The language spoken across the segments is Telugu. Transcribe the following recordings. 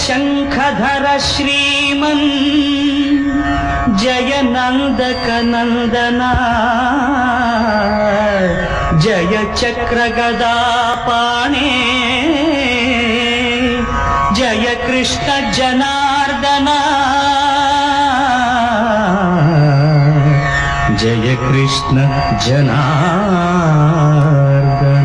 శంఖధర శ్రీమన్ జయ నందక నందన జయ చక్ర గదా పాణే జయ కృష్ణ జనార్దన జయ కృష్ణ జనార్దన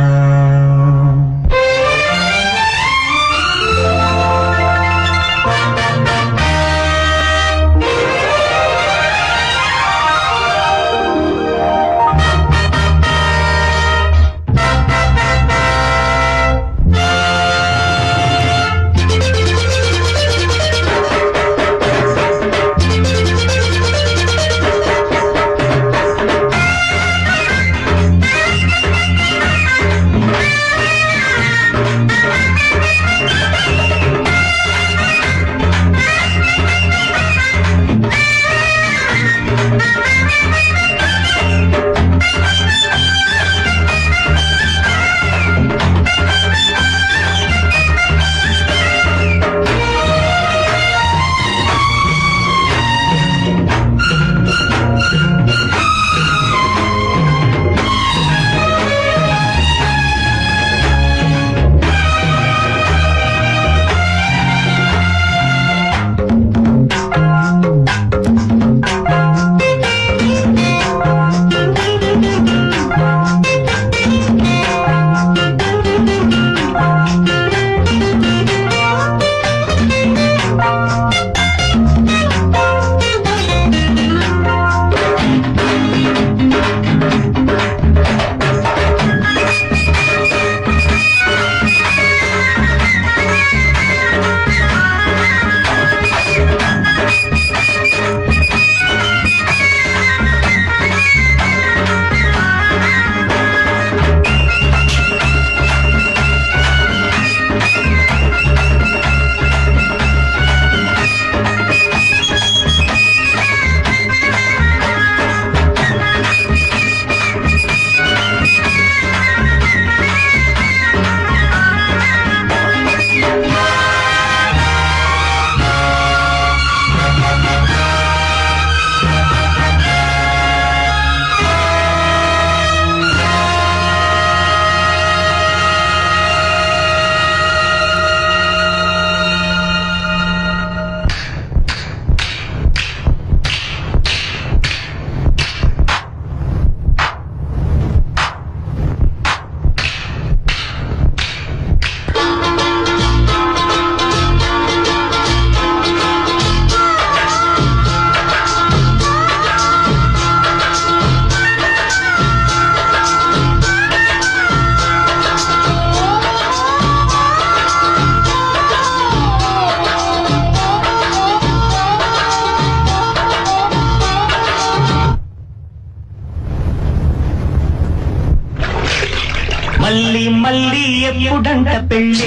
మళ్ళీ మళ్ళీ ఎప్పుడంట పెళ్ళి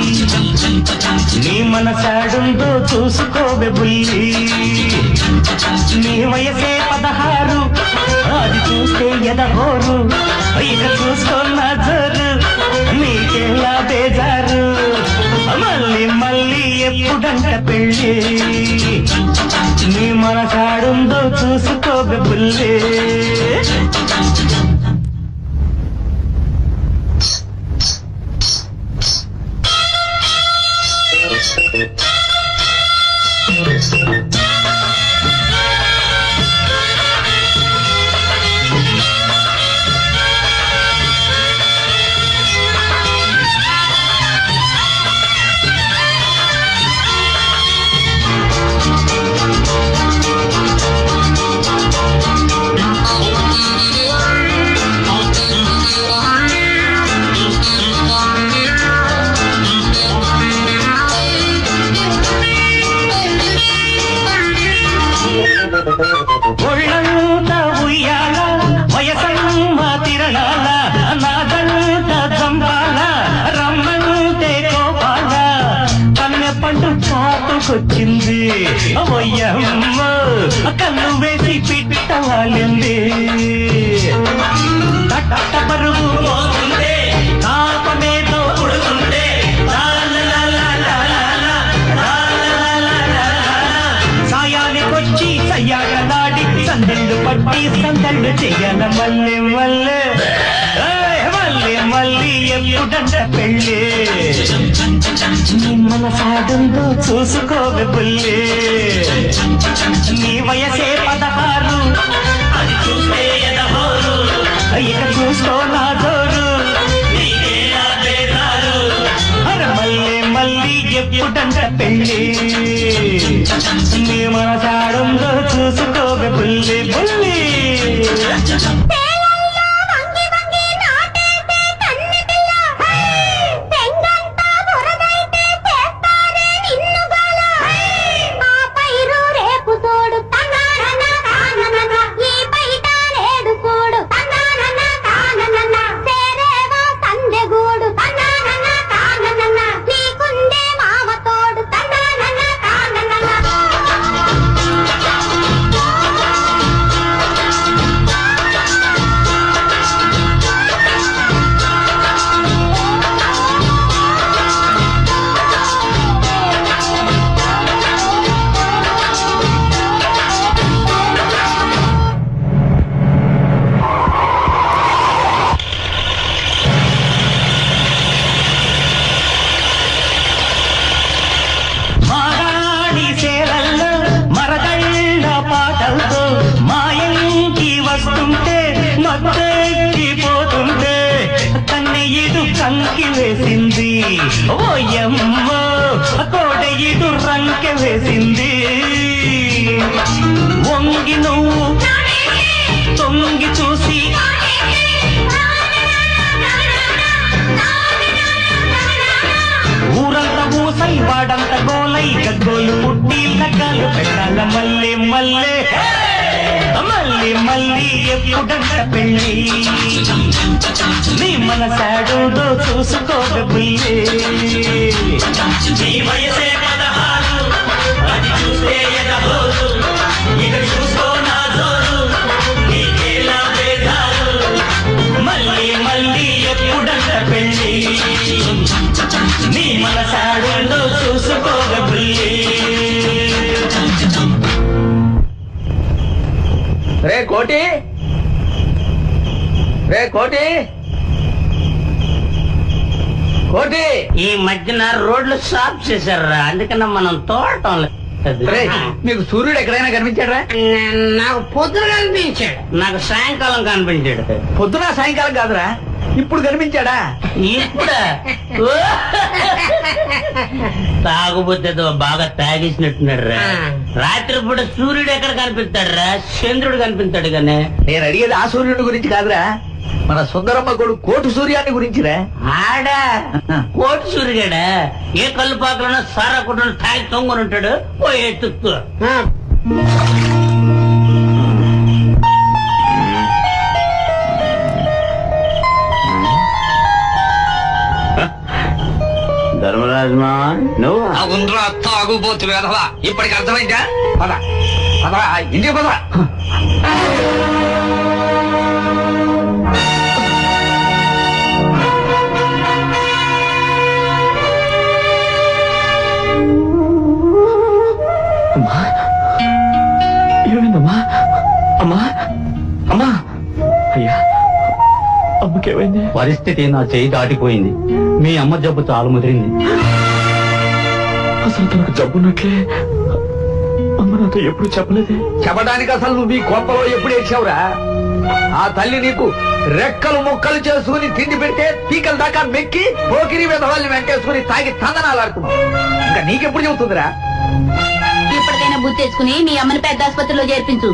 నీ మనసాడుందో చూసుకోవే బుల్లి నీ వయసే పదహారు అది చూస్తే ఎదహోరు ఇక చూసుకున్న జోరు నీకేలా బేజారు మళ్ళీ మళ్ళీ ఎప్పుడంట పెళ్ళి నీ మనసాడుందో చూసుకోవే బుల్లి ఒళ్ళంతా ఉయ్యాల వయసమ్మ తిరణాల నాదంట జంబాల రమ్మంటే కోపాల కన్నె పండు చాటుకొచ్చింది వయ్యమ్మ కన్ను వేసి పిట్టవాలింది తట్ట పరుగు పోతుంటే తాపమేదో ఉడుతుంటే లా లా లా లా లా లా లా. ఆడి సందళ్ళు చెయ్యాల మల్లె మల్లె ఏయ్, మల్లె మల్లి ఎప్పుడంట పెళ్ళి నీ మనసాడుందో చూసుకోవే బుల్లి నీ వయసే పదహారు అది చూస్తే ఎదహోరు ఇక చూసుకో నా జోరు నీకే నా బేదారు అరే మళ్ళీ మళ్ళీ ఎప్పుడంట పెళ్ళి నీ మనసాడుందో చూసుకోవే బుల్లి బుల్లి తేలల్లో వంగి వంగి నాటేసే కన్నె పిల్ల. తెంగంతా బురదైతే చేస్తానే నిన్ను గల. ఆ పైరు రేపు తోడు తన్నానన్న తాననన్న. ఈ బయట లేడు కూడు తన్నానన్న తాననన్న. సేరేవో సందెగూడు తన్నానన్న తాననన్న. నీకుందే మామ తోడు తన్నానన్న తాననన్న. మారాణి సేలల్లో మరదళ్ళ పాటలతో మాయంకి వస్తుంటే మద్దెక్కిపోతుంటే కన్నెయిడు కంకి వేసింది ఓయమ్మో కోడయిడు రంకె వేసింది వంగి నువ్వు తొంగి చూసి ఊరంతా ఊసై వాడంత గోలై గగ్గోలు పుట్టి లగ్గాలు పెట్టాల మళ్ళీ మళ్ళీ మళ్ళీ మళ్ళీ ఎప్పుడంట పెళ్ళి నీ మనసాడుదో చూసుకోగ బుల్లి నీ వయసే పదహారు అది చూస్తే ఎదహోరు ఇక చూసుకో నా జోరు నీకేలా బేదారు మళ్ళీ మళ్ళీ ఎప్పుడంట పెళ్ళి నీ మనసాడులో చూసుకోగ బుల్లి రే కోటి రే కోటి కోటి ఈ మధ్యన రోడ్లు సాఫ్ చేశారా అందుకన్నా మనం తోడటం లేదు రే మీకు సూర్యుడు ఎక్కడైనా కనిపించాడా నాకు పొద్దున కనిపించాడు నాకు సాయంకాలం కనిపించాడు పొద్దున సాయంకాలం కాదురా ఇప్పుడు కనిపించాడా ఇప్పుడు తాగుబోతే బాగా తాగేసినట్టున్నాడు రా రాత్రిపూట సూర్యుడు ఎక్కడ కనిపిస్తాడు రా చంద్రుడు కనిపిస్తాడు కానీ నేను అడిగేది ఆ సూర్యుడి గురించి కాదురా మన సుందరమ్మ కొడుకు కోటు సూర్యాన్ని గురించిరా ఆడా కోటి సూర్యుడా ఏ కళ్ళు పాకలను సారా కుట్రలు తాగి తొంగుని ఉంటాడు ఓ ఎత్తుక్కు ధర్మరాజమా నువ్వు అవునరా తాగుబోతు వేధవా ఇప్పటికి అర్థమైందా పద పద ఇంటికి పద ఏమైందమ్మా అమ్మా అమ్మా అయ్యా అమ్మకేమైంది పరిస్థితి నా చేయి దాటిపోయింది మీ అమ్మ జబ్బు చాలా ముదిరింది అసలు తనకు జబ్బున్నట్లే అమ్మ నాతో ఎప్పుడు చెప్పలేదే చెప్పడానికి అసలు నువ్వు ఈ కోపలో ఎప్పుడు ఏడ్చావురా ఆ తల్లి నీకు రెక్కలు ముక్కలు చేసుకుని తిండి పెడితే పీకల దాకా మెక్కి పోకిరి విధవాళ్ళని వెంటేసుకుని తాగి తందనాలాడుతున్నావు ఇంకా నీకెప్పుడు చెబుతుందిరా ఇప్పటికైనా బుద్ధి తెచ్చుకుని మీ అమ్మని పెద్ద ఆసుపత్రిలో చేర్పించు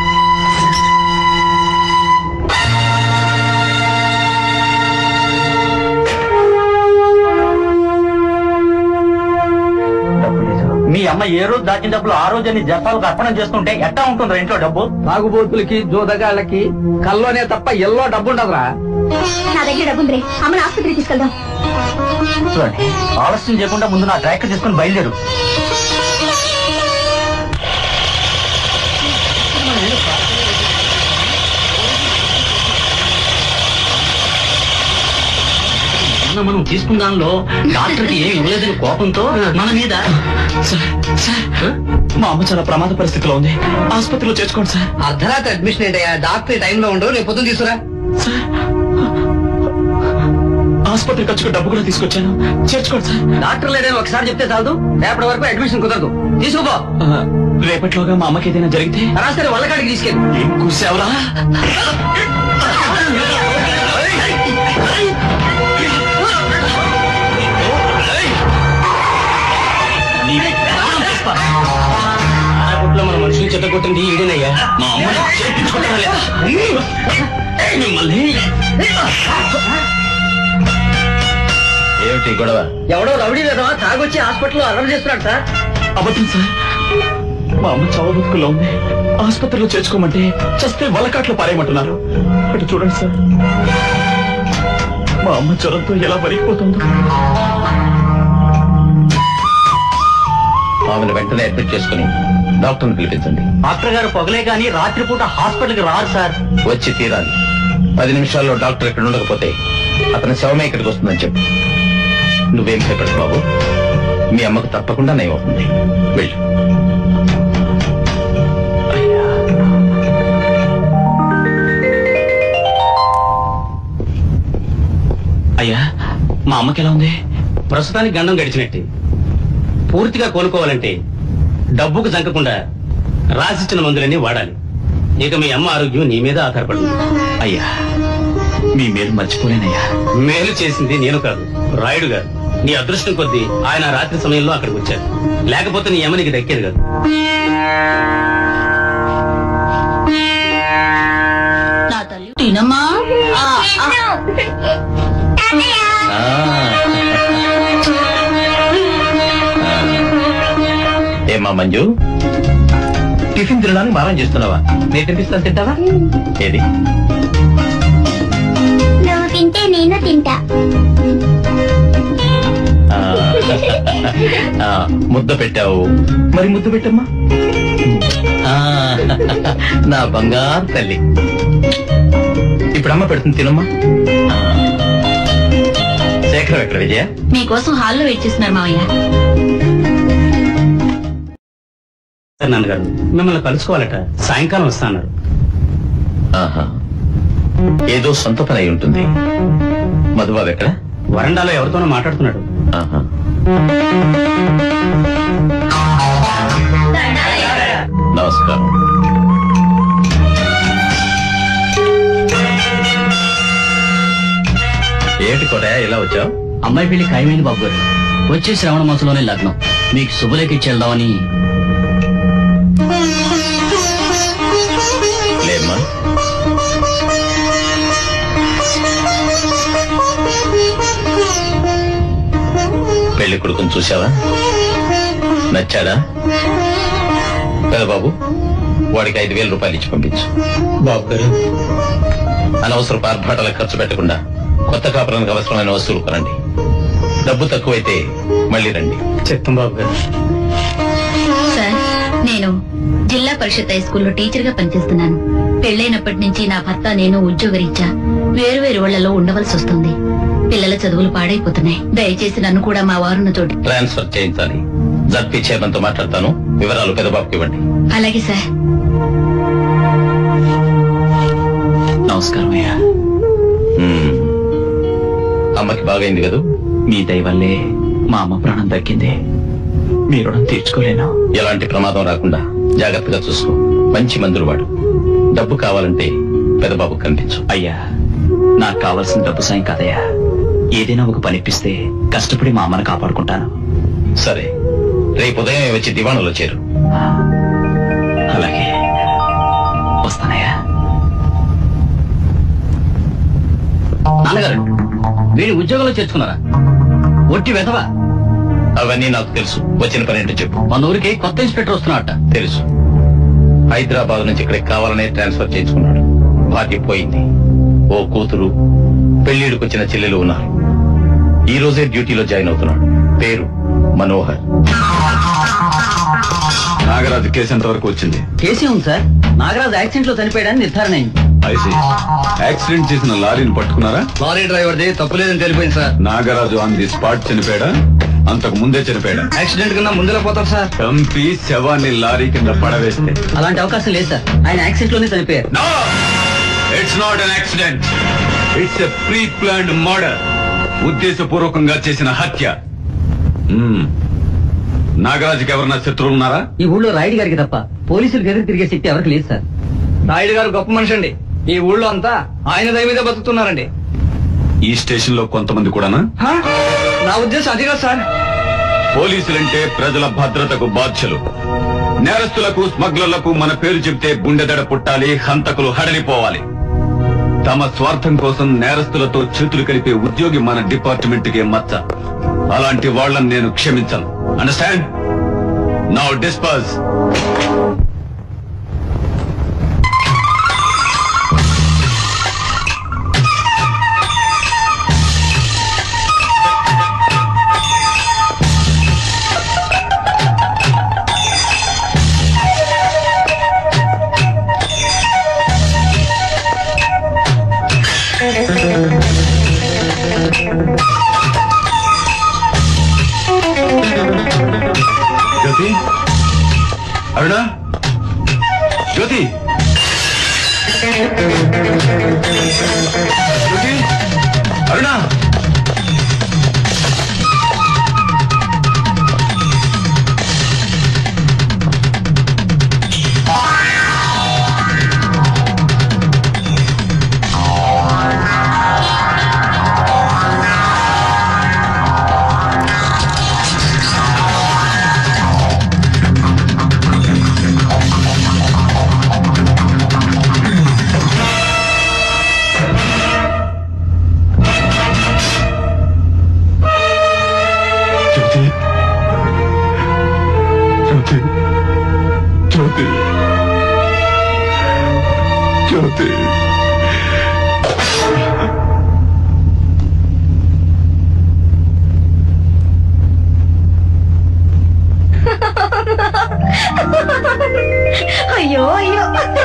మీ అమ్మ ఏ రోజు దాచిన డబ్బులు ఆ రోజు నీ జపాలకు అర్పణం చేస్తుంటే ఎట్టా ఉంటుందా ఇంట్లో డబ్బు తాగుబోతులకి జోదగాళ్ళకి కల్లోనే తప్ప ఎల్లో డబ్బు ఉండదురా నా దగ్గర డబ్బుందిరే అమ్మని ఆసుపత్రికి తీసుకెళ్దాం చూడండి ఆలస్యం చేయకుండా ముందు నా ట్రాక్టర్ తీసుకుని బయలుదేరు మొన్న మనం తీసుకున్న దానిలో డాక్టర్కి ఏం ఇవ్వలేదని కోపంతో మన మీద సార్ సార్ మా అమ్మ చాలా ప్రమాద పరిస్థితిలో ఉంది ఆసుపత్రిలో చేర్చుకోండి సార్ అర్ధరాత్రి అడ్మిషన్ ఏంటయ్యా డాక్టర్ టైంలో ఉండవు రేపు పొద్దున తీసుకురా సార్ ఆసుపత్రి ఖర్చుకు డబ్బు కూడా తీసుకొచ్చాను చేర్చుకోండి సార్ డాక్టర్ లేడని ఒకసారి చెప్తే చాలదు రేపటి వరకు అడ్మిషన్ కుదరదు తీసుకోపో ఆ, రేపటిలోగా మా అమ్మకి ఏదైనా జరిగితే రాస్తే వాళ్ళకాడికి తీసుకెళ్ళి ఏం కూసావురా నీ ప్రాణం తీస్తా. ఆడగుట్లో మన మనుషులు చెత్త కొట్టింది ఈడేనయ్యా మా అమ్మని చేర్పించుకుంటారా లేదా? మిమ్మల్ని ఏమిటి గొడవ ఎవడో రౌడీ లేదా తాగొచ్చి హాస్పిటల్లో అరెస్ట్ చేస్తున్నాడు సార్ అబద్ధం సార్ మా అమ్మ చావు బతుకుల్లో ఉంది ఆసుపత్రిలో చేర్చుకోమంటే చస్తే వలకాట్లో పారేయమంటున్నారు ఇటు చూడండి సార్ మా అమ్మ జ్వరంతో ఎలా వరిగిపోతుందో ఆమెను వెంటనే అడ్మిట్ చేసుకుని డాక్టర్ని పిలిపించండి డాక్టర్ గారు పొగలే కానీ రాత్రిపూట హాస్పిటల్కి రారు సార్ వచ్చి తీరాలి పది నిమిషాల్లో డాక్టర్ ఇక్కడ ఉండకపోతే అతని శవమే ఇక్కడికి వస్తుందని చెప్పు నువ్వేం భయపడదు బాబు మీ అమ్మకు తప్పకుండా నయం అవుతుంది వెళ్ళు అయ్యా మా అమ్మకి ఎలా ఉంది ప్రస్తుతానికి గండం గడిచినట్టే పూర్తిగా కోలుకోవాలంటే డబ్బుకు జంకకుండా రాసిచ్చిన మందులన్నీ వాడాలి ఇక మీ అమ్మ ఆరోగ్యం నీ మీద ఆధారపడింది అయ్యా మీ మేలు మర్చిపోలేనయ్యా మేలు చేసింది నేను కాదు రాయుడు గారు నీ అదృష్టం కొద్దీ ఆయన ఆ రాత్రి సమయంలో అక్కడికి వచ్చారు లేకపోతే నీ అమ్మ నీకు దక్కేది కాదు నా తల్లి తినమ్మా ఆ, ఆ. ఆ. ఏమ్మా మంజు టిఫిన్ తినడానికి మారం చేస్తున్నావా నేను తినిపిస్తాను తింటావా ఏది నువ్వు తింటే నేను తింటా ఆ. ఆ, ముద్ద పెట్టావు మరి ముద్ద పెట్టమ్మా ఆ, నా బంగారు తల్లి ఇప్పుడు అమ్మ పెడుతుంది తినమ్మా ఆ. శేఖరం ఎక్కడ విజయ మీకోసం హాల్లో వెయిట్ చేస్తున్నారు మావయ్య సరే నాన్నగారు మిమ్మల్ని కలుసుకోవాలట సాయంకాలం వస్తాన్నారు ఆహా. ఏదో సొంత పని అయి ఉంటుంది మధుబాబు ఎక్కడ వరండాలో ఎవరితోనో మాట్లాడుతున్నాడు ఆహా. నమస్కారం ఏమిటి కూడా ఇలా వచ్చావు అమ్మాయి పెళ్లి ఖాయమైంది బాబు గారు వచ్చే శ్రావణ మాసంలోనే లగ్నం మీకు శుభలేఖ ఇచ్చి వెళ్దామని లేమ్మా పెళ్లి కొడుకుని చూసావా నచ్చాడా కదా బాబు వాడికి ఐదు వేల రూపాయలు ఇచ్చి పంపించు బాబు గారు అనవసరపు ఆర్భాటాలకు ఖర్చు పెట్టకుండా కొత్త కాపురానికి అవసరమైన వస్తువులు కొనండి డబ్బు తక్కువైతే మళ్ళీ రండి చెప్తాం బాబు గారు సార్ నేను జిల్లా పరిషత్ హై స్కూల్లో టీచర్ గా పనిచేస్తున్నాను పెళ్లైనప్పటి నుంచి నా భర్త నేను ఉద్యోగరీత్యా వేరు వేరు వాళ్లలో ఉండవలసి వస్తుంది పిల్లల చదువులు పాడైపోతున్నాయి దయచేసి నన్ను కూడా మా వారున్న చోటు ట్రాన్స్ఫర్ చేయించాలి జడ్పీ చైర్మన్తో మాట్లాడతాను వివరాలు పెద్దబాబుకి ఇవ్వండి అలాగే సార్ నమస్కారం అయ్యా మ్మ్. అమ్మకి బాగైంది కదూ మీ దయ వల్లే మా అమ్మ ప్రాణం దక్కింది మీ రుణం తీర్చుకోలేను ఎలాంటి ప్రమాదం రాకుండా జాగ్రత్తగా చూసుకో మంచి మందులు వాడు డబ్బు కావాలంటే పెద్దబాబు కనిపించు అయ్యా నాకు కావాల్సిన డబ్బు సాయం కాదయ్యా ఏదైనా ఒక పనిప్పిస్తే కష్టపడి మా అమ్మని కాపాడుకుంటాను సరే రేపు ఉదయం వచ్చి దివాణంలో చేరు అలాగే వస్తానయ్యా నాన్నగారు వీడి ఉద్యోగంలో చేర్చుకున్నారా ఒట్టి వెధవా అవన్నీ నాకు తెలుసు వచ్చిన పని ఏంటో చెప్పు మన ఊరికి కొత్త ఇన్స్పెక్టర్ వస్తున్నాడట తెలుసు హైదరాబాద్ నుంచి ఇక్కడికి కావాలనే ట్రాన్స్ఫర్ చేయించుకున్నాడు భార్య పోయింది ఓ కూతురు పెళ్లిడికి వచ్చిన చెల్లెలు ఉన్నారు ఈ రోజే డ్యూటీలో జాయిన్ అవుతున్నాడు పేరు మనోహర్ నాగరాజు కేసు ఎంత వరకు వచ్చింది కేసే ఉంది సార్ నాగరాజు యాక్సిడెంట్ లో చనిపోయాడని నిర్ధారణ అయింది ఐసి యాక్సిడెంట్ చేసిన లారీని పట్టుకున్నారా లారీ డ్రైవర్ది తప్పులేదని తెలిపోయింది sir Nagaraju on the spot చనిపోయాడా అంతకు ముందే చనిపోయాడా యాక్సిడెంట్ కన్నా ముందులో పోతాం సార్ చంపి శవాన్ని లారీ కింద పడవేస్తే అలాంటి అవకాశం లేదు సార్ ఆయన యాక్సిడెంట్ లోనే చనిపోయారు no it's not an accident it's a pre planned murder ఉద్దేశపూర్వకంగా చేసిన హత్య మ్మ్. నాగరాజుకి ఎవరన్నా శత్రువులు ఉన్నారా ఈ ఊళ్ళో రాయుడు గారికి తప్ప పోలీసులకు ఎదురు తిరిగే శక్తి ఎవరికి లేదు సార్ నాయుడు గారు గొప్ప మనిషి అండి ఈ ఊళ్ళో అంతా ఆయన దయ మీద బతుకుతున్నారండి ఈ స్టేషన్ లో కొంతమంది కూడానా హా? నా ఉద్దేశం అది కాదు సార్ పోలీసులంటే ప్రజల భద్రతకు బాధ్యులు నేరస్తులకు స్మగ్లర్లకు మన పేరు చెప్తే గుండెదడ పుట్టాలి హంతకులు హడలిపోవాలి తమ స్వార్థం కోసం నేరస్తులతో చేతులు కలిపే ఉద్యోగి మన డిపార్ట్మెంట్ కే మచ్చ అలాంటి వాళ్ళని నేను క్షమించను understand now disperse Jyothi Aruna Jyothi Jyothi Aruna Jyothi Jyothi Jyothi Jyothi అయ్యో అయ్యో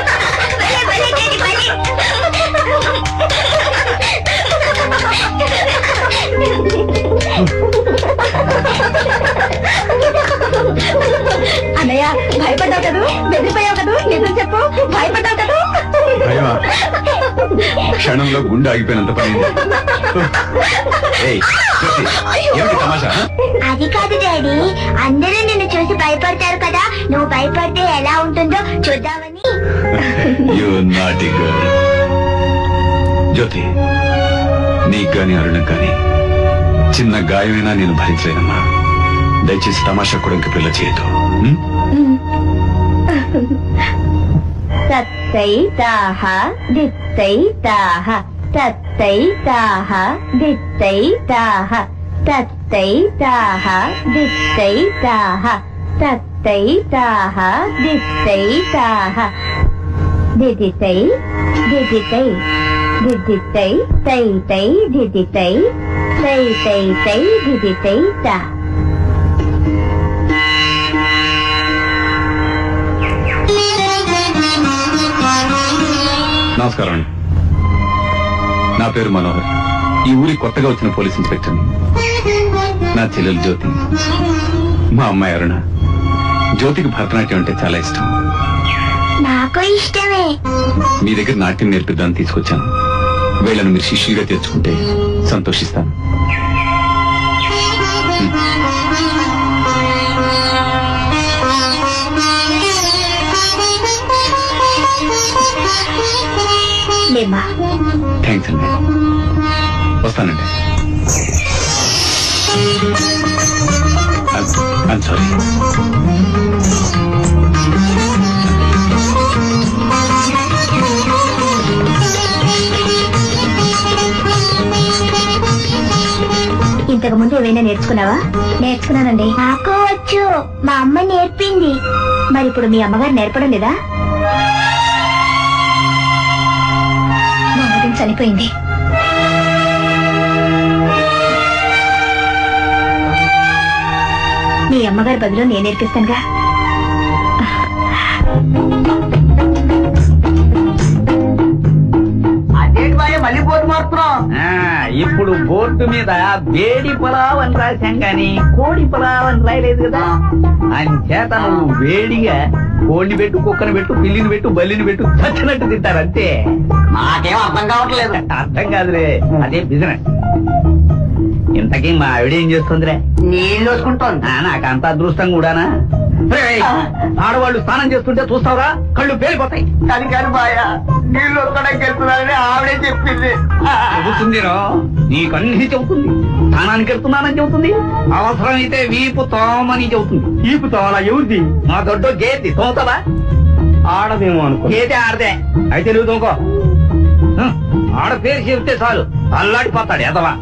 అన్నయ్య భయపడ్డావు కదూ బెదిరిపోయావు కదూ నిజం చెప్పు భయపడ్డావు కదూ భయమా క్షణంలో గుండె ఆగిపోయినంత పని ఏయ్, జ్యోతి, ఏమిటి తమాషా హ? అది కాదు డాడీ అందరూ నిన్ను చూసి భయపడతారు కదా నువ్వు భయపడితే ఎలా ఉంటుందో చూద్దామని You naughty girl. జ్యోతి నీకు గాని అరుణకు గాని చిన్న గాయమైనా నేను భరించలేనమ్మా దయచేసి తమాషా కూడా ఇంక పిల్ల చేయదు ఉం? తత్తై తాహ దిత్తై తాహ తత్తై తాహ దిత్తై తాహ తత్తై తాహ దిత్తై తాహ తత్తై తాహ దిత్తై తాహ దిదితై దిదితై దిదితై తై తై దిదితై తై తై తై దిదితై తా నమస్కారం అండి నా పేరు మనోహర్ ఈ ఊరి కొత్తగా వచ్చిన పోలీస్ ఇన్స్పెక్టర్ని నా చెల్లెలు జ్యోతి మా అమ్మాయి అరుణ జ్యోతికి భరతనాట్యం అంటే చాలా ఇష్టం నాకు ఇష్టమే మీ దగ్గర నాట్యం నేర్పిద్దామని తీసుకొచ్చాను వీళ్ళను మీరు శిష్యులుగా తెచ్చుకుంటే సంతోషిస్తాను లేమ్మా థ్యాంక్స్ అండి వస్తానండి సారీ ఇంతకు ముందు ఏమైనా నేర్చుకున్నావా నేర్చుకున్నానండి నాకు వచ్చు మా అమ్మ నేర్పింది మరి ఇప్పుడు మీ అమ్మగారు నేర్పడం లేదా మా వదిన చనిపోయింది మీ అమ్మగారి బదులు నేను నేర్పిస్తానుగా ఇప్పుడు బోర్డు మీద వేడి పొలావ్ అని రాశాం గాని కోడి పొలావ్ అని రాయలేదు కదా అంచేత నువ్వు వేడిగా కోడిని పెట్టు కుక్కని పెట్టు పిల్లిని పెట్టు బల్లిని పెట్టు చచ్చినట్టు తింటారు అంతే నాకేం అర్థం కావట్లేదు అర్థం కాదులే అదే బిజినెస్ ఇంతకీ మా ఆవిడ ఏం చేస్తుందిరే నీళ్ళు వేసుకుంటోంది ఆ, నాకంత అదృష్టం కూడానా రేయ్, ఆడవాళ్ళు స్నానం చేస్తుంటే చూస్తావురా కళ్ళు పేలిపోతాయి కానీ కానీ బాయ నీళ్ళు వస్తాడానికి వెళ్తున్నారని ఆవిడే చెప్పింది చెబుతుందిరో నీకన్నీ చెబుతుంది స్నానానికి వెళ్తున్నానని చెబుతుంది అవసరమైతే వీపు తోమని చెబుతుంది ఈపు తోలా ఎవరిది మా దొడ్డు గేది తోమతావా ఆడదేమో అనుకో గేదే ఆడదే అయితే నువ్వు తోకో హ, ఆడ పేరు చెబితే చాలు అల్లాడిపోతాడు ఎదవా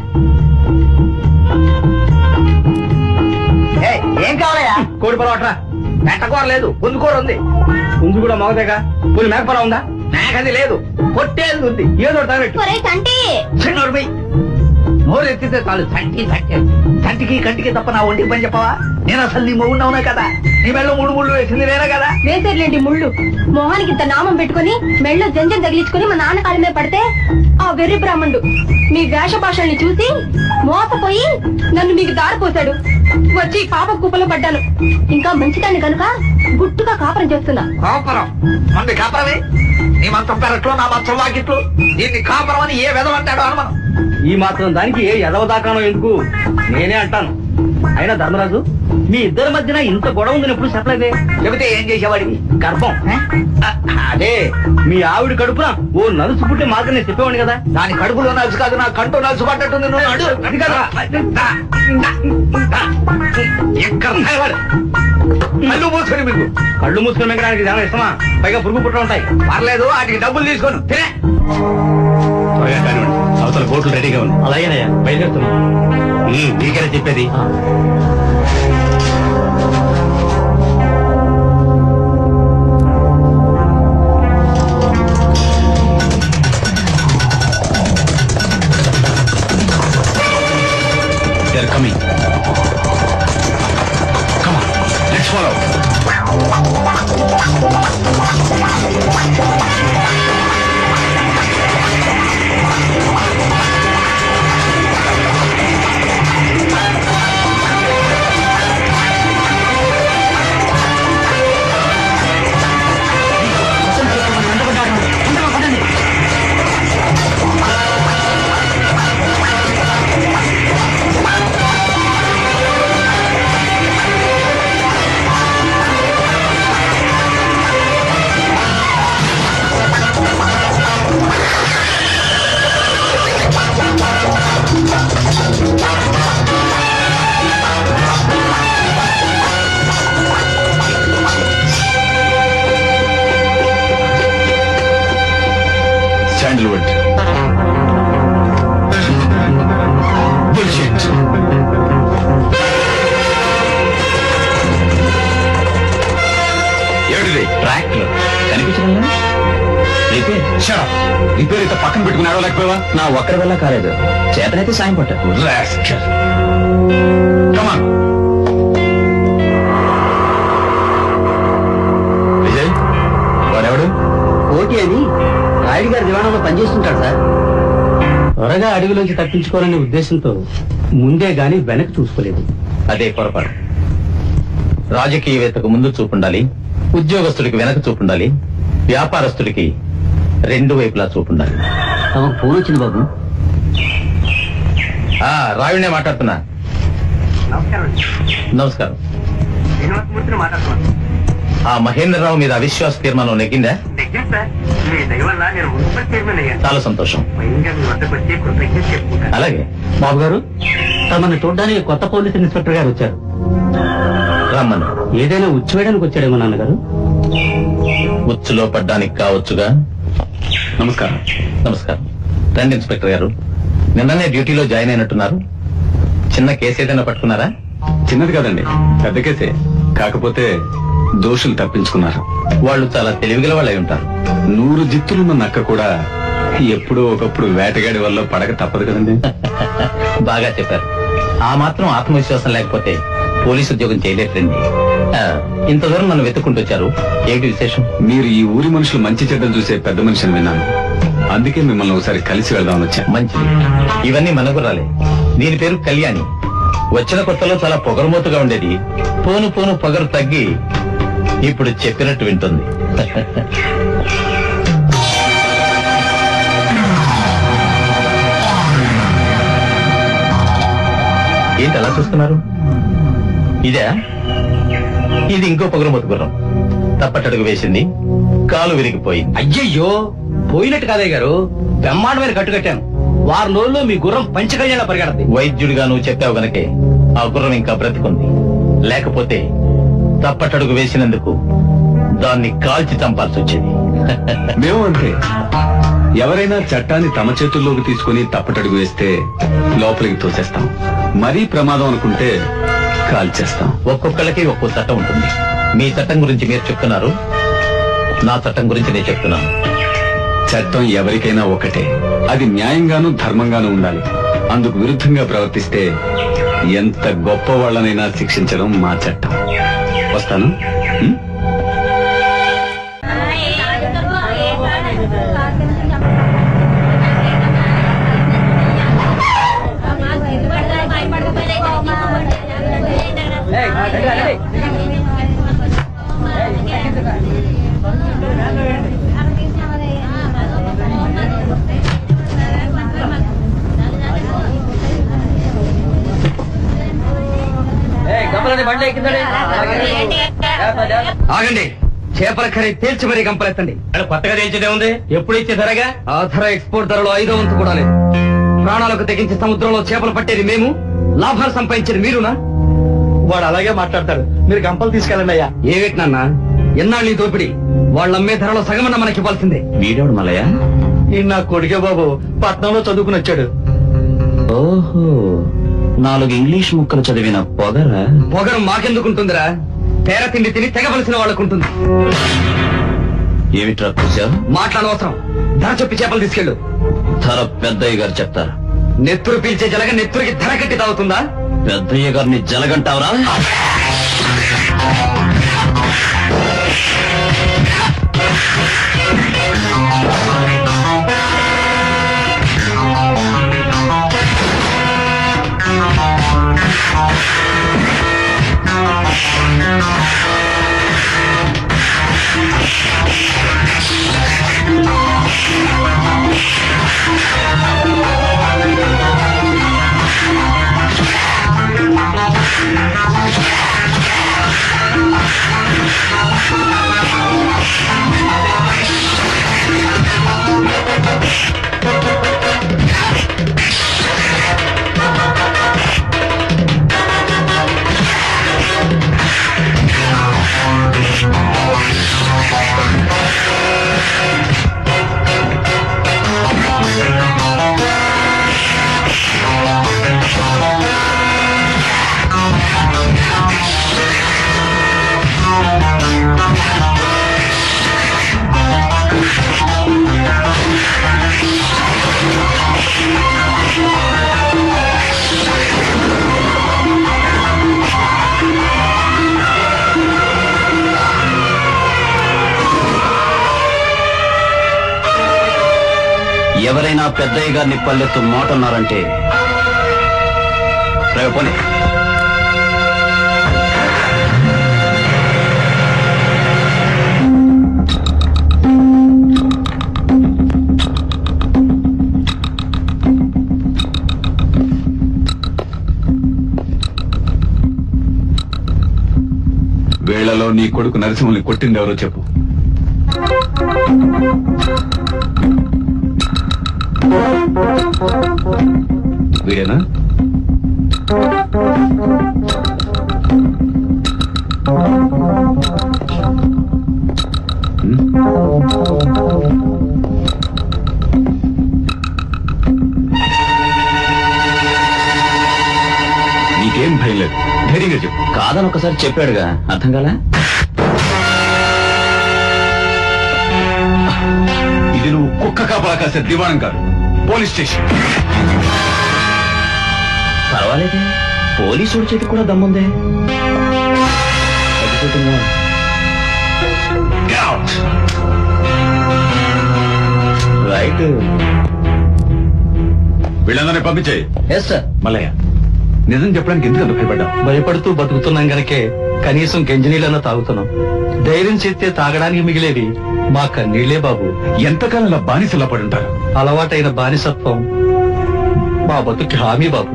ఏయ్, ఏం కావాలయ్యా కోడి పొలవట్రా పెట్టకూర లేదు పుంజుకూర ఉంది పుంజు కూడా మగదేగా కొన్ని మేకపొల ఉందా మేకది లేదు పొట్టేది ఉంది ఏదో ఒకటి తగలెట్టు. ఒరే చంటి చిన్నోడు పోయి నోరు ఎత్తితే చాలు సంటి సంటి సంటికి కంటికి తప్ప నా ఒంటికి పని చెప్పవా నేను అసలు నీ మొగున్నావునా కదా నీ మెళ్ళ మూడు ముళ్ళు వేసింది నేనే కదా వేసేర్లేండి ముళ్ళు మొహానికి ఇంత నామం పెట్టుకుని మెళ్ళో జంజం తగిలించుకుని మా నాన్న కాళ్ళ మీద పడితే ఆ వెర్రి బ్రాహ్మణుడు మీ వేష భాషల్ని చూసి మోసపోయి నన్ను మీకు దారిపోశాడు వచ్చి పాప కుప్పలో పడ్డాను ఇంకా మంచిదాన్ని కనుక గుట్టుగా కాపురం చేస్తున్నా కాపురం మంది కాపురమే నీ మంచం పెరట్లో నా మంచం వాకిట్లు దీన్ని కాపురం అని ఏ విధమంటాడో అనుమానం ఈ మాత్రం దానికి ఏ ఎదవదాకానో ఎందుకు నేనే అంటాను అయినా ధర్మరాజు మీ ఇద్దరి మధ్యన ఇంత గొడవ ఉందని ఎప్పుడు చెప్పలేదే చెబితే ఏం చేసేవాడివి గర్భం ఆ, అదే మీ ఆవిడ కడుపున ఓ నలుసు పుట్టే మార్గం నేను చెప్పేవాడిని కదా దాని కడుపులో నలుసు కాదు నా కంటూ నలుసు పడ్డట్టుంది నువ్వు అడు అది కదా ఎక్కడ వాడు కళ్ళు మూసుకొని మీకు కళ్ళు మూసుకుని మింగడానికి చాలా ఇష్టమా పైగా పురుగు పుట్ట ఉంటాయి పర్లేదు వాటికి డబ్బులు తీసుకోను తినే త్వరగా కానివ్వండి అవతల బోట్లు రెడీగా ఉంది అలాగేనయ్యా బయలుదేరుతున్నా మీకేనా చెప్పేది They're coming. Come on, let's follow. Sandalwood. Bullshit. ఏమిటిది ట్రాక్టర్ కనిపించడం రిపేర్ షరా రిపేర్ అయితే పక్కన పెట్టుకుని అడవలేకపోయావా నా ఒక్కరి వల్ల కాలేదు చేతనైతే సాయం పట్టారు రాస్కల్ కమాన్ విజయ్ వాడెవడు కోటి అని రాయుడు గారి దివాణంలో పనిచేస్తుంటాడు సార్ త్వరగా అడవిలోంచి తప్పించుకోవాలనే ఉద్దేశంతో ముందే గాని వెనక్కి చూసుకోలేదు అదే పొరపాటు రాజకీయవేత్తకు ముందు చూపుండాలి ఉద్యోగస్తుడికి వెనక చూపుండాలి వ్యాపారస్తుడికి రెండు వైపులా చూపుండాలి తమకు ఫోన్ వచ్చింది బాబు ఆ రాయుడినే మాట్లాడుతున్నా నమస్కారం ఆ మహేంద్రరావు మీద అవిశ్వాస తీర్మానం నెగ్గిందా చాలా సంతోషం అలాగే బాబు గారు తమని చూడడానికి కొత్త పోలీస్ ఇన్స్పెక్టర్ గారు వచ్చారు రమ్మను ఏదైనా ఉచ్చేయడానికి వచ్చాడేమో నాన్నగారు ఉచ్చులో పడ్డానికి కావచ్చుగా నమస్కారం నమస్కారం రండి ఇన్స్పెక్టర్ గారు నిన్ననే డ్యూటీలో జాయిన్ అయినట్టున్నారు చిన్న కేసు ఏదైనా పట్టుకున్నారా చిన్నది కాదండి పెద్ద కేసే కాకపోతే దోషులు తప్పించుకున్నారు వాళ్ళు చాలా తెలివిగల వాళ్ళు అయి ఉంటారు నూరు జిత్తులున్న నక్క కూడా ఎప్పుడో ఒకప్పుడు వేటగాడి వల్ల పడక తప్పదు కదండి బాగా చెప్పారు ఆ మాత్రం ఆత్మవిశ్వాసం లేకపోతే పోలీసు ఉద్యోగం చేయలేట్లండి ఆ, ఇంత దూరం నన్ను వెతుక్కుంటూ వచ్చారు ఏమిటి విశేషం మీరు ఈ ఊరి మనుషులు మంచి చెడ్డలు చూసే పెద్ద మనిషిని విన్నాను అందుకే మిమ్మల్ని ఒకసారి కలిసి వెళ్దామని వచ్చా మంచిది ఇవన్నీ మన గుర్రాలే దీని పేరు కళ్యాణి వచ్చిన కొత్తలో చాలా పొగరుమోతుగా ఉండేది పోను పోను పొగరు తగ్గి ఇప్పుడు చెప్పినట్టు వింటుంది ఏంటి అలా చూస్తున్నారు ఇదే ఇది ఇంకో పొగరుమోతు గుర్రం తప్పటడుగు వేసింది కాలు విరిగిపోయింది అయ్యయ్యో పోయినట్టు కాదే గారు బ్రహ్మాండమైన కట్టు కట్టాను వారం రోజుల్లో మీ గుర్రం పంచకళ్యాణ పరిగెడద్ది వైద్యుడిగా నువ్వు చెప్పావు గనకే ఆ గుర్రం ఇంకా బ్రతికుంది లేకపోతే తప్పటడుగు వేసినందుకు దాన్ని కాల్చి చంపాల్సి వచ్చేది మేము అంతే ఎవరైనా చట్టాన్ని తమ చేతుల్లోకి తీసుకుని తప్పటడుగు వేస్తే లోపలికి తోసేస్తాం మరీ ప్రమాదం అనుకుంటే కాల్చేస్తాం ఒక్కొక్కళ్ళకి ఒక్కో చట్టం ఉంటుంది మీ చట్టం గురించి మీరు చెప్తున్నారు నా చట్టం గురించి నేను చెప్తున్నాను చట్టం ఎవరికైనా ఒకటే అది న్యాయంగాను ధర్మంగాను ఉండాలి అందుకు విరుద్ధంగా ప్రవర్తిస్తే ఎంత గొప్ప వాళ్ళనైనా శిక్షించడం మా చట్టం వస్తాను ఉం? ఆగండి చేపల ఖరీ తేల్చి మరీ కంపలెత్తండి అక్కడ కొత్తగా తెలిసేదే ఉంది ఎప్పుడు ఇచ్చే ధరగా ఆ ధర ఎక్స్పోర్ట్ ధరలో ఐదో వంతు కూడా లేదు ప్రాణాలకు తెగించి సముద్రంలో చేపలు పట్టేది మేము లాభాలు సంపాదించేది మీరునా వాడు అలాగే మాట్లాడతాడు మీరు గంపలు తీసుకెళ్ళండి అయ్యా ఏవేట్నన్నా ఎన్నాళ్ళు ఈ దోపిడి వాళ్ళ అమ్మే ధరలో సగమన్న మనకి ఇవ్వాల్సిందే వీడేవాడు మలయ్య ఈ నా కొడుకే బాబు పట్నంలో చదువుకుని వచ్చాడు ఓహో నాలుగు ఇంగ్లీష్ ముక్కలు చదివిన పొగరా పొగరు మాకెందుకుంటుందిరా తేర తిండి తిని తెగవలసిన వాళ్ళకుంటుంది ఏమిట్రా కూసావు మాట్లాడవసరం ధర చెప్పి చేపలు తీసుకెళ్ళు ధర పెద్దయ్య గారు చెప్తారు నెత్తురు పీల్చే జలగ నెత్తురికి ధర కట్టి తాగుతుందా పెద్దయ్య గారిని జలగంటావరా ఎవరైనా పెద్దయ్య గారిని పల్లెత్తు మాట అన్నారంటే రేపు పోనీ వేళలో నీ కొడుకు నరసింహుల్ని కొట్టింది ఎవరో చెప్పు వీడేనా నీకేం భయం లేదు ధైర్యంగా చెప్పు కాదని ఒకసారి చెప్పాడుగా అర్థం కాలా ఇది నువ్వు కుక్క కాపలా కాసే దివాణం కాదు పోలీస్ స్టేషన్ పర్వాలేదే పోలీసుడి చేతికి కూడా దమ్ముందే Get out! రైట్ వీళ్ళందరినీ పంపించేయి ఎస్ సార్ మల్లయ్య నిజం చెప్పడానికి ఎందుకు అంత భయపడ్డావు భయపడుతూ బతుకుతున్నాం గనకే కనీసం గంజనీళ్ళన్నా తాగుతున్నాం ధైర్యం చేస్తే తాగడానికి మిగిలేవి మా కన్నీళ్లే బాబు ఎంతకాలం ఇలా బానిసలా పడి ఉంటారు అలవాటైన బానిసత్వం మా బతుకి హామీ బాబు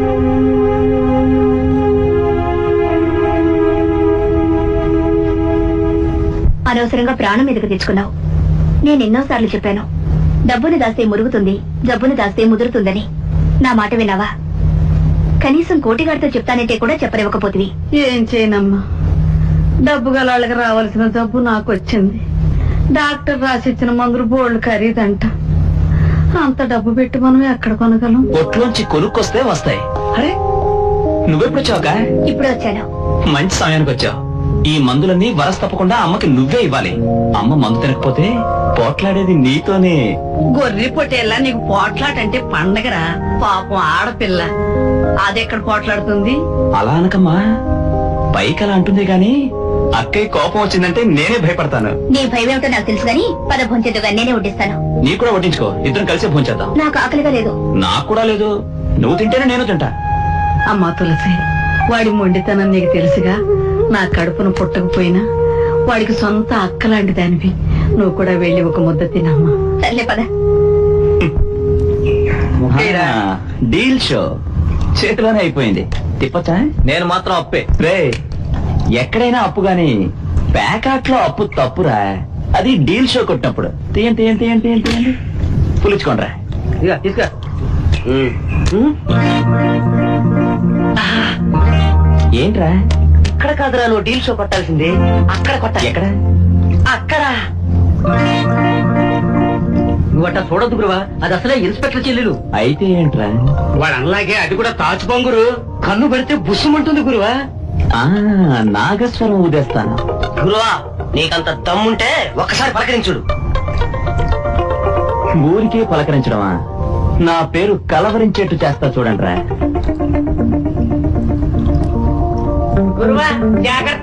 అనవసరంగా ప్రాణం మీదకు తెచ్చుకున్నావు నేను ఎన్నోసార్లు చెప్పాను డబ్బుని దాస్తే మురుగుతుంది జబ్బుని దాస్తే ముదురుతుందని నా మాట విన్నావా కనీసం కోటిగాడితో చెప్తానంటే కూడా చెప్పనివ్వకపోతివి ఏం చేయనమ్మా డబ్బు గల వాళ్ళకి రావాల్సిన జబ్బు నాకు వచ్చింది డాక్టర్ రాసిచ్చిన మందులు బోల్డ్ ఖరీదంట అంత డబ్బు పెట్టి మనం ఎక్కడ కొనగలం కొట్లోంచి కొనుక్కొస్తే వస్తాయి అరే నువ్వెప్పుడు వచ్చావుగా ఇప్పుడు వచ్చాను మంచి సమయానికి వచ్చావు ఈ మందులన్నీ వరస తప్పకుండా అమ్మకి నువ్వే ఇవ్వాలి అమ్మ మందు తినకపోతే పోట్లాడేది నీతోనే గొర్రె పొట్టేలా నీకు పోట్లాటంటే పండగరా పాపం ఆడపిల్ల అదెక్కడ పోట్లాడుతుంది అలా అనకమ్మా పైకి అలా అంటుంది గాని అక్కయ్య కోపం వచ్చిందంటే నేనే భయపడతాను నీ భయం ఏమిటో నాకు తెలుసు కానీ పద భొంచెద్దుగా నేనే వడ్డిస్తాను నీ కూడా వడ్డించుకో ఇద్దరం కలిసి భోంచేద్దాం నాకు ఆకలిగా లేదు నాకు కూడా లేదు నువ్వు తింటేనే నేను తింటా అమ్మా తులసి వాడి మొండితనం నీకు తెలుసుగా నా కడుపును పుట్టకపోయినా వాడికి సొంత అక్కలాంటి దానివి నువ్వు కూడా వెళ్ళి ఒక ముద్ద తినమ్మా సర్లే పద డీల్ షో చేతిలోనే అయిపోయింది తిప్పచ్చా నేను మాత్రం అప్పే రే ఎక్కడైనా అప్పు గాని ప్యాకాట్ లో అప్పు తప్పురా అది డీల్ షో కొట్టినప్పుడు తీయండి తీయండి తీయండి తీయండి తీయండి పులుచుకోండిరా ఇక తీసుకా ఏంట్రా ఇక్కడ కాదురా నువ్వు డీల్ షో కొట్టాల్సింది అక్కడ కొట్టాలి ఎక్కడ అక్కడ నువ్వు అట్లా చూడద్దు గురువా అది అసలే ఇన్స్పెక్టర్ చెల్లెలు అయితే ఏంట్రా వాడు అనలాగే అది కూడా తాచు పొంగురు కన్ను పెడితే బుస్సుమంటుంది గురువా ఆ నాగస్వరం ఊదేస్తాను గురువా నీకంత దమ్ముంటే ఒక్కసారి పలకరించుడు ఊరికే పలకరించడమా నా పేరు కలవరించేట్టు చేస్తా చూడండిరా గురువా జాగ్రత్త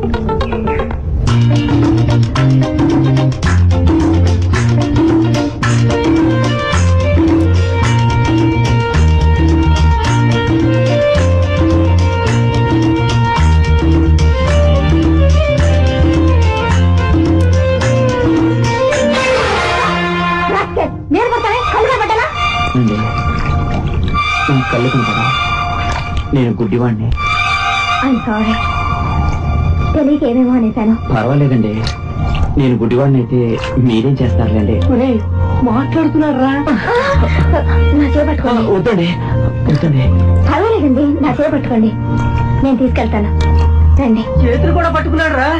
నేను కొట్టానే కళ్ళు పడ్డానా అండి నా కళ్ళు కనపడా నేను గుడ్డివాణ్ణి ఐమ్ సారీ తెలియక ఏమేమో అనేశాను పర్వాలేదండి నేను గుడ్డివాడిని అయితే మీరేం చేస్తారులేండి మాట్లాడుతున్నాడు రా నా చేపట్టుకోండి వద్దండి వద్దండి పర్వాలేదండి నా చేపట్టుకోండి నేను తీసుకెళ్తాను రండి చేతులు కూడా పట్టుకున్నాడు రా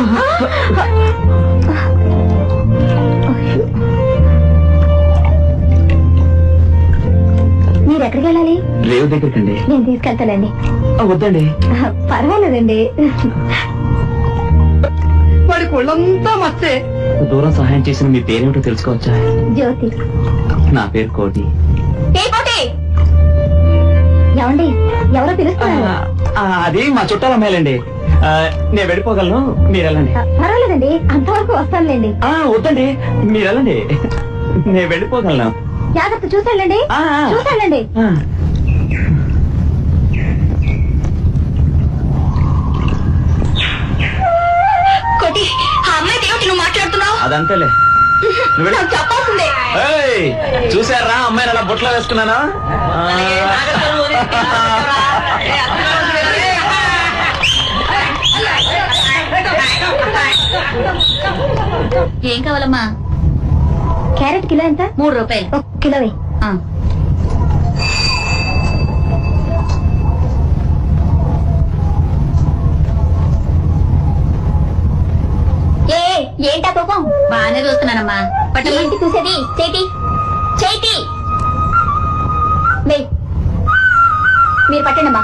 మీరు ఎక్కడికి వెళ్ళాలి రేవు దగ్గరకండి నేను తీసుకెళ్తానండి వద్దండి పర్వాలేదండి వాడి కొళ్ళంతా మచ్చే దూరం సహాయం చేసిన మీ పేరేమిటో తెలుసుకోవచ్చా జ్యోతి నా పేరు కోటి ఏమండి ఎవరో పిలుస్తున్నారు ఆ, అది మా చుట్టాల అమ్మాయిలండి ఆ, నేను వెళ్ళిపోగలను మీరు వెళ్ళండి పర్వాలేదండి అంతవరకు వస్తానులేండి ఆ, వద్దండి మీరు వెళ్ళండి నేను వెళ్ళిపోగలను జాగ్రత్త చూసాళ్ళండి ఆ, ఆ. చూసాళ్ళండి ఆ. కొట్టి ఆ అమ్మాయి దేవుటి నువ్వు మాట్లాడుతున్నావు అదంతేలే నువ్వు వెళ్ళు. నాకు చెప్పాల్సిందే ఏయ్, చూసారా అమ్మాయిని అలా బుట్టలో వేసుకున్నాను ఏం కావాలమ్మా క్యారెట్ కిలో ఎంత మూడు రూపాయలు ఒక కిలో వెయ్యి ఆ. ఏ ఏంటా కోపం బాగానే చూస్తున్నానమ్మా పట్టమ్మా ఏంటి చూసేది చేతి చేతి వెయ్యి మీరు పట్టండమ్మా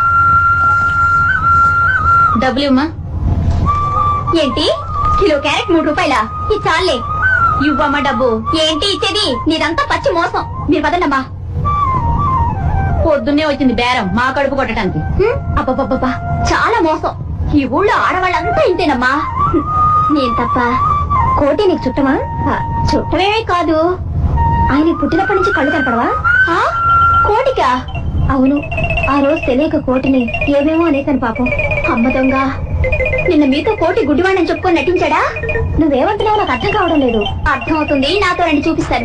డబ్బులు ఇమ్మా ఏంటి కిలో క్యారెట్ మూడు రూపాయల ఇది చాలే ఇవ్వమ్మా డబ్బు ఏంటి ఇచ్చేది నీదంతా పచ్చి మోసం మీరు పదండమ్మా పొద్దున్నే వచ్చింది బేరం మా కడుపు కొట్టడానికి హ్మ్, అబ్బబ్బబ్బబ్బా చాలా మోసం ఈ ఊళ్ళో ఆడవాళ్ళంతా ఇంతేనమ్మా హ్మ్, నేను తప్ప కోటి నీకు చుట్టమా ఆ, చుట్టమేమే కాదు ఆయన పుట్టినప్పటి నుంచి కళ్ళు కనపడవా ఆ? కోటికా అవును ఆ రోజు తెలియక కోటిని ఏమేమో అనేకని పాపం అమ్మ దొంగ నిన్న మీతో కోటి గుడ్డివాడని చెప్పుకొని నటించాడా నువ్వేమంటున్నావు నాకు అర్థం కావడం లేదు అర్థం అవుతుంది నాతో రండి చూపిస్తాను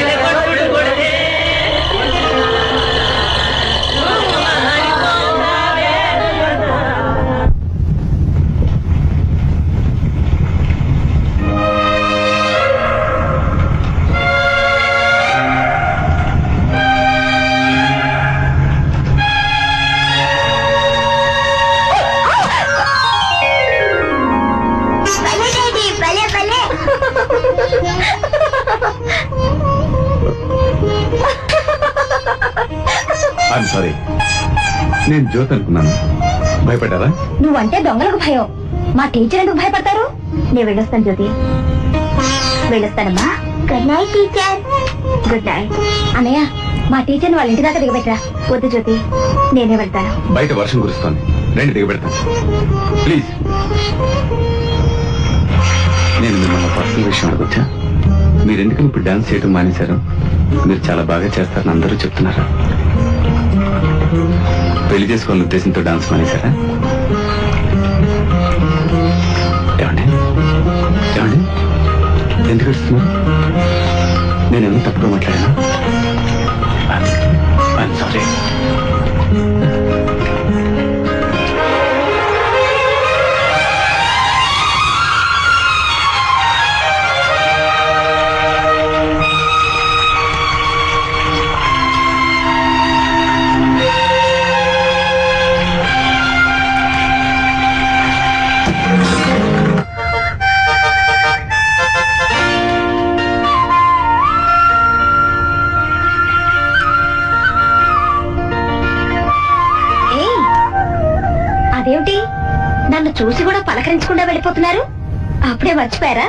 ఐఎమ్ సారీ నేను జ్యోతి అనుకున్నాను భయపడ్డారా నువ్వంటే దొంగలకు భయం మా టీచర్ ఎందుకు భయపడతారు నేను వెళ్ళొస్తాను జ్యోతి వెళ్ళొస్తానమ్మా good night teacher good night అన్నయ్య మా టీచర్ వాళ్ళ ఇంటి దాకా దిగబెట్టరా వద్దు జ్యోతి నేనే వెళ్తాను బయట వర్షం కురుస్తోంది రండి దిగబెడతాను ప్లీజ్ నేను మిమ్మల్ని పర్సనల్ విషయం అడగొచ్చా మీరు ఎందుకు ఇప్పుడు డాన్స్ చేయడం మానేశారు మీరు చాలా బాగా చేస్తారని అందరూ చెప్తున్నారు పెళ్లి చేసుకోవాలని ఉద్దేశంతో డాన్స్ మానేశారా ఏమండి ఏమండి ఎందుకు వస్తున్నారు నేను ఏమన్నా తప్పుగా మాట్లాడాను సారీ ఏయ్, అదేమిటి నన్ను చూసి కూడా పలకరించకుండా వెళ్ళిపోతున్నారు అప్పుడే మర్చిపోయారా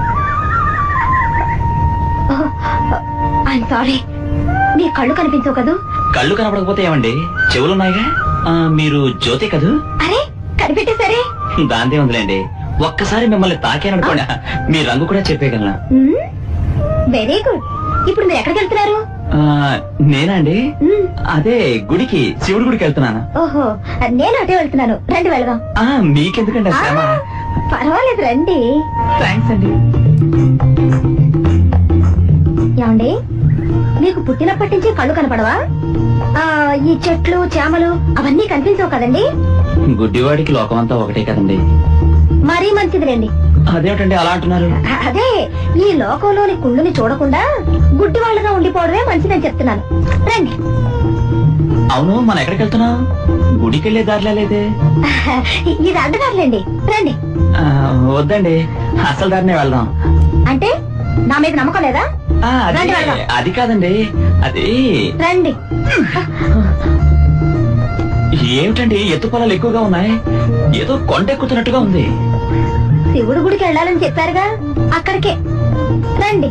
ఐఎమ్ సారీ మీ కళ్ళు కనిపించవు కదూ కళ్ళు కనపడకపోతే ఏమండి చెవులున్నాయిగా ఆ, మీరు జ్యోతి కదూ అరే కనిపెట్టేసరే దాంతే ఉందిలేండి ఒక్కసారి మిమ్మల్ని తాకాననుకోండి మీ రంగు కూడా చెప్పేయగలను వెరీ గుడ్ ఇప్పుడు మీరు ఎక్కడికి వెళ్తున్నారు ఆ, నేనా అండి మ్మ్. అదే గుడికి శివుడి గుడికి వెళ్తున్నాను ఓహో నేను అటే వెళ్తున్నాను రండి వెళదాం ఆ మీకెందుకండి ఆ శ్రమ ఆ, పర్వాలేదు రండి థ్యాంక్స్ అండి ఏమండి మీకు పుట్టినప్పటి నుంచి కళ్ళు కనపడవా ఆ, ఈ చెట్లు చేమలు అవన్నీ కనిపించవు కదండి గుడ్డివాడికి లోకమంతా ఒకటే కదండి మరీ మంచిదిలేండి అదేమిటండి అలా అంటున్నారు అ- అదే ఈ లోకంలోని కుళ్ళుని చూడకుండా గుడ్డి వాళ్ళగా ఉండిపోవడమే మంచిదని చెప్తున్నాను రండి అవును మనం ఎక్కడికి వెళ్తున్నాం గుడికి వెళ్ళే దారిలో లేదే ఇది అడ్డదారులేండి రండి ఆ, వద్దండి అసలు దారినే వెళ్దాం అంటే నా మీద నమ్మకం లేదా ఆ, అది రండి వెళ్దాం అది కాదండి అది రండి ఏమిటండి ఎత్తు పొలాలు ఎక్కువగా ఉన్నాయి ఏదో కొండ ఎక్కుతున్నట్టుగా ఉంది శివుడు గుడికి వెళ్ళాలని చెప్పారుగా అక్కడికే రండి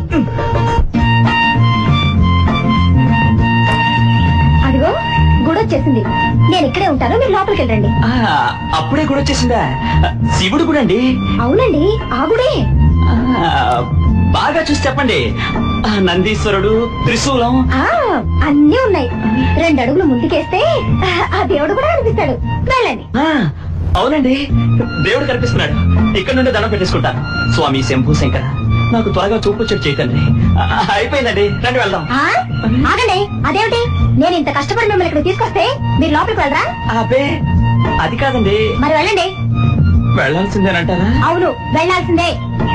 అదిగో గుడి వచ్చేసింది నేను ఇక్కడే ఉంటాను మీరు లోపలికి వెళ్ళండి ఆ, అప్పుడే కూడా వచ్చేసిందా శివుడు కూడా అండి అవునండి ఆ గుడే ఆ, బాగా చూసి చెప్పండి ఆ, నందీశ్వరుడు త్రిశూలం ఆ అన్నీ ఉన్నాయి రెండు అడుగులు ముందుకేస్తే ఆ దేవుడు కూడా అనిపిస్తాడు వెళ్ళండి ఆ, అవునండి దేవుడు కనిపిస్తున్నాడు ఇక్కడ నుండి దండం పెట్టేసుకుంటాను స్వామి శంభు శంకర నాకు త్వరగా చూపు చెట్టు చేయకండి ఆ, అయిపోయిందండి రండి వెళ్దాం ఆ? ఆగండి అదేమిటి నేను ఇంత కష్టపడి మిమ్మల్ని ఇక్కడ తీసుకొస్తే మీరు లోపలికి వెళ్ళరా అబ్బే అది కాదండి మరి వెళ్ళండి వెళ్ళాల్సిందేనంటారా అవును వెళ్ళాల్సిందే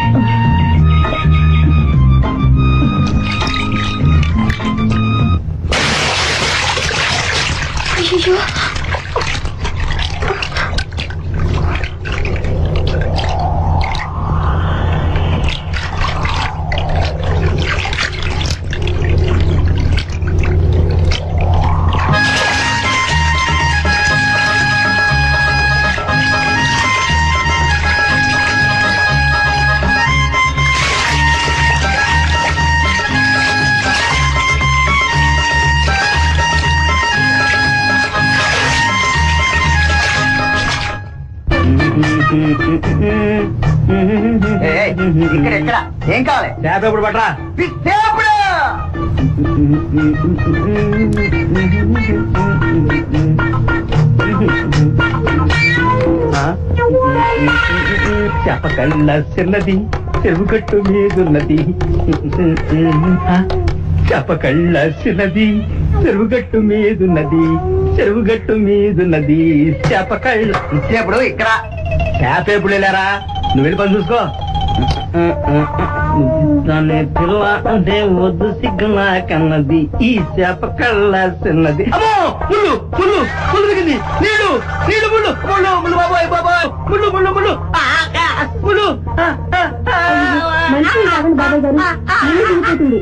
అయ్యో ఇక్కడ ఇక్కడ ఏం కావాలి ట్యాప్ ఎప్పుడు పట్రా పిచ్చేపుడు చెప్పకల్లా చిన్నది చెరువుగట్టు మీదున్నది చెప్పకళ్ళ చిన్నది చెరువుగట్టు మీదున్నది చెరువుగట్టు మీదున్నది చెప్పకళ్ళ ఇప్పుడు ఇక్కడ చేప ఎప్పుడు వెళ్ళారా నువ్వు వెళ్ళి పని చూసుకో దాని పిల్ల అంటే వద్దు సిగ్గు నాకన్నది ఈ చేప కళ్ళ చిన్నది అమ్మో ముళ్ళు ముళ్ళు ముళ్ళు దిగింది నీళ్ళు నీళ్ళు ముళ్ళు ముళ్ళు ముళ్ళు బాబాయ్ బాబాయ్ ముళ్ళు ముళ్ళు ముళ్ళు ఆ, ఆ, ముళ్ళు ఆ, ఆ, ఆ, మంచిగా తాగండి బాబాయ్ గారు నీళ్ళు దిగిపోతుంది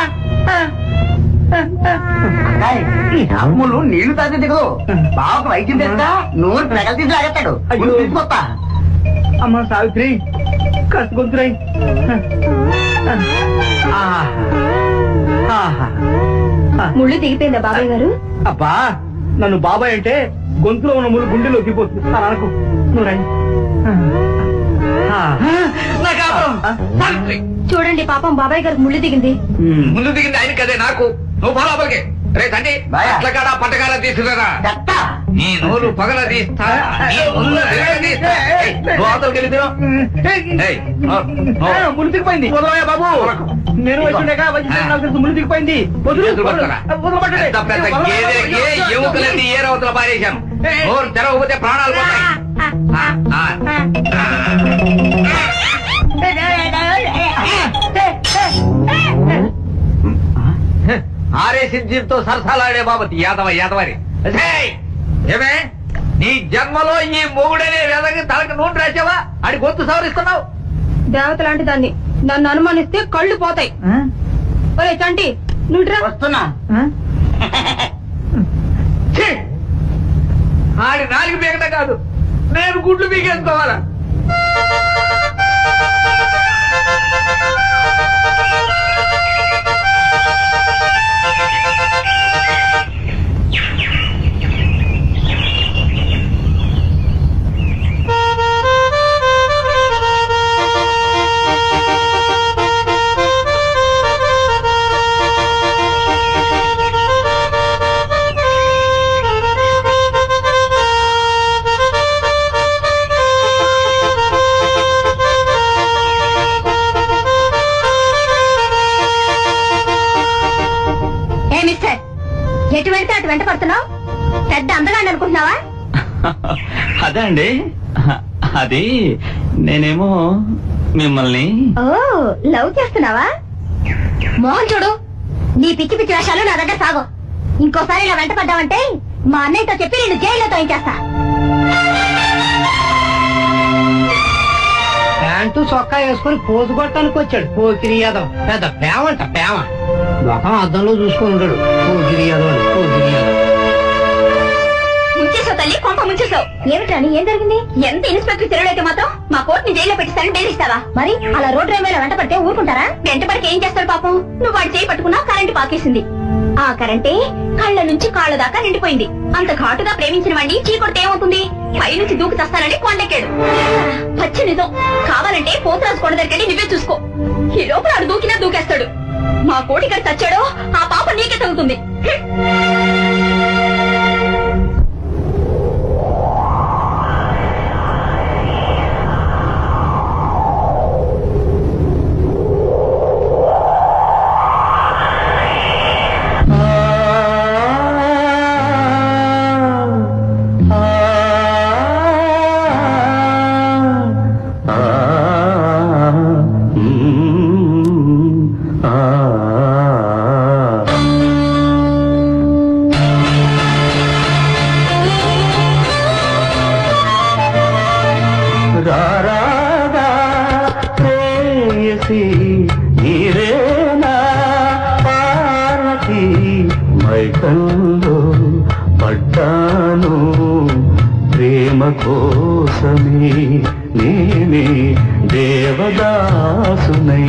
అమ్ములు నీళ్లు తాగి దిగదు బావకు వైద్యం తెస్తా నూరు ప్రగలు తీసి లాగేస్తాడు తీసుకొస్తా అమ్మ సావిత్రి కాస్త గొంతురై ముళ్ళు దిగిపోయిందా బాబాయ్ గారు అబ్బా నన్ను బాబాయ్ అంటే గొంతులో ఉన్న ముళ్ళు గుండెలో దిగిపోతుంది అలా అనకు నువ్వు రండి చూడండి పాపం బాబాయ్ గారికి ముళ్ళు దిగింది ముందు దిగింది ఆయన కదే నాకు నువ్వు ఫాలో అవ్వకే రే తండ్రి అట్లకాడ పట్టకాడ తీసుకురా నీ నోరు పగల తీస్తా నీ ముందు రేగ తీస్తా. ఏయ్, నువ్వు అవతలకి వెళ్ళి తిను. ఏయ్, నో- నో. ముళ్ళు దిగిపోయింది వదలవయ్యా బాబు నేను వచ్చిండగా వచ్చి నాకు తెలుసు ముళ్ళు దిగిపోయింది వదులు చేతులు పట్టుకోరా. వదలబట్టండి. పెద్ద పెద్ద గేదెలకి ఎముకలన్నీ ఏరవతల పారేశాను నోరు తెరవకపోతే ప్రాణాలు పోతాయి ఆ, ఆ. ఆరే సిద్ధితో సరసాలాడే బాబతి యాదవ యాదవని ఏయ్! ఏమే నీ జన్మలో ఈ మొగుడనే వేదకి తలకు నూనె రాసావా అడి గొంతు సవరిస్తున్నావు దేవత లాంటి దాన్ని నన్ను అనుమానిస్తే కళ్ళు పోతాయి ఒరే చంటి నువ్వురా వస్తున్నా ఛీ! ఆడి నాలుగు పీకట కాదు నేను గుడ్లు పీకేసుకోవాలా ఏ మిస్టర్ ఎటు వెళ్తే అటు వెంట పడుతున్నావు పెద్ద అందగాండి అనుకుంటున్నావా అదే అండి అది నేనేమో మిమ్మల్ని ఓ లవ్ చేస్తున్నావా మోహన్ చూడు నీ పిచ్చి పిచ్చి వేషాలు నా దగ్గర సాగు ఇంకోసారి ఇలా వెంట పడ్డావంటే మా అన్నయ్యతో చెప్పి నేను జైల్లో తోయించేస్తా ప్యాంటు చొక్కా వేసుకుని పోజు కొట్టడానికి వచ్చాడు పోకిరి యాదవ్ పెద్ద ప్రేమంట ప్రేమ ముఖం అద్దంలో చూసుకొని ఉంటాడు పోకిరి యాదవ్ అని పోకిరి యాదవ్ ముంచేసావు తల్లి కొంప ముంచేసావు ఏమిటని ఏం జరిగింది ఎంత ఇన్స్పెక్టర్ తిరగడైతే మాత్రం మా కోర్టుని జైల్లో పెట్టిస్తానని బెదిరిస్తావా మరి అలా రోడ్డు రైల్వేలో వెంట పడితే ఊరుకుంటారా వెంట పడికి ఏం చేస్తాడు పాపం నువ్వు వాడి చేయి పట్టుకున్నా కరెంటు పాకేసింది ఆ కరెంటే కళ్ళ నుంచి కాళ్ళ దాకా నిండిపోయింది అంత ఘాటుగా ప్రేమించిన వాడిని చీకొడితే ఏమవుతుంది పై నుంచి దూకి చస్తానని కొండెక్కాడు పచ్చి నిజం కావాలంటే పోతరాజు కొండ దగ్గరికి నువ్వే చూసుకో ఈ లోపల ఆడు దూకినా దూకేస్తాడు మా కోటిగాడు చచ్చాడో ఆ పాప నీకే తగ్గుతుంది రారాగా ప్రేయసి నీరేనా పార్వతి మైకల్లో పడ్డాను ప్రేమ కోసమే నేనే దేవదాసునై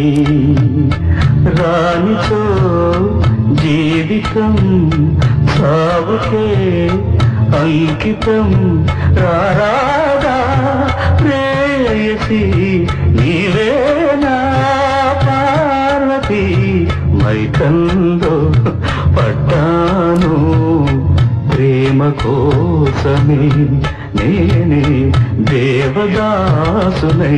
రానితో జీవితం సాగుకే అంకితం రారాగా ప్రేయసి నీవేనా పార్వతి మైకంలో పడ్డాను ప్రేమ కోసమే నేనే దేవదాసునై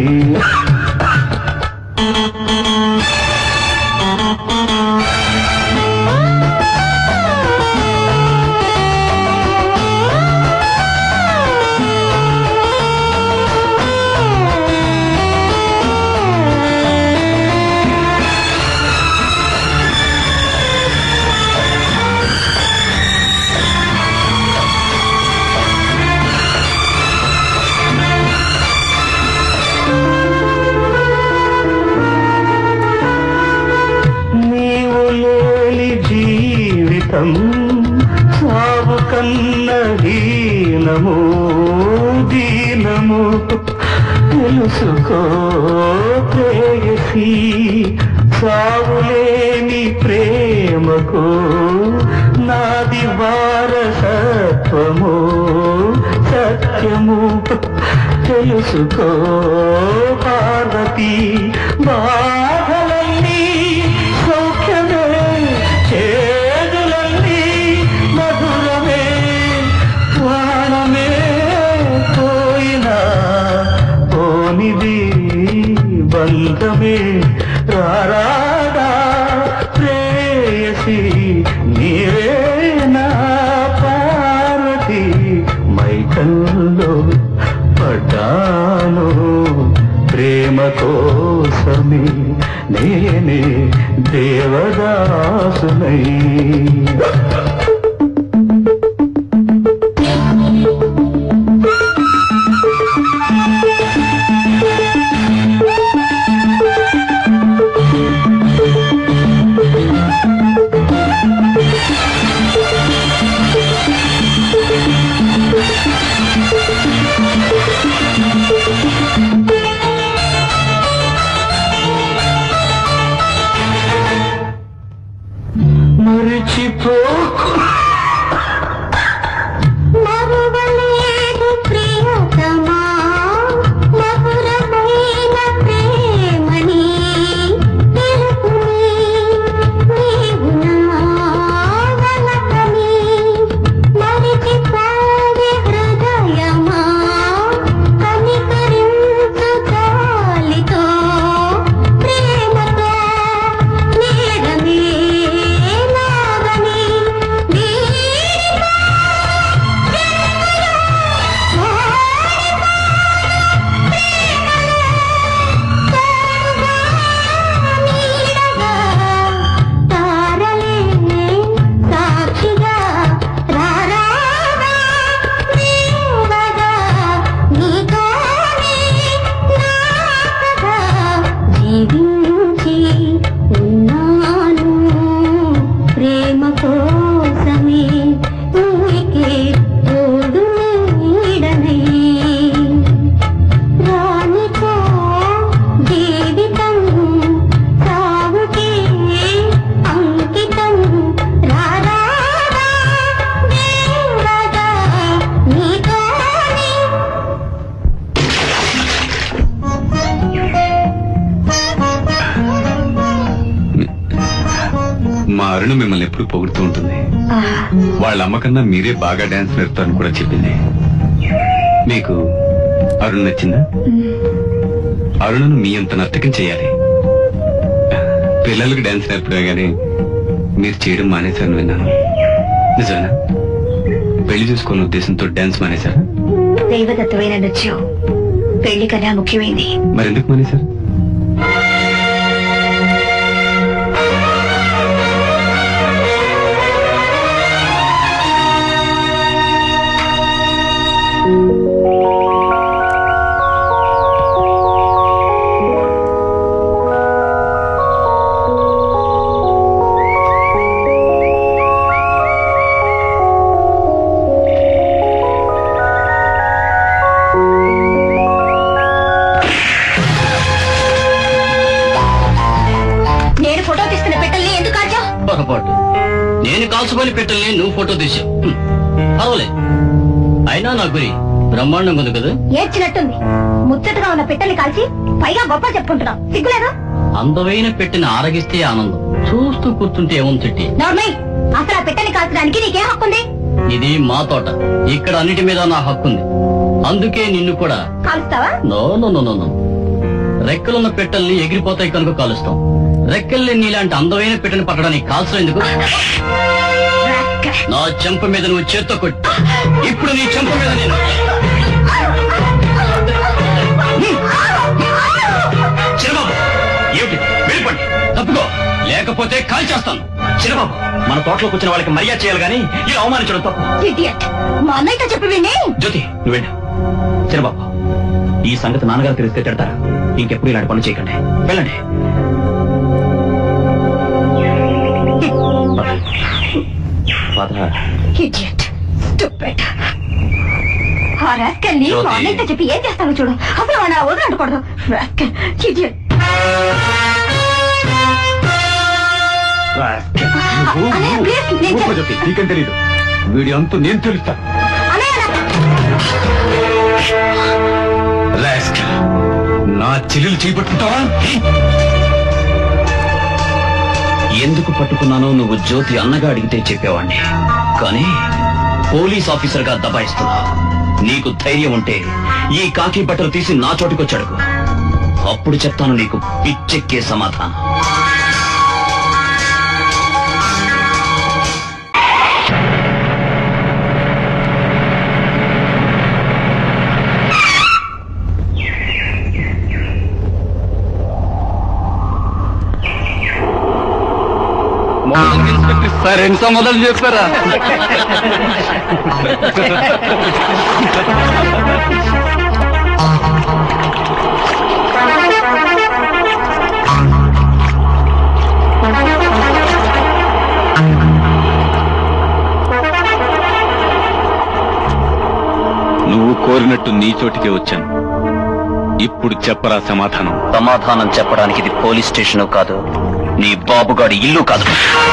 నీవు లేని జీవితం సాగు కన్న హీనము దీనము తెలుసుకో ప్రేయసి సాగులేని ప్రేమకు నాది వారసత్వము సత్యము తెలుసుకో పార్వతి బాధలన్నీ సౌఖ్యమే చేదులన్నీ మధురమే ప్రాణమే పోయినా పోనిది బంధమే రారాదా ప్రేయసి నీవే నా పార్వతి మైకల్లో పడ్డాను ప్రేమ కోసమే నేనే దేవదాసునై మరిచిపోకు మరువలేదు ప్రియతమా మధురమైన ప్రేమని తెలుపుని నీవు నా వలపని మరిచిపోయే హృదయమా కనికరించు జాలితో ప్రేమతో నేరమే నాగని నీరితో తారలే సాక్షిగా రారాగా దేవగా నీతోనే నాకగా జీవించి ఉన్నాను ప్రేమ కోసమే నీకే తోడు నీడనే రానికో జీవితం సాగుకే అంకితం రారాగా దేవగా నీతోనే మా అరుణ మిమ్మల్ని ఎప్పుడు పొగుడుతూ ఉంటుంది వాళ్ళ అమ్మకన్నా మీరే బాగా డాన్స్ నేర్పుతారని కూడా చెప్పింది మీకు అరుణ్ నచ్చిందా అరుణను మీ అంత నర్తకం చేయాలి పిల్లలకు డాన్స్ నేర్పడం గానీ మీరు చేయడం మానేశారని విన్నాను నిజమేనా పెళ్లి చూసుకున్న ఉద్దేశంతో డాన్స్ మానేశారా దైవదత్తమైన నృత్యం పెళ్లి కన్నా ముఖ్యమైంది మరెందుకు మానేశారు నేను ఫోటో తీస్తున్న పెట్టల్ని ఎందుకు కాల్చావు పొరపాటు నేను కాల్చుకొని పెట్టలే నువ్వు ఫోటో తీసావు హ్మ్. పర్వాలే అయినా నా గురి బ్రహ్మాండంగా ఉంది కదా ఏడ్చినట్టుంది ముచ్చటగా ఉన్న పెట్టల్ని కాల్చి పైగా గొప్ప చెప్పుకుంటున్నావు సిగ్గులేదు అందమైన పెట్టిన ఆరగిస్తే ఆనందం చూస్తూ కూర్చుంటే ఏముంది చెట్టి నోర్మై అసలు ఆ పెట్టని కాల్చడానికి నీకేం హక్కుంది ఇది మా తోట ఇక్కడ అన్నిటి మీద నా హక్కుంది అందుకే నిన్ను కూడా కాలుస్తావా no no no no no రెక్కలున్న పెట్టల్ని ఎగిరిపోతాయి కనుక కాలుస్తాం రెక్కల్ని నీలాంటి అందమైన పెట్టని పట్టడానికి కాల్చడం ఎందుకు నా చెంప మీద నువ్వు చేత్తో కొట్టి ఇప్పుడు నీ చెంప మీద నేను చిరబాబు ఏమిటి వెళ్ళిపోండి తప్పుకో లేకపోతే కాల్ చేస్తాను చిరబాబు మన తోటలోకి వచ్చిన వాళ్ళకి మర్యాద చేయాలి కానీ ఇలా అవమానించడం తప్పు ఇడియట్ మా అన్నయ్యతో చెప్పి విని జ్యోతి నువ్వు వెళ్ళు చిరబాబు ఈ సంగతి నాన్నగారు తెలిస్తే తిడతారా ఇంకెప్పుడు ఇలాంటి పనులు చేయకండి వెళ్ళండి పద. ఇడియట్ స్టూపిడ్ ఆ రాస్కల్ని జ్యోతి. మా అన్నయ్యతో చెప్పి ఏం చేస్తానో చూడు అసలు వాడు ఆ వదిలంటకూడదు రాస్కల్ ఇడియట్ అన్నయ్య ప్లీజ్ నేను ఊరుకో చెప్- జ్యోతి నీకేం తెలీదు వీడి అంతు నేను తెలుస్తా అన్నయ్య రాస్కల్. నా చెల్లెలు చేపట్టుకుంటావా ఎందుకు పట్టుకున్నానో నువ్వు జ్యోతి అన్నగా అడిగితే చెప్పేవాణ్ణి కానీ పోలీస్ ఆఫీసర్ గా దబాయిస్తున్నావు నీకు ధైర్యం ఉంటే ఈ కాకి బట్టలు తీసి నా చోటుకొచ్చాడుకు అప్పుడు చెప్తాను నీకు పిచ్చెక్కే సమాధానం సార్ ఎంత మొదలు చెప్పారా నువ్వు కోరినట్టు నీ చోటికే వచ్చాను ఇప్పుడు చెప్పరా సమాధానం సమాధానం చెప్పడానికి ఇది పోలీస్ స్టేషన్ కాదు నీ బాబుగాడి ఇల్లు కాదు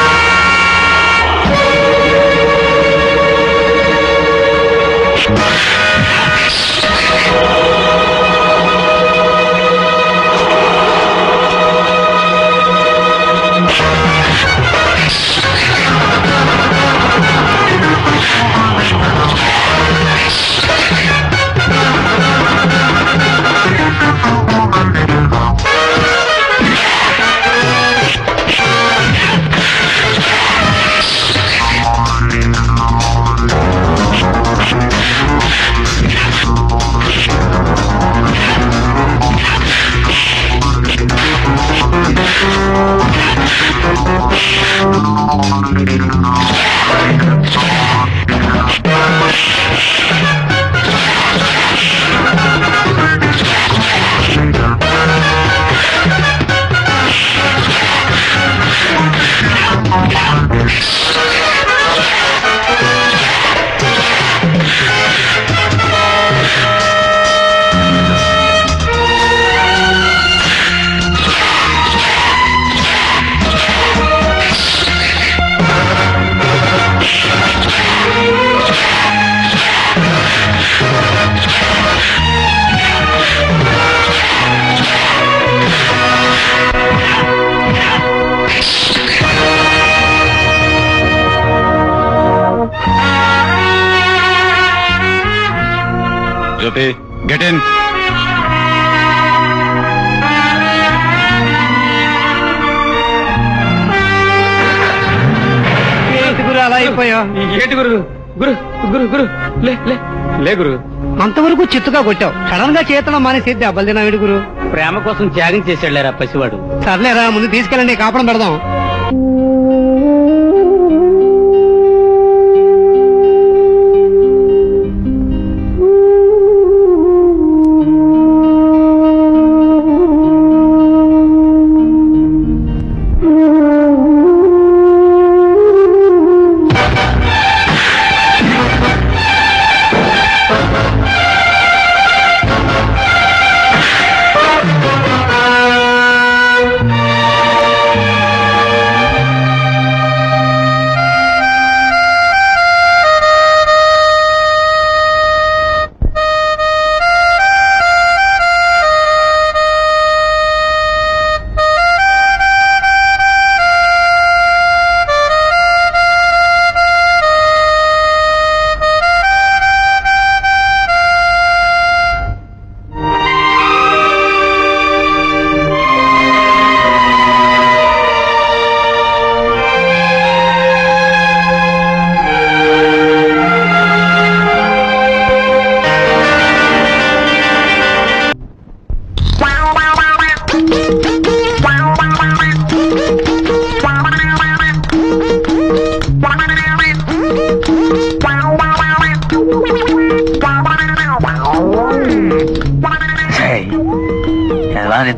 జ్యోతి గెట్ ఇన్ ఏంటి గురు అలా అయిపోయావు ఏంటి గురు గురు గురు గురు లే లే లే గురు అంతవరకు చిత్తుగా కొట్టావు సడన్ గా చేతనం మానేసి దెబ్బలు తిన్నావిడు గురు ప్రేమ కోసం త్యాగం చేశాడులేరా పసివాడు సర్లేరా ముందు తీసుకెళ్ళండి కాపడం పెడదాం ఆ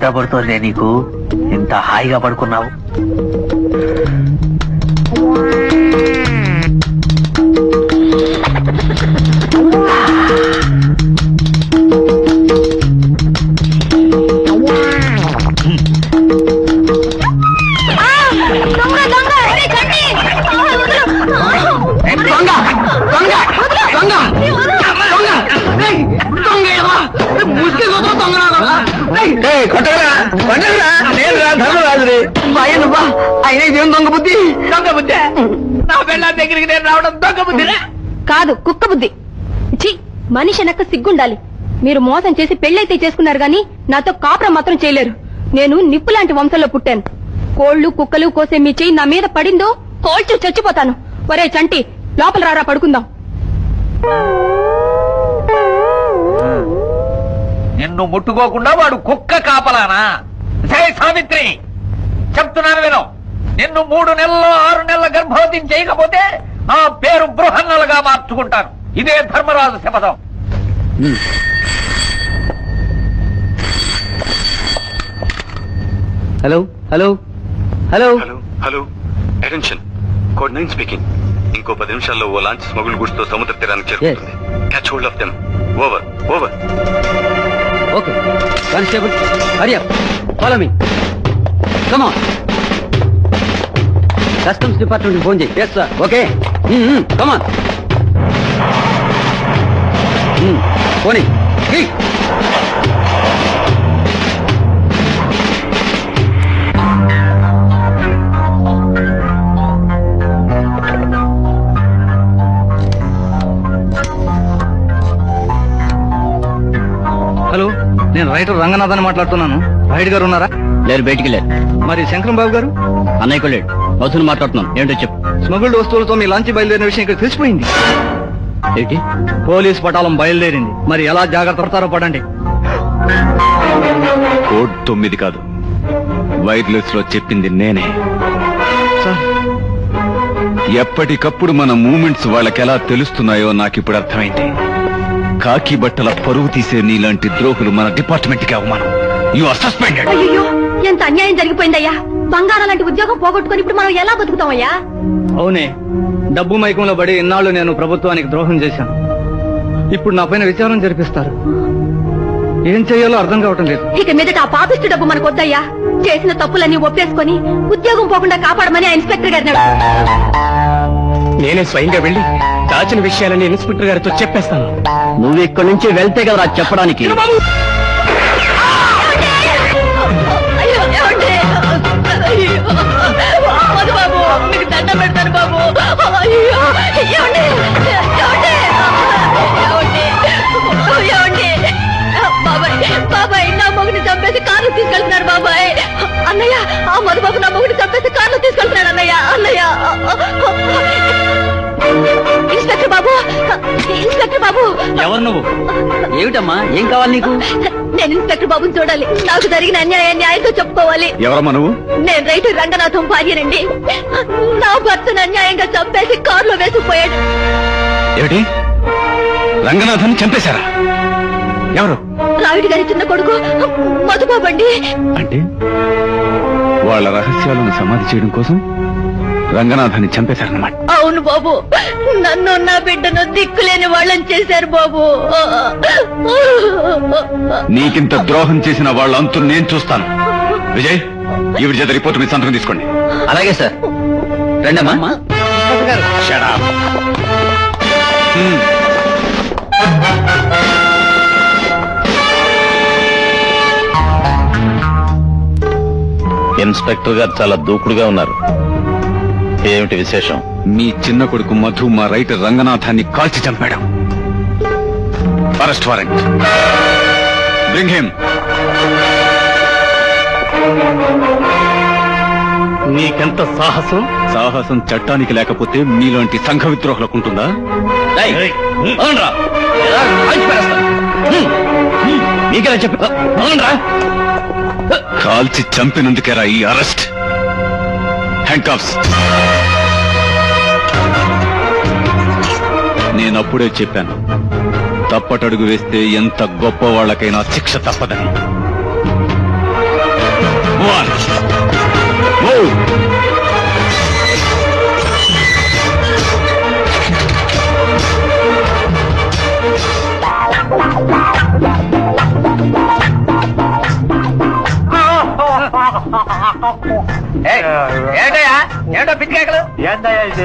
నిద్ర పడుతోందే నీకు ఇంత హాయిగా పడుకున్నావు దొంగ దొంగ ఏయ్, చంటి! ఆ, వదలు! దొంగ దొంగ దొంగ దొంగ ఏయ్, దొంగ ఏవా? ఏయ్, ముసుగు కొట్టు, దొంగ నా కొడుకా. ఏయ్, ఏయ్, కొట్టకురా, కొట్టకురా. నేను రా, ధర్మరాజుని. భయ నువ్వా? అయినా ఇదేం దొంగ బుద్ధి దొంగ బుద్ధి నా పెళ్ళ దగ్గరికి నేను రావడం దొంగ బుద్ధిరా కాదు కుక్క బుద్ధి ఛీ మనిషి వెనక సిగ్గుండాలి మీరు మోసం చేసి పెళ్ళైతే చేసుకున్నారు గాని నాతో కాపురం మాత్రం చేయలేరు నేను నిప్పు లాంటి వంశంలో పుట్టాను కోళ్లు కుక్కలు కోసే మీ చెయ్యి నా మీద పడిందో కోల్చు చచ్చిపోతాను ఒరే చంటి లోపల రారా పడుకుందాం నిన్ను ముట్టుకోకుండా వాడు కుక్క కాపలానా జై సావిత్రి చెప్తున్నాను విను నిన్ను మూడు నెలల్లో ఆరు నెలల గర్భవతిని చేయకపోతే ఆ పేరు బృహన్నలుగా మార్చుకుంటాను ఇదే ధర్మరాజు శపథం hello hello hello hello hello attention code nine speaking ఇంకో పది నిమిషాల్లో ఓ లాంచ్ స్మగుల్ గుడ్స్ తో సముద్ర తీరానికి చేరుకుంటుంది catch hold off them over over okay constable hurry up follow me come on customs department phone చేయి yes sir okay come on పోనీ హలో నేను రైటర్ రంగనాథ్ అని మాట్లాడుతున్నాను రాయుడు గారు ఉన్నారా లేరు బయటికి లేరు మరి శంకరం బాబు గారు అన్నయ్య లేడు మధుని మాట్లాడుతున్నాను ఏంటో చెప్పు స్మగుల్డ్ వస్తువులతో మీ లాంచ్ బయలుదేరిన విషయం ఇక్కడ తెలిసిపోయింది ఏంటి పోలీస్ పటాలం బయలుదేరింది మరి ఎలా జాగ్రత్త పడతారో పడండి కోడ్ తొమ్మిది కాదు వైర్లెస్ లో చెప్పింది నేనే ఎప్పటికప్పుడు మన మూమెంట్స్ వాళ్ళకెలా తెలుస్తున్నాయో నాకిప్పుడు అర్థమైంది కాకి బట్టల పరువు తీసే నీలాంటి ద్రోహులు మన డిపార్ట్మెంట్ కి అవమానం యు ఆర్ సస్పెండెడ్ అయ్యో ఎంత అన్యాయం జరిగిపోయిందయ్యా బంగారం లాంటి ఉద్యోగం పోగొట్టుకుని ఇప్పుడు మనం ఎలా బతుకుతామయ్యా అవునే డబ్బు మైకంలో పడి ఇన్నాళ్ళు నేను ప్రభుత్వానికి ద్రోహం చేశాను ఇప్పుడు నా పైన విచారం జరిపిస్తారు ఏం చేయాలో అర్థం కావటం లేదు ఇక మీదట ఆ పాపిష్టి డబ్బు మనకు వద్దయ్యా చేసిన తప్పులన్నీ ఒప్పేసుకొని ఉద్యోగం పోకుండా కాపాడమని ఆ ఇన్స్పెక్టర్ గారిని నేనే స్వయంగా వెళ్ళి దాచిన విషయాలని ఇన్స్పెక్టర్ గారితో చెప్పేస్తాను నువ్వు ఇక్కడి నుంచి వెళ్తే కదా చెప్పడానికి అయ్యో, ఏమండి? అయ్యో, వద్దు బాబు మీకు దండం పెడతాను బాబు అయ్యో ఏమండి ఏమండి ఏమండి ఏమండి బాబాయ్ బాబాయ్ నా మొగుని చంపేసి కారు తీసుకెళ్తున్నారు బాబాయ్ అన్నయ్య ఆ మధుబాబు నా మొగుని చంపేసి కారు తీసుకెళ్తున్నాడు అన్నయ్య అన్నయ్య ఇన్స్పెక్టర్ బాబు ఇన్స్పెక్టర్ బాబు ఎవరు నువ్వు ఏమిటమ్మా ఏం కావాలి నీకు నేను ఇన్స్పెక్టర్ బాబుని చూడాలి నాకు జరిగిన అన్యాయాన్ని ఆయనతో చెప్పుకోవాలి ఎవరమ్మా నువ్వు నేను రైతు రంగనాథం భార్యనండి నా భర్తను అన్యాయంగా చంపేసి కారులో వేసుకుపోయాడు ఏమిటి రంగనాథన్ చంపేశారా ఎవరు రావిడి గారి చిన్న కొడుకు మధుబాబు అండి అంటే వాళ్ళ రహస్యాలను సమాధి చేయడం కోసం రంగనాథాన్ని చంపేశారన్నమాట అవును బాబు నన్ను నా బిడ్డను దిక్కులేని వాళ్ళని చేశారు బాబు నీకింత ద్రోహం చేసిన వాళ్ళ అంతు నేను చూస్తాను విజయ్ ఈవిడ చేత రిపోర్ట్ మీ సంతకం తీసుకోండి అలాగే సార్ రండమ్మా Shut up. Hmm. ఇన్స్పెక్టర్ గారు చాలా దూకుడుగా ఉన్నారు ఏమిటి విశేషం మీ చిన్న కొడుకు మధు మా రైటర్ రంగనాథాన్ని కాల్చి చంపాడు అరెస్ట్ వారెంట్ బ్రింగ్ హిమ్ నీకెంత సాహసం సాహసం చట్టానికి లేకపోతే మీలాంటి సంఘ విద్రోహులకు ఉంటుందా మీకెలా చెప్పి అవునరా కాల్చి చంపినందుకేరా ఈ అరెస్ట్ హ్యాండ్ కాప్స్ నేనప్పుడే చెప్పాను తప్పటడుగు వేస్తే ఎంత గొప్ప వాళ్ళకైనా శిక్ష తప్పదని March. Move. ఏంటయ్యా ఏంటో పిచ్చికేకలు ఏంటయ్యా ఇది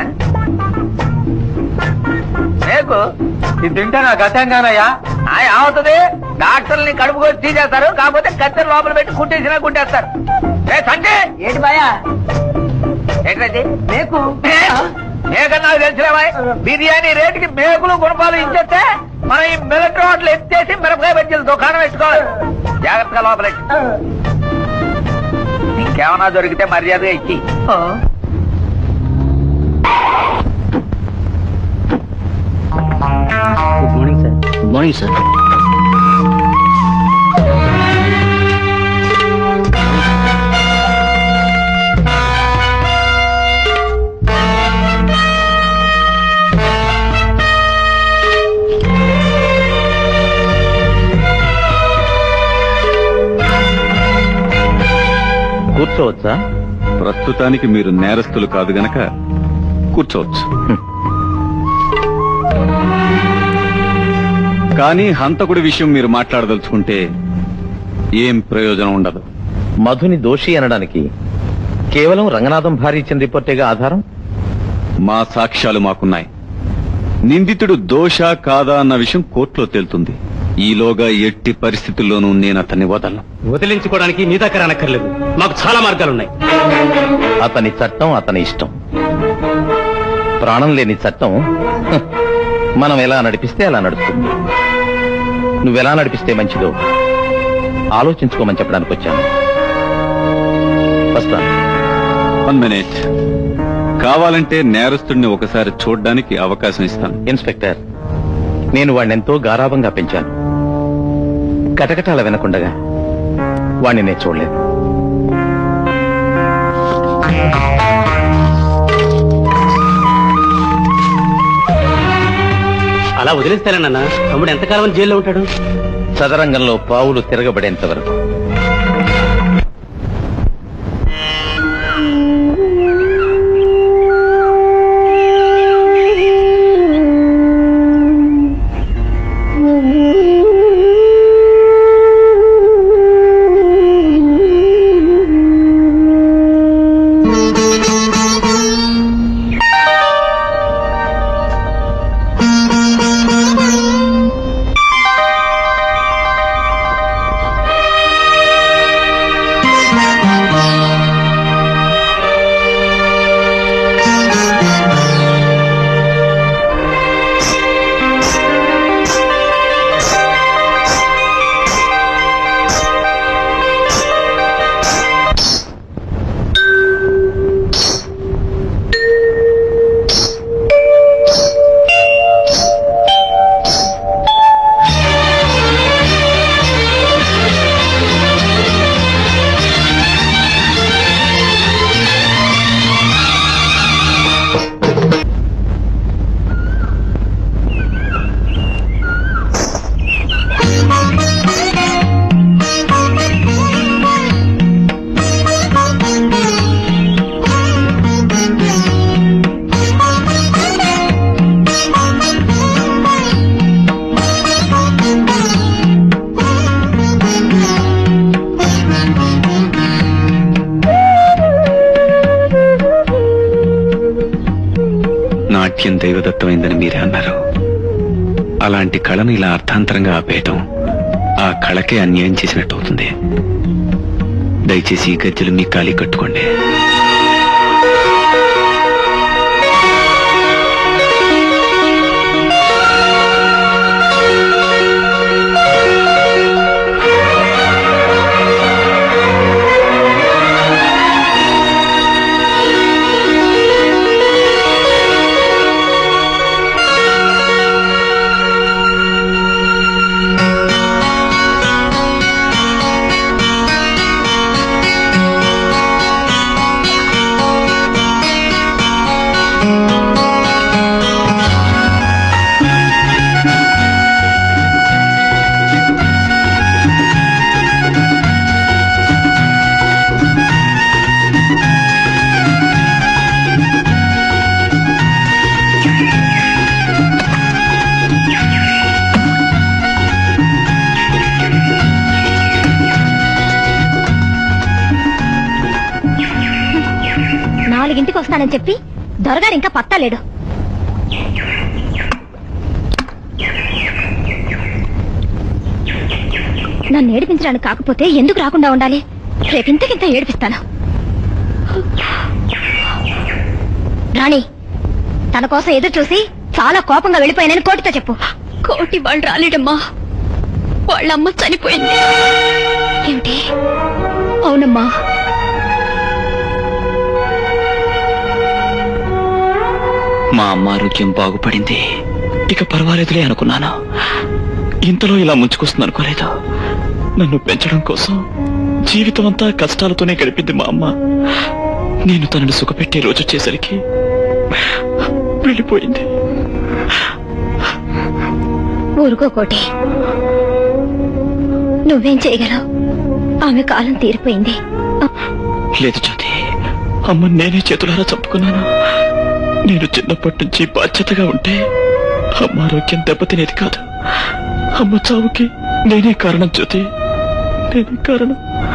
మేకు ఇది తింటే నాకు గతంగానయ్యా ఏమవుతుంది డాక్టర్ని కడుపు కోసి తీసేస్తారు కాకపోతే కత్తెర లోపల పెట్టి కుట్టేసినా కుట్టేస్తారు ఏ సంటే ఏంటి బాయా ఏంటది మేకు మేకన్నా నాకు తెలిసినవా బిర్యానీ రేటుకి మేకులు గుణపాలు ఇచ్చేస్తే మనం ఈ మిలిటరీ హోటల్ ఎత్తేసి మిరపకాయ బజ్జీలు దుకాణం పెట్టుకోవాలి జాగ్రత్తగా లోపల ఇంకేమన్నా దొరికితే మర్యాదగా ఇచ్చి good morning sir good morning sir కూర్చోవచ్చా ప్రస్తుతానికి మీరు నేరస్తులు కాదు గనక కూర్చోవచ్చు కానీ హంతకుడి విషయం మీరు మాట్లాడదలుచుకుంటే ఏం ప్రయోజనం ఉండదు మధుని దోషి అనడానికి కేవలం రంగనాథం భార్య ఇచ్చిన రిపోర్టేగా ఆధారం మా సాక్ష్యాలు మాకున్నాయి నిందితుడు దోష కాదా అన్న విషయం కోర్టులో తేలుతుంది ఈలోగా ఎట్టి పరిస్థితుల్లోనూ నేను అతన్ని వదలను వదిలించుకోవడానికి నీ దగ్గర అనక్కర్లేదు మాకు చాలా మార్గాలున్నాయి అతని చట్టం అతని ఇష్టం ప్రాణం లేని చట్టం హ్, మనం ఎలా నడిపిస్తే అలా నడుస్తుంది నువ్వెలా నడిపిస్తే మంచిదో ఆలోచించుకోమని చెప్పడానికి వచ్చాను వస్తాను వన్ మినిట్ కావాలంటే నేరస్తుడిని ఒకసారి చూడ్డానికి అవకాశం ఇస్తాను ఇన్స్పెక్టర్ నేను వాడిని ఎంతో గారాభంగా పెంచాను కటకటాల వినకుండగా వాణ్ణి నేను చూడలేదు అలా వదిలేస్తానన్నా తమ్ముడు ఎంతకాలం జైల్లో ఉంటాడు చదరంగంలో పావులు తిరగబడేంత వరకు నాట్యం దైవదత్తమైందని మీరే అన్నారు అలాంటి కళను ఇలా అర్థాంతరంగా ఆపేయటం ఆ కళకే అన్యాయం చేసినట్టు అవుతుంది దయచేసి ఈ గజ్జలు మీ ఖాళీ కట్టుకోండి నాలుగింటికి వస్తానని చెప్పి దొరగారు ఇంకా పత్తా లేడు నన్ను ఏడిపించడానికి కాకపోతే ఎందుకు రాకుండా ఉండాలి రేపింతకింత ఏడిపిస్తాను రాణి తన కోసం ఎదురు చూసి చాలా కోపంగా వెళ్ళిపోయానని కోటితో చెప్పు కోటి వాళ్ళు రాలేడమ్మా వాళ్ళమ్మ చనిపోయింది ఏమిటి అవునమ్మా మా అమ్మ ఆరోగ్యం బాగుపడింది ఇక పర్వాలేదులే అనుకున్నాను ఇంతలో ఇలా ముంచుకొస్తుంది అనుకోలేదు నన్ను పెంచడం కోసం జీవితం అంతా కష్టాలతోనే గడిపింది మా అమ్మ నేను తనను సుఖపెట్టే రోజు వచ్చేసరికి వెళ్ళిపోయింది ఊరుకో కోటి నువ్వేం చేయగలవు ఆమె కాలం తీరిపోయింది లేదు జ్యోతి అమ్మ నేనే చేతులారా చంపుకున్నాను నేను చిన్నప్పటి నుంచి బాధ్యతగా ఉంటే అమ్మ ఆరోగ్యం దెబ్బతినేది కాదు అమ్మ చావుకి నేనే కారణం జ్యోతి నేనే కారణం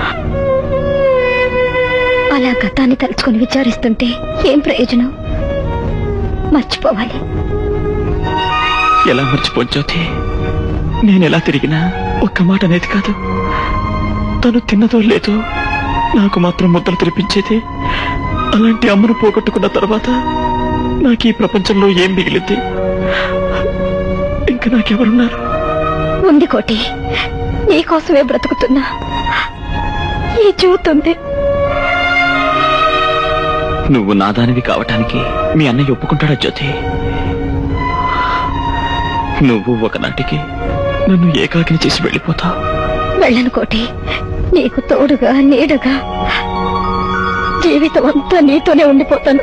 అలా గతాన్ని తలుచుకుని విచారిస్తుంటే ఏం ప్రయోజనం మర్చిపోవాలి ఎలా మర్చిపోను జ్యోతి నేను ఎలా తిరిగినా ఒక్క మాట అనేది కాదు తను తిన్నదో లేదో నాకు మాత్రం ముద్దలు తినిపించేది అలాంటి అమ్మను పోగొట్టుకున్న తర్వాత నాకు ఈ ప్రపంచంలో ఏం మిగిలింది ఇంకా నాకెవరున్నారు ఉంది కోటి నీకోసమే బ్రతుకుతున్నా ఈ చూతుంది నువ్వు నాదానివి కావటానికి మీ అన్నయ్య ఒప్పుకుంటాడా జ్యోతి నువ్వు ఒకనాటికి నన్ను ఏకాకిని చేసి వెళ్ళిపోతావు వెళ్ళను కోటి నీకు తోడుగా నీడగా జీవితం అంతా నీతోనే ఉండిపోతాను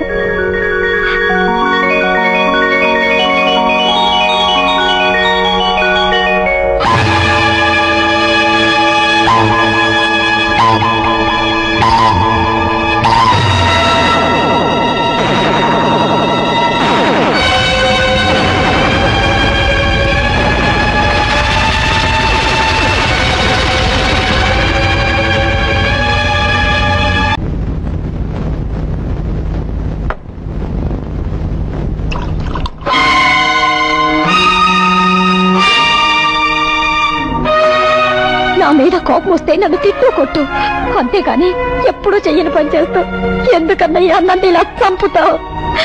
నా మీద కోపం వస్తే నన్ను తిట్టు కొట్టు అంతేగాని ఎప్పుడూ చెయ్యని పని చేస్తావు ఎందుకన్నయ్యా నన్ను ఇలా చంపుతావు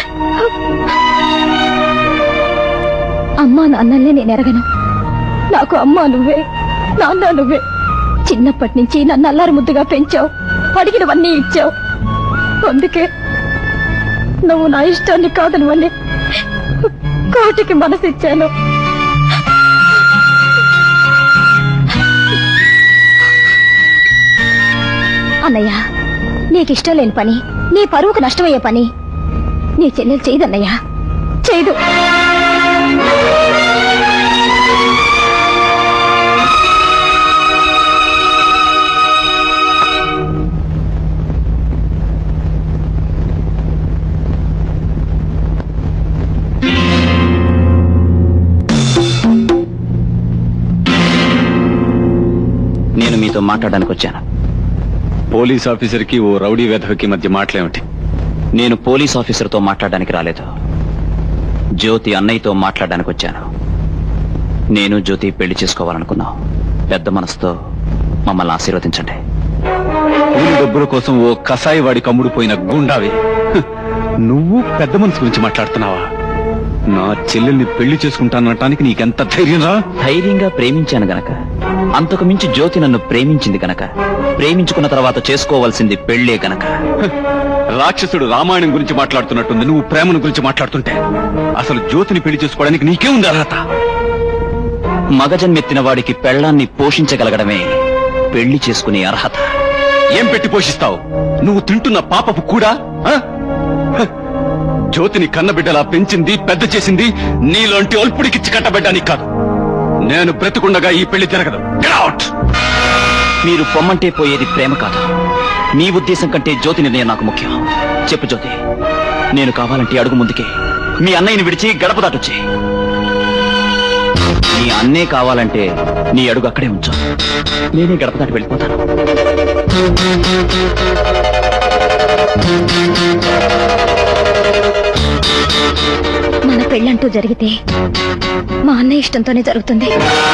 అమ్మా నాన్నల్ని నేను ఎరగను నాకు అమ్మ నువ్వే నాన్న నువ్వే చిన్నప్పటి నుంచి నన్ను అల్లారు ముద్దుగా పెంచావు అడిగినవన్నీ ఇచ్చావు అందుకే నువ్వు నా ఇష్టాన్ని కాదనివన్నీ కోటికి మనసిచ్చాను అన్నయ్య నీకిష్టం లేని పని నీ పరువుకు నష్టమయ్యే పని నీ చెల్లెలు చేయదన్నయ్య చేయదు నేను మీతో మాట్లాడడానికి వచ్చాను పోలీస్ ఆఫీసర్కి ఓ రౌడీ వెధవకి మధ్య మాటలేమిటి నేను పోలీస్ ఆఫీసర్తో మాట్లాడడానికి రాలేదు జ్యోతి అన్నయ్యతో మాట్లాడడానికి వచ్చాను నేను జ్యోతి పెళ్లి చేసుకోవాలనుకున్నాం పెద్ద మనసుతో మమ్మల్ని ఆశీర్వదించండి కూలి డబ్బుల కోసం ఓ కసాయి వాడి కమ్ముడు పోయిన గుండావి హ్, నువ్వు పెద్ద మనసు గురించి మాట్లాడుతున్నావా నా చెల్లెల్ని పెళ్లి చేసుకుంటానటానికి నీకెంత ధైర్యం రా ధైర్యంగా ప్రేమించాను గనక అంతకు మించి జ్యోతి నన్ను ప్రేమించింది గనక ప్రేమించుకున్న తర్వాత చేసుకోవాల్సింది పెళ్లే గనక రాక్షసుడు రామాయణం గురించి మాట్లాడుతున్నట్టుంది నువ్వు ప్రేమను గురించి మాట్లాడుతుంటే అసలు జ్యోతిని పెళ్లి చేసుకోవడానికి నీకేముంది అర్హత మగజన్మెత్తిన వాడికి పెళ్లాన్ని పోషించగలగడమే పెళ్లి చేసుకునే అర్హత ఏం పెట్టి పోషిస్తావు నువ్వు తింటున్న పాపపు కూడా ఆ? హ! జ్యోతిని కన్నబిడ్డలా పెంచింది పెద్ద చేసింది నీలాంటి అల్పుడికిచ్చి కట్టబడ్డానికి కాదు నేను బ్రతికుండగా ఈ పెళ్లి జరగదు Get out! మీరు పొమ్మంటే పోయేది ప్రేమ కాదు మీ ఉద్దేశం కంటే జ్యోతి నిర్ణయం నాకు ముఖ్యం చెప్పు జ్యోతి నేను కావాలంటే అడుగు ముందుకే మీ అన్నయ్యని విడిచి గడప దాటొచ్చి నీ అన్నే కావాలంటే నీ అడుగు అక్కడే ఉంచు నేనే గడప దాటి వెళ్ళిపోతాను మన పెళ్ళంటూ జరిగితే మా అన్నయ్య ఇష్టంతోనే జరుగుతుంది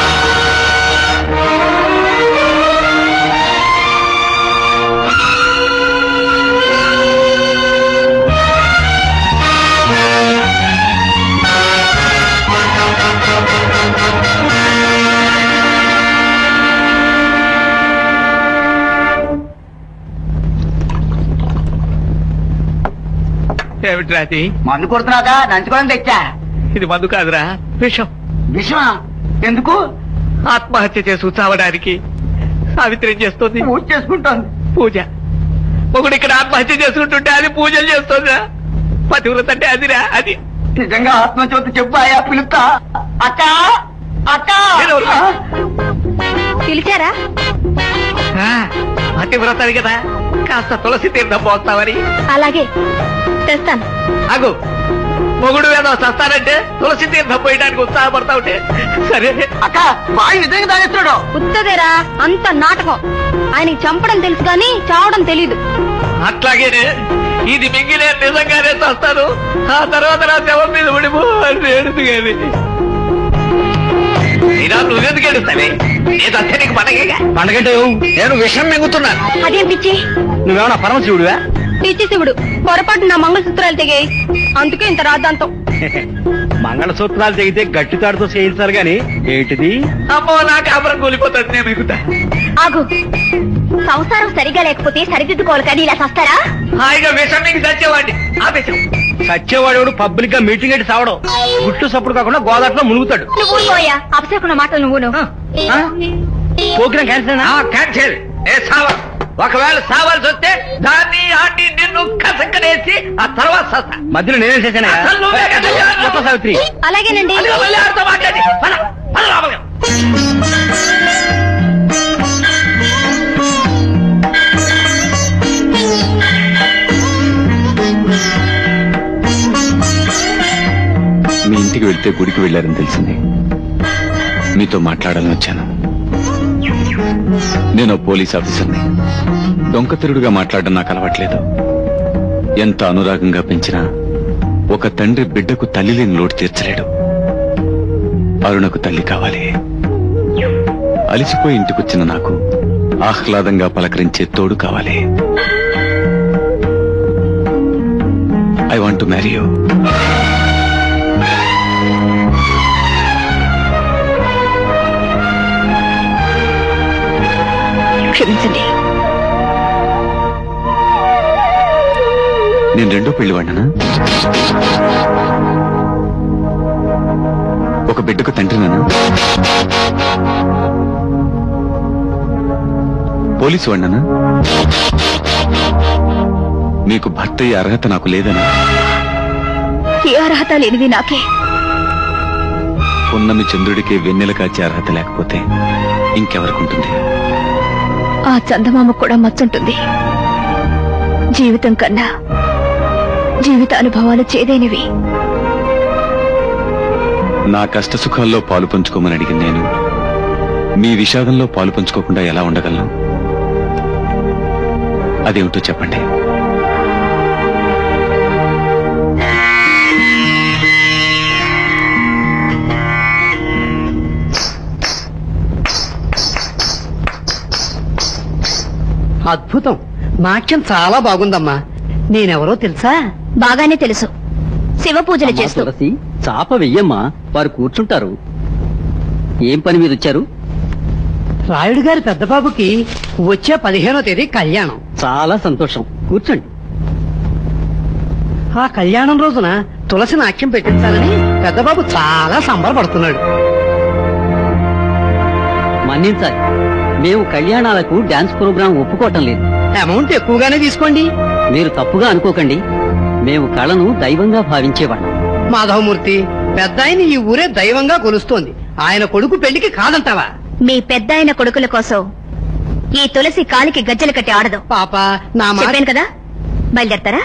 ఏమిట్రా అది మందు కొడుతున్నావుగా నంచుకోవడం తెచ్చా ఇది మందు కాదురా విషం విషమా ఎందుకు ఆత్మహత్య చేసు చావడానికి సావిత్రి ఏం చేస్తుంది పూజ చేసుకుంటోంది పూజ ఒకడు ఇక్కడ ఆత్మహత్య చేసుకుంటుంటే అది పూజలు చేస్తుందా పతివ్రత అంటే అదిరా అది నిజంగా ఆత్మజ్యోతి చెప్పు ఆయా పిలుస్తా అక్క అక్క పిలిచారా ఆ, పతివ్రతని కదా కాస్త తులసి తీర్థం పోస్తావని అలాగే తెస్తాను అగు మొగుడు ఏదో చస్తానంటే తులసి తీర్థం పోయడానికి ఉత్సాహపడతా ఉంటే సరే అక్క బాయ్ నిజంగా తాగేస్తున్నాడు ఉత్తదేరా అంత నాటకం ఆయనకి చంపడం తెలుసు కానీ చావడం తెలీదు అట్లాగేనే ఇది మింగిలే నిజంగానే చస్తాను ఆ తర్వాత నా శవం మీద పడిపో అని ఏడుదు కానీ అయినా నువ్వెందుకు ఏడుస్తావే నేను అంతే నీకు పండగ పండగంటే నేను విషం మింగుతున్నాను అదేం పిచ్చి నువ్వేమన్నా పరమశివుడివా పిచ్చి శివుడు పొరపాటు నా మంగళసూత్రాలు తెగాయి అందుకే ఇంత రాద్దాంతం మంగళసూత్రాలు తెగితే గట్టి తాడుతో చేయించాలి గాని ఏంటిది అమ్మో నా కాపురం కూలిపోతుంది నేను మిగుతా ఆగు సంసారం సరిగా లేకపోతే సరిదిద్దుకోవాలి కానీ ఇలా సస్తారా హాయిగా విషం మీకు సచ్చేవాడిని ఆపేశాం సచ్చేవాడు పబ్లిక్ గా మీటింగ్ పెట్టి సావడం గుట్టు సప్పుడు కాకుండా గోదాట్లో మునుగుతాడు నువ్వు పోయా అపసరకున్న మాటలు నువ్వును ప్రోగ్రామ్ క్యాన్సిల్ క్యాన్సిల్ ఏ సావ ఒకవేళ సావాల్సి వస్తే దాన్ని ఆడి నిన్ను కసక్కనేసి ఆ తర్వాత సస్తా మధ్యలో నేనేం చేశాను సావిత్రి అలాగేనండి అదిగో మళ్ళీ ఆడితో మాట్లాడి పద, పద లోపలికి. మీ ఇంటికి వెళ్తే గుడికి వెళ్ళారని తెలిసింది మీతో మాట్లాడాలని వచ్చాను నేను ఓ పోలీస్ ఆఫీసర్ని దొంగతిరుడుగా మాట్లాడడం నాకు అలవాట్లేదు ఎంత అనురాగంగా పెంచినా ఒక తండ్రి బిడ్డకు తల్లి లేని లోటు తీర్చలేడు అరుణకు తల్లి కావాలి అలిసిపోయి ఇంటికొచ్చిన నాకు ఆహ్లాదంగా పలకరించే తోడు కావాలి I want to marry you క్షమించండి నేను రెండో పెళ్లి వాడినా ఒక బిడ్డకు తండ్రినా పోలీసు వాడినా మీకు భర్త అయ్యే అర్హత నాకు లేదనా ఏ అర్హత లేనిది నాకే పున్నమి చంద్రుడికి వెన్నెల కాచే అర్హత లేకపోతే ఇంకెవరికి ఉంటుంది ఆ చందమామ కూడా మచ్చుంటుంది జీవితం కన్నా జీవిత అనుభవాలు చేదైనవి నా కష్ట సుఖాల్లో పాలు పంచుకోమని అడిగిన నేను మీ విషాదంలో పాలు పంచుకోకుండా ఎలా ఉండగలను అదేమిటో చెప్పండి అద్భుతం నాట్యం చాలా బాగుందమ్మా నేనెవరో తెలుసా బాగానే తెలుసు శివ పూజలు అమ్మా చేస్తూ తులసి చాప వెయ్యమ్మా వారు కూర్చుంటారు ఏం పని మీద వచ్చారు రాయుడు గారి పెద్ద బాబుకి వచ్చే పదిహేనో తేదీ కళ్యాణం చాలా సంతోషం కూర్చోండి ఆ కళ్యాణం రోజున తులసి నాట్యం పెట్టించాలని పెద్దబాబు చాలా సంబరపడుతున్నాడు మన్నించాలి మేము కళ్యాణాలకు డాన్స్ ప్రోగ్రాం ఒప్పుకోవటం లేదు అమౌంట్ ఎక్కువగానే తీసుకోండి మీరు తప్పుగా అనుకోకండి మేము కళను దైవంగా భావించేవాళ్ళం మాధవమూర్తి పెద్ద ఆయన ఈ ఊరే దైవంగా కొలుస్తోంది ఆయన కొడుకు పెళ్లికి కాదంటావా మీ పెద్దాయన కొడుకుల కోసం ఈ తులసి కాలికి గజ్జలు కట్టి ఆడదు పాప నా మాట చెప్పాను కదా బయలుదేరతారా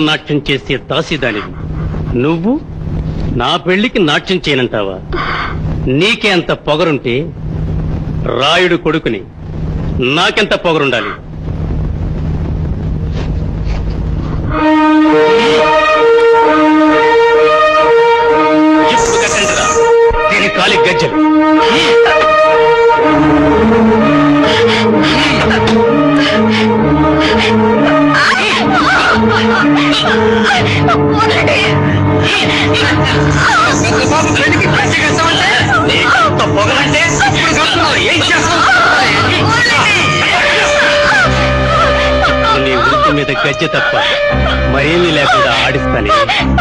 నాట్యం చేసే దాసిదానివి నువ్వు నా పెళ్లికి నాట్యం చేయనంటావా నీకే అంత పొగరుంటే రాయుడు కొడుకుని నాకెంత పొగరుండాలి ఇప్పుడు కట్టండిరా దీని కాలి గజ్జలు నీ ఉడుకు మీద గజ్జె తప్ప మరేమీ లేకుండా ఆడిస్తానే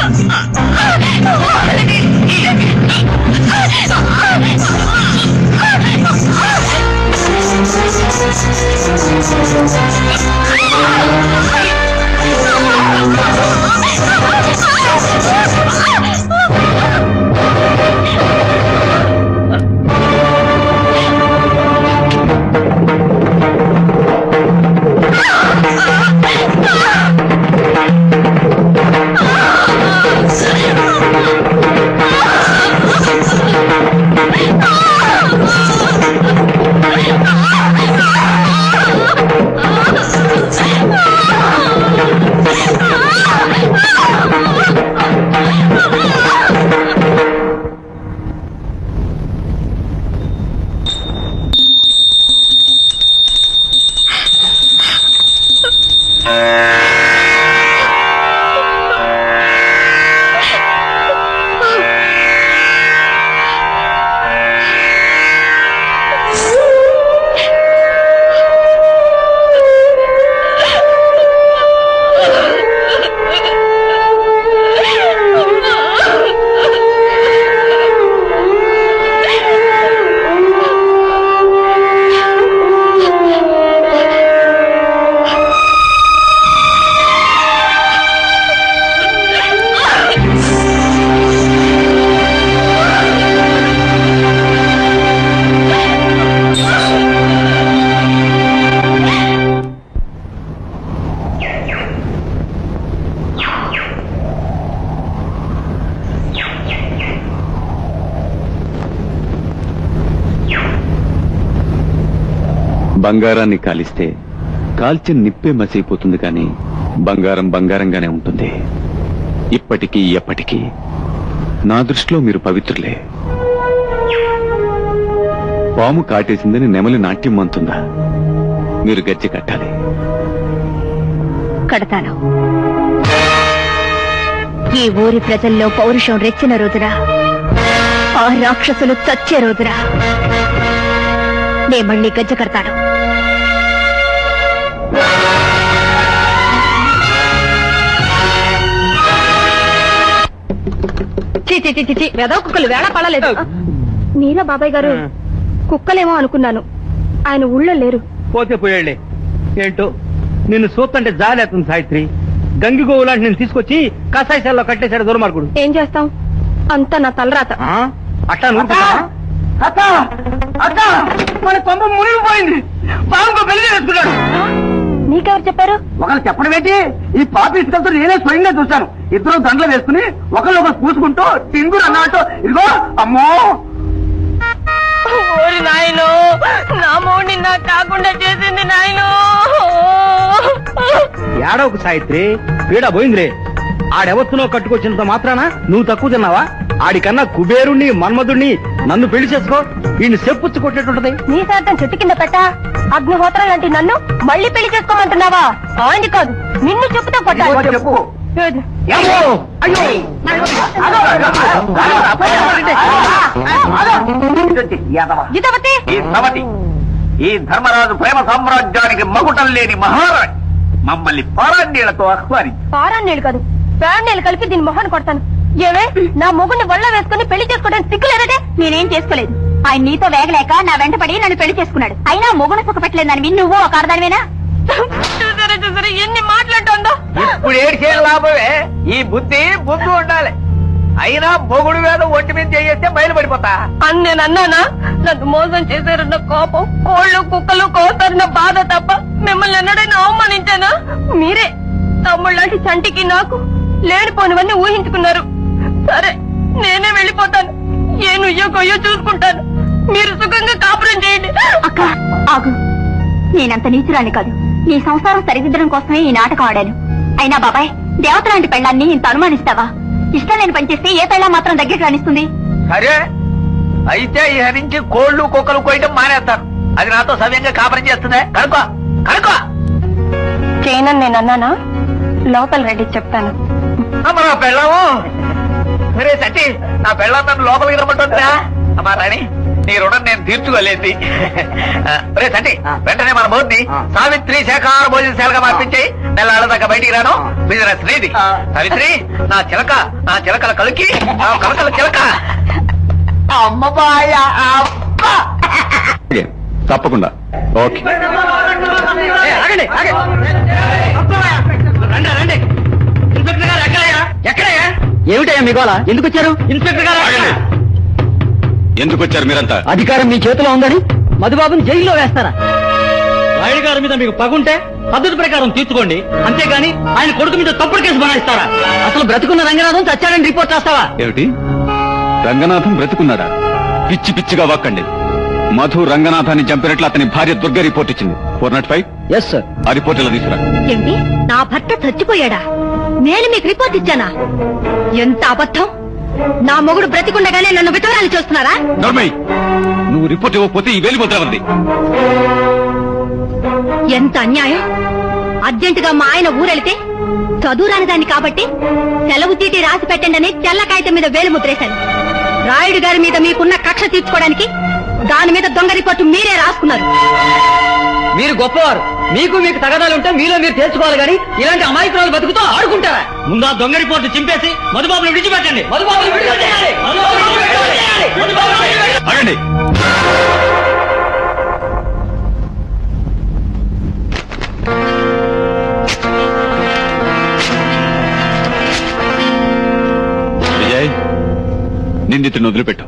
బంగారాన్ని కాలిస్తే కాల్చిన నిప్పే మసైపోతుంది కానీ బంగారం బంగారంగానే ఉంటుంది ఇప్పటికీ ఎప్పటికీ నా దృష్టిలో మీరు పవిత్రులే పాము కాటేసిందని నెమలి నాట్యం అంతుందా మీరు గజ్జె కట్టాలి కడతాను ఈ ఊరి ప్రజల్లో పౌరుషం రెచ్చిన రోజున ఆ రాక్షసులు చచ్చే రోజున నే మళ్ళీ గజ్జ కడతాను చీ చీ చీ, చీ చీ వెదవ కుక్కలు వేళ పడలేదు మీరా బాబాయ్ గారు కుక్కలేమో అనుకున్నాను ఆయన ఊళ్ళో లేరు పోతే పోయాళ్లే ఏంటో నిన్ను చూస్తుంటే జాలేస్తుంది సావిత్రి గంగిగోవు లాంటి నేను తీసుకొచ్చి కషాయశాలలో కట్టేశాడు దుర్మార్గుడు ఏం చేస్తాం అంతా నా తలరాత ఆ? అట్టా నూరుకుంటావా? అత్త అత్త మన కొంప మునిగిపోయింది పాముకో పెళ్లి చేసుకున్నాడు నీకెవరు చెప్పారు ఒకళ్ళు చెప్పడం ఏంటి ఈ పాపి ఇసుకలతో నేనే స్వయంగా చూశాను ఇద్దరు దండలు వేసుకుని ఒకళ్ళు ఒకరు పూసుకుంటూ టింగురు అన్నట్టు ఇదిగో అమ్మో ఓరి నాయను నా మూడిని నాకు కాకుండా చేసింది నాయను ఏడవకు సాయిత్రి పీడ పోయిందిరే ఆడెవత్తునో కట్టుకొచ్చినంత మాత్రాన నువ్వు తక్కువ తిన్నావా ఆడికన్నా కుబేరుణ్ణి మన్మధుణ్ణి నన్ను పెళ్లి చేసుకో వీడిని చెప్పుచ్చు కొట్టేటుంటది నీ శాతం చెట్టు కింద పెట్ట అగ్నిహోత్రం లాంటి నన్ను మళ్ళీ పెళ్లి చేసుకోమంటున్నావా ఆయన్ని కాదు నిన్ను చెప్పుతో కొట్టాలి చెప్పు ఏది? అయ్యో జితవతి ఈ సవతి ఈ ధర్మరాజు ప్రేమ సామ్రాజ్యానికి మకుటం లేని మహారాణి మమ్మల్ని పారాణ్యలతో ఆహ్వానించి పారాన్నీళ్ళు కాదు ప్రాణీళ్ళు కలిపి దీని మొహాన్ని కొడతాను ఏమే నా మొగుడిని వల్ల వేసుకుని పెళ్లి చేసుకోవడానికి సిగ్గులేదటే నేనేం చేసుకోలేదు ఆయన నీతో వేగలేక నా వెంటపడి నన్ను పెళ్లి చేసుకున్నాడు అయినా మొగుడు సుఖపెట్టలేదని విని నువ్వు ఒక అర్థమేనా చూసారా చూసారా ఎన్ని మాట్లాడుతోందో ఇప్పుడు ఏడిచే లాభమే ఈ బుద్ధి బుద్ధి ఉండాలి అయినా మొగుడు మీద ఒంటి మీద చేస్తే బయలుపడిపోతా అని నేను అన్నానా నన్ను మోసం చేశారన్న కోపం కోళ్ళు కుక్కలు కోస్తారన్న బాధ తప్ప మిమ్మల్ని ఎన్నడైనా అవమానించానా మీరే తమ్ముళ్ళంటి చంటికి నాకు లేనిపోనివన్నీ ఊహించుకున్నారు సరే నేనే వెళ్ళిపోతాను ఏ నుయ్యో కొయ్యో చూసుకుంటాను మీరు సుఖంగా కాపురం చేయండి అక్క ఆగు నేనంత నీచురాని కాదు నీ సంసారం సరిదిద్దడం కోసమే ఈ నాటకం ఆడాను అయినా బాబాయ్ దేవత లాంటి పెళ్ళాన్ని ఇంత అనుమానిస్తావా ఇష్టం లేని పనిచేస్తే ఏ పెళ్ళ మాత్రం దగ్గరికి రాణిస్తుంది సరే అయితే ఇక నుంచి కోళ్లు కుక్కలు కోయటం మానేస్తాను అది నాతో సవ్యంగా కాపురం చేస్తుందే కనుకో కనుకో చేయనని నేను అన్నానా లోపల రెడీ చెప్తాను అమ్మ నా పెళ్ళాము సరే సట్టి నా పెళ్ళం నన్ను లోపలికి రమ్మంటుందా అమ్మా రాణి నీ రుణం నేను తీర్చుకోలేదు రే సట్టి వెంటనే మన బోర్ని సావిత్రి శాఖాహార భోజనశాలగా మార్పించి నెల దాకా బయటికి రాను బిజినెస్ నీది సావిత్రి నా చిలక నా చిలకల కలుకి నా కలకల చిలక అమ్మ బాయ అమ్మ తప్పకుండా ఓకే ఆగండి రండి రండి ఇన్స్పెక్టర్ గారు ఎక్కడయ్యా ఎక్కడయ్యా ఏమిటయ్యా మీ గోళ ఎందుకు వచ్చారు ఇన్స్పెక్టర్ గారు ఆగండి. ఎందుకు వచ్చారు మీరంతా అధికారం మీ చేతిలో ఉందని మధుబాబుని జైల్లో వేస్తారా రాయుడు గారి మీద మీకు పగుంటే పద్ధతి ప్రకారం తీర్చుకోండి అంతేగాని ఆయన కొడుకు మీద తప్పుడు కేసు బనాయిస్తారా అసలు బ్రతుకున్న రంగనాథం చచ్చాడని రిపోర్ట్ రాస్తావా ఏమిటి రంగనాథం బ్రతుకున్నాడా పిచ్చి పిచ్చిగా వాక్కండి మధు రంగనాథాన్ని చంపినట్లు అతని భార్య దుర్గ రిపోర్ట్ ఇచ్చింది four not five yes sir ఆ రిపోర్ట్ ఇలా తీసుకురా ఏంటి నా భర్త చచ్చిపోయాడా నేను మీకు రిపోర్ట్ ఇచ్చానా ఎంత అబద్ధం నా మొగుడు బ్రతికుండగానే నన్ను విధవరాలు చూస్తున్నారా నర్మయ్ నువ్వు రిపోర్ట్ ఇవ్వకపోతే ఈ వేలి ముద్ర ఉంది ఎంత అన్యాయం అర్జెంటుగా మా ఆయన ఊరెళ్తే చదువురాని దాన్ని కాబట్టి సెలవు చీటీ రాసి పెట్టండి అని తెల్ల కాగితం మీద వేలు ముద్రేశాను రాయుడు గారి మీద మీకున్న కక్ష తీర్చుకోవడానికి దాని మీద దొంగ రిపోర్టు మీరే రాసుకున్నారు మీరు గొప్పవారు మీకు మీకు తగదాలు ఉంటే మీలో మీరు తెలుసుకోవాలి కానీ ఇలాంటి అమాయకురాలు బతుకుతో ఆడుకుంటారా ముందు ఆ దొంగ రిపోర్టు చింపేసి మధుబాబుని విడిచిపెట్టండి మధుబాబుని విడుదల చేయాలి! మధుబాబుని విడుదల చేయాలి! మధుబాబుని విడుదల చేయాలి! ఆగండి విజయ్ నిందితుడిని వదిలిపెట్టు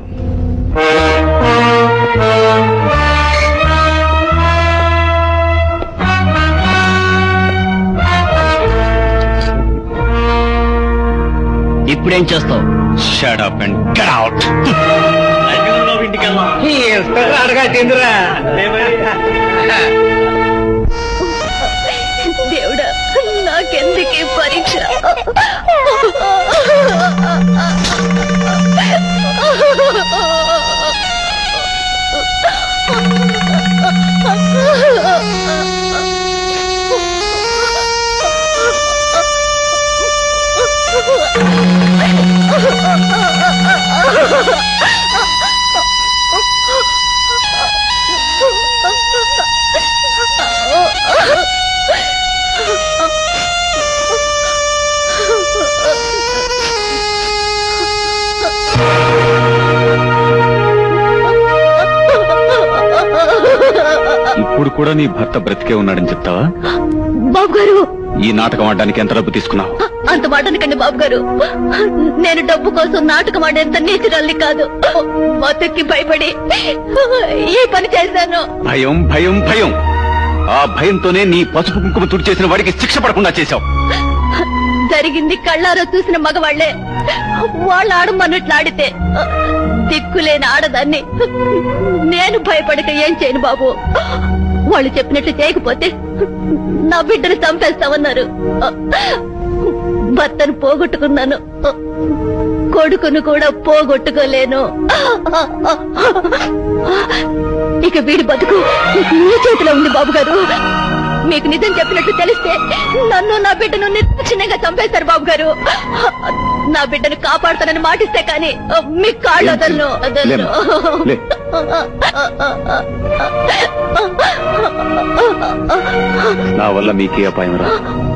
ఇప్పుడేం చేస్తావు shut up and get out ఇంటికి వెళ్దాం ఈ ఇన్స్పెక్టర్ అడగా తిందిరా దేవుడా నాకెందుకే పరీక్ష ఇప్పుడు కూడా నీ భర్త బ్రతికే ఉన్నాడని చెప్తావా బాబు గారు ఈ నాటకం ఆడడానికి ఎంత డబ్బు తీసుకున్నావు అంత మాట అనకండి బాబు గారు నేను డబ్బు కోసం నాటకం ఆడేంత నీచురాల్ని కాదు మొత్తకి భయపడి ఈ పని చేశాను భయం భయం భయం ఆ భయంతోనే నీ పసుపు కుంకుమ తుడిచేసిన వాడికి శిక్ష పడకుండా చేశావు జరిగింది కళ్ళారో చూసిన మగవాళ్లే వాళ్ళు ఆడమన్నట్లు ఆడితే దిక్కులేని ఆడదాన్ని నేను భయపడక ఏం చేయను బాబు వాళ్ళు చెప్పినట్లు చేయకపోతే నా బిడ్డను చంపేస్తామన్నారు భర్తను పోగొట్టుకున్నాను కొడుకును కూడా పోగొట్టుకోలేను ఇక వీడి బతుకు మీ చేతిలో ఉంది బాబు గారు మీకు నిజం చెప్పినట్లు తెలిస్తే నన్ను నా బిడ్డను నిర్దాక్షిణ్యంగా చంపేశారు బాబు గారు నా బిడ్డను కాపాడుతానని మాటిస్తే కానీ మీ కాళ్ళు వదలను వదలను లేమ్మా, లే. నా వల్ల మీకే అపాయం రా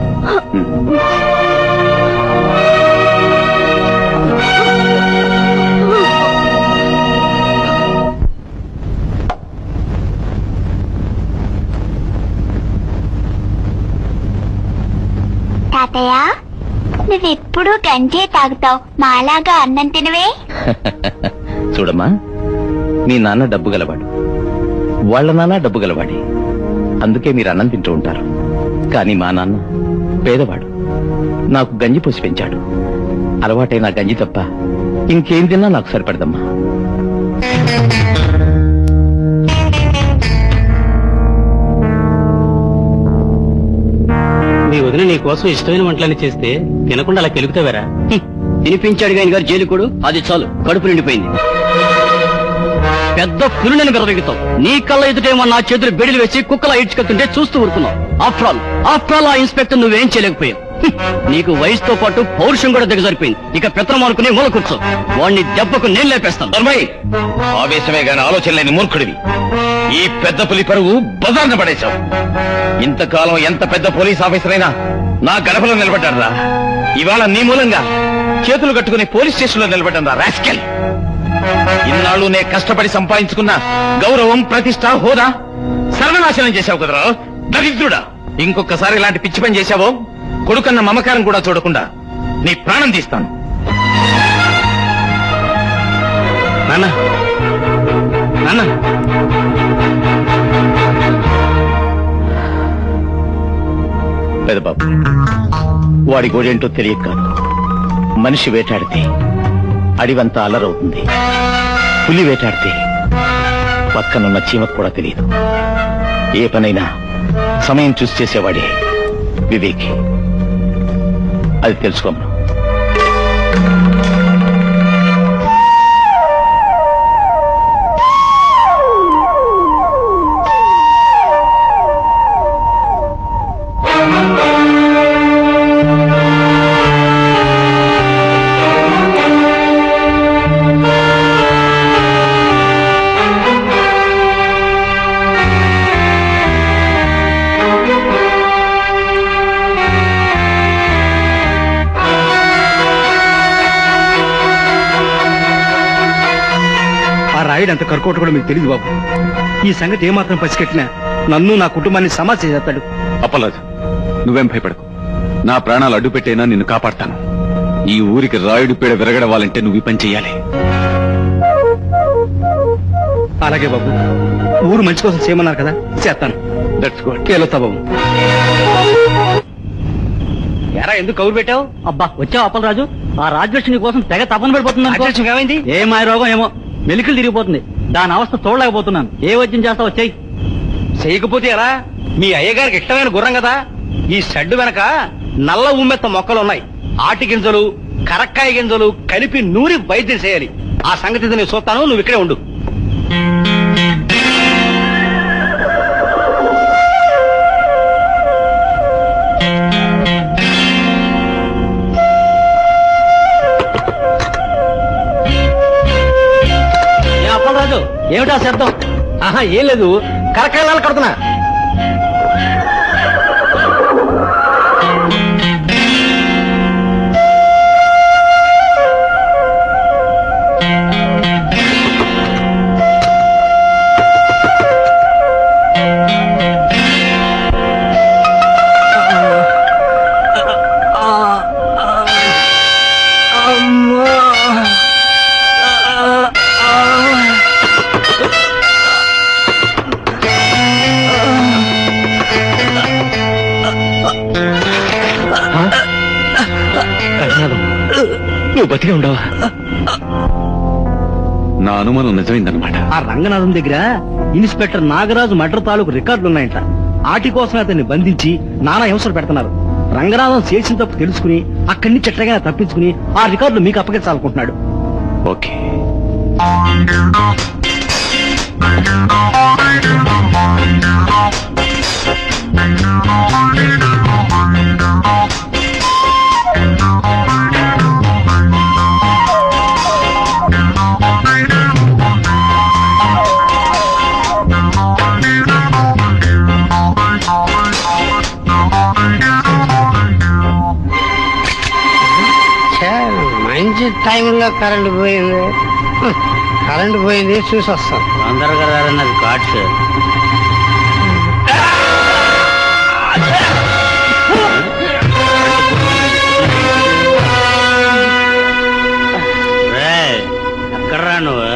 తాతయ్య నువ్వెప్పుడు గంజే తాగుతావు మాలాగా అన్నం తినవే చూడమ్మా మీ నాన్న డబ్బు గలవాడు వాళ్ళ నాన్న డబ్బు గలవాడి అందుకే మీరు అన్నం తింటూ ఉంటారు కానీ మా నాన్న పేదవాడు నాకు గంజి పోసి పెంచాడు అలవాటైన గంజి తప్ప ఇంకేం తిన్నా నాకు సరిపడదమ్మా మీ వదిన నీ కోసం ఇష్టమైన వంటలన్నీ చేస్తే తినకుండా అలా కెలుగుతావారా తినిపించాడు గాని గారు జైలుకుడు అది చాలు కడుపు నిండిపోయింది పెద్ద పులిని బెరబెగుతావు నీ కళ్ళ ఎదుటేమో నా చేతులు బెడిలు వేసి కుక్కలా ఇడ్చుకెళ్తుంటే చూస్తూ ఊరుకున్నావు ఆఫ్టర్ ఆల్ ఆఫ్టర్ ఆల్ ఆ ఇన్స్పెక్టర్ నువ్వేం చేయలేకపోయావు హ్మ్. నీకు వయసుతో పాటు పౌరుషం కూడా దిగజారిపోయింది ఇక పెత్తనం అనుకుని మూల కూర్చో వాడిని దెబ్బకు నేను లేపేస్తాను ధర్మయ్య ఆవేశమే గాని ఆలోచన లేని మూర్ఖుడివి ఈ పెద్ద పులి పరువు బజార్న పడేశావు ఇంతకాలం ఎంత పెద్ద పోలీస్ ఆఫీసర్ అయినా నా గడపలో నిలబడ్డారా ఇవాళ నీ మూలంగా చేతులు కట్టుకుని పోలీస్ స్టేషన్ లో నిలబడ్డా రాస్కెల్ ఇన్నాళ్ళు నే కష్టపడి సంపాదించుకున్న గౌరవం ప్రతిష్ట హోదా సర్వనాశనం చేశావు కదరా దరిద్రుడా ఇంకొకసారి ఇలాంటి పిచ్చి పని చేశావో కొడుకన్న మమకారం కూడా చూడకుండా నీ ప్రాణం తీస్తాను నాన్న నాన్న పెదబాబు వాడి గోడేంటో తెలియక కాదు మనిషి వేటాడితే అడివంతా అల్లరవుతుంది పులి వేటాడితే పక్కనున్న చీమకు కూడా తెలియదు ఏ పనైనా సమయం చూసి చేసేవాడే వివేకి అది తెలుసుకోమను ఆ రాయుడు అంత కరుకోట కూడా మీకు తెలియదు బాబు ఈ సంగతి ఏమాత్రం పసిగట్టినా నన్ను నా కుటుంబాన్ని సమస్య చేస్తాడు అప్పలాజు నువ్వేం భయపడకు నా ప్రాణాలు అడ్డు పెట్టైనా నిన్ను కాపాడతాను ఈ ఊరికి రాయుడు పీడ విరగడవాలంటే నువ్వు ఈ పని చెయ్యాలి అలాగే బాబు ఊరు మంచి కోసం చేయమన్నారు కదా చేస్తాను దట్స్ గుడ్ వెళ్ళొస్తా బాబు ఎరా ఎందుకు కౌరు పెట్టావు అబ్బా వచ్చావు అప్పలరాజు ఆ రాజలక్ష్మి కోసం తెగ తపన పడిపోతుంది రాజ్యలక్ష్మి ఏమైంది? ఏ మాయ రోగం ఏమో మెలికలు తిరిగిపోతుంది దాని అవస్థ చూడలేకపోతున్నాను ఏ వైద్యం చేస్తావు వచ్చాయి చేయకపోతే ఎలా మీ అయ్యగారికి ఇష్టమైన గుర్రం కదా ఈ షెడ్డు వెనక నల్ల ఉమ్మెత్త మొక్కలు ఉన్నాయి ఆటి గింజలు కరక్కాయ గింజలు కలిపి నూరి వైద్యం చేయాలి ఆ సంగతి నేను చూస్తాను నువ్వు ఇక్కడే ఉండు ఏ అప్పలరాజు ఏమిటా శబ్దం ఆహా ఏం లేదు కరక్కాయలు కడుతున్నా నువ్వు బతికే ఉండవా నా అనుమానం నిజమైందనమాట ఆ రంగనాథం దగ్గర ఇన్స్పెక్టర్ నాగరాజు మర్డర్ తాలూకు రికార్డులు ఉన్నాయంట ఆటి కోసం అతన్ని బంధించి నానా హింసలు పెడుతున్నారు రంగనాథం చేసిన తప్పు తెలుసుకుని అక్కడి నుంచి ఎట్లగా తప్పించుకుని ఆ రికార్డులు మీకు అప్పగించాలనుకుంటున్నాడు ఓకే మంచి టైంలో కరెంట్ పోయింది హ్మ్, కరెంట్ పోయింది చూసి వస్తాం తొందరగా రారన్నది కాట్ సార్ రేయ్, ఎక్కడ్రా నువ్వు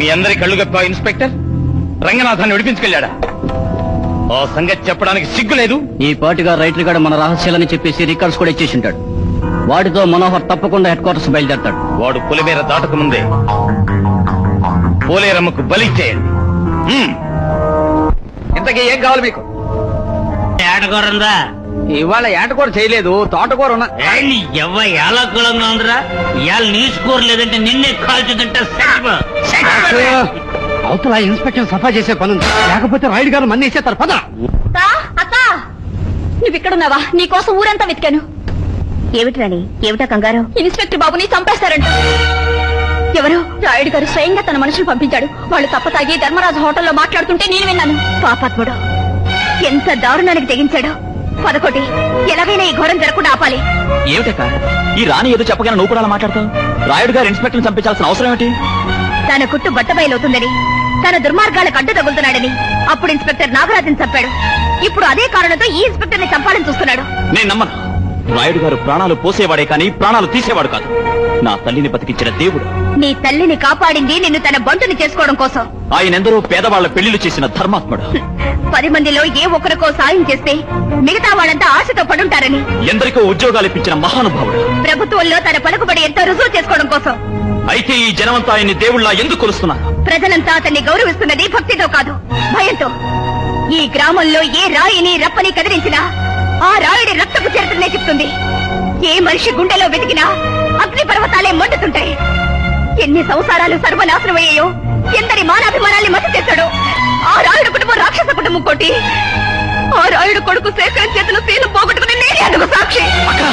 మీ అందరి కళ్ళు గప్ప ఇన్స్పెక్టర్ రంగనాథాన్ని విడిపించుకెళ్ళాడా ఆ సంగతి చెప్పడానికి సిగ్గు లేదు ఈ పాటిగా రైటర్ గారు మన రహస్యాలని చెప్పేసి రికార్డ్స్ కూడా ఇచ్చేసి ఉంటాడు వాటితో మనోహర్ తప్పకుండా హెడ్ క్వార్టర్స్ బయలుదేరతాడు వాడు పులిమేర దాటక ముందే పోలేరమ్మకు బలి చేయండి హ్మ్. ఇంతకీ ఏం కావాలి మీకు ఏటకూర ఉందా ఇవాళ ఏటకూర చేయలేదు తోటకూర ఉన్నా నీ ఎవ్వ ఏలకులంగా ఉందిరా ఇవాళ నీసు కూర లేదంటే నిన్నే కాల్చుతుంటే చచ్చిపో. చచ్చిపో. అవతల ఇన్స్పెక్టర్ సఫా చేసే పనుంది లేకపోతే రైడ్ గారు మన్ని వేసేస్తారు పద అక్క నువ్వు ఇక్కడున్నావా నీ కోసం ఊరంతా వెతికాను ఏమిటి రాణి ఏమిటా కంగారు ఇన్స్పెక్టర్ బాబుని చంపేస్తారంట ఎవరు రాయుడు గారు స్వయంగా తన మనుషులు పంపించాడు వాళ్ళు తప్ప తాగి ధర్మరాజు హోటల్లో మాట్లాడుతుంటే నేను విన్నాను పాపాత్ముడు ఎంత దారుణానికి తెగించాడు పదకొటి ఎలాగైనా ఈ ఘోరం జరగకుండా ఆపాలి ఏమిటక్క ఈ రాణి ఏదో చెప్పగానే నువ్వు కూడా అలా మాట్లాడతావు రాయుడు గారు ఇన్స్పెక్టర్ చంపించాల్సిన అవసరం ఏమిటి తన కుట్టు బట్టబయలవుతుందని తన దుర్మార్గాలకు అడ్డు తగులుతున్నాడని అప్పుడు ఇన్స్పెక్టర్ నాగరాజన్ చంపాడు ఇప్పుడు అదే కారణంతో ఈ ఇన్స్పెక్టర్ ని చంపాలని చూస్తున్నాడు నేను నమ్మను రాయుడు గారు ప్రాణాలు పోసేవాడే కానీ ప్రాణాలు తీసేవాడు కాదు నా తల్లిని బతికించిన దేవుడు నీ తల్లిని కాపాడింది నిన్ను తన బంటుని చేసుకోవడం కోసం ఆయన ఎందరో పేదవాళ్ల పెళ్లిళ్ళు చేసిన ధర్మాత్ముడు పది మందిలో ఏ ఒక్కరికో సాయం చేస్తే మిగతా వాళ్ళంతా ఆశతో పడుంటారని ఎందరికో ఉద్యోగాలు ఇప్పించిన మహానుభావుడు ప్రభుత్వంలో తన పలుకుబడి ఎంతో రుజువు చేసుకోవడం కోసం అయితే ఈ జనమంతా ఆయన్ని దేవుళ్ళ ఎందుకు కొలుస్తున్నారు ప్రజలంతా అతన్ని గౌరవిస్తున్నది భక్తితో కాదు భయంతో ఈ గ్రామంలో ఏ రాయిని రప్పని కదిలించినా ఆ రాయుడి రక్తపు చరిత్రనే చెప్తుంది ఏ మనిషి గుండెలో వెతికినా అగ్ని పర్వతాలే మండుతుంటాయి ఎన్ని సంసారాలు సర్వనాశనమయ్యాయో ఎందరి మానాభిమానాల్ని మసి చేశాడో ఆ రాయుడు కుటుంబం రాక్షస కుటుంబం కోటి ఆ రాయుడు కొడుకు శేఖరం చేతులు సీలు పోగొట్టుకుని నేనే అందుకు సాక్షి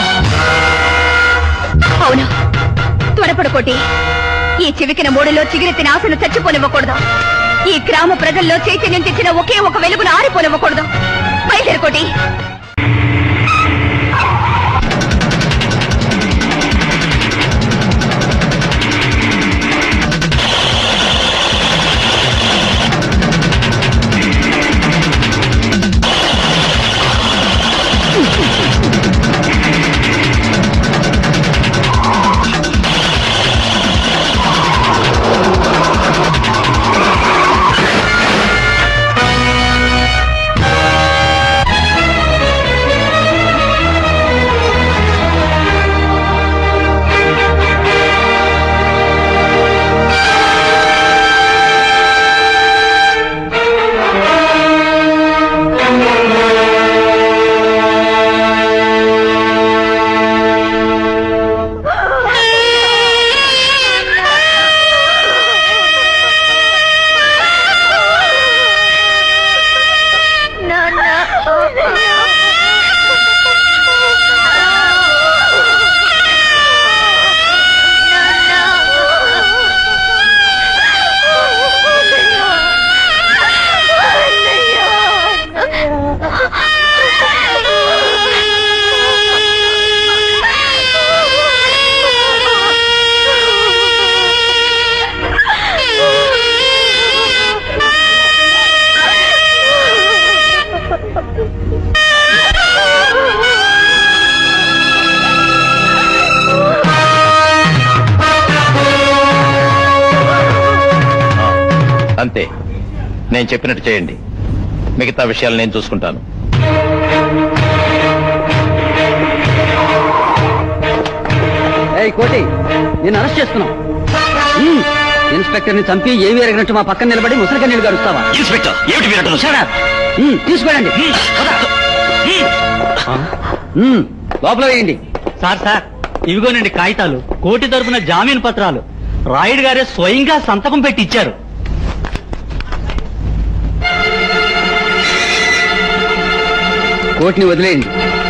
అవును త్వరపడుకోటి ఈ చివికిన మూడులో చిగిరెత్తిన ఆశను చచ్చిపోనివ్వకూడదు ఈ గ్రామ ప్రజల్లో చైతన్యం తెచ్చిన ఒకే ఒక వెలుగును ఆరిపోనివ్వకూడదు బయలుదేరుకోటి అంతే నేను చెప్పినట్టు చేయండి మిగతా విషయాలు నేను చూసుకుంటాను ఏయ్ కోటి నేను అరెస్ట్ చేస్తున్నాం ఉమ్, ఇన్స్పెక్టర్ ని చంపి ఏమి ఎరగినట్టు మా పక్కన నిలబడి ముసలిగా నీళ్ళు గడుస్తావా ఇన్స్పెక్టర్ ఏమిటి వినటం Shut up. ఉమ్, తీసుకెళ్ళండి ఉమ్, లోపల వేయండి సార్ సార్ ఇవిగోనండి కాగితాలు కోటి తరపున జామీన్ పత్రాలు రాయుడు గారే స్వయంగా సంతకం పెట్టి ఇచ్చారు కోటిని వదిలేయండి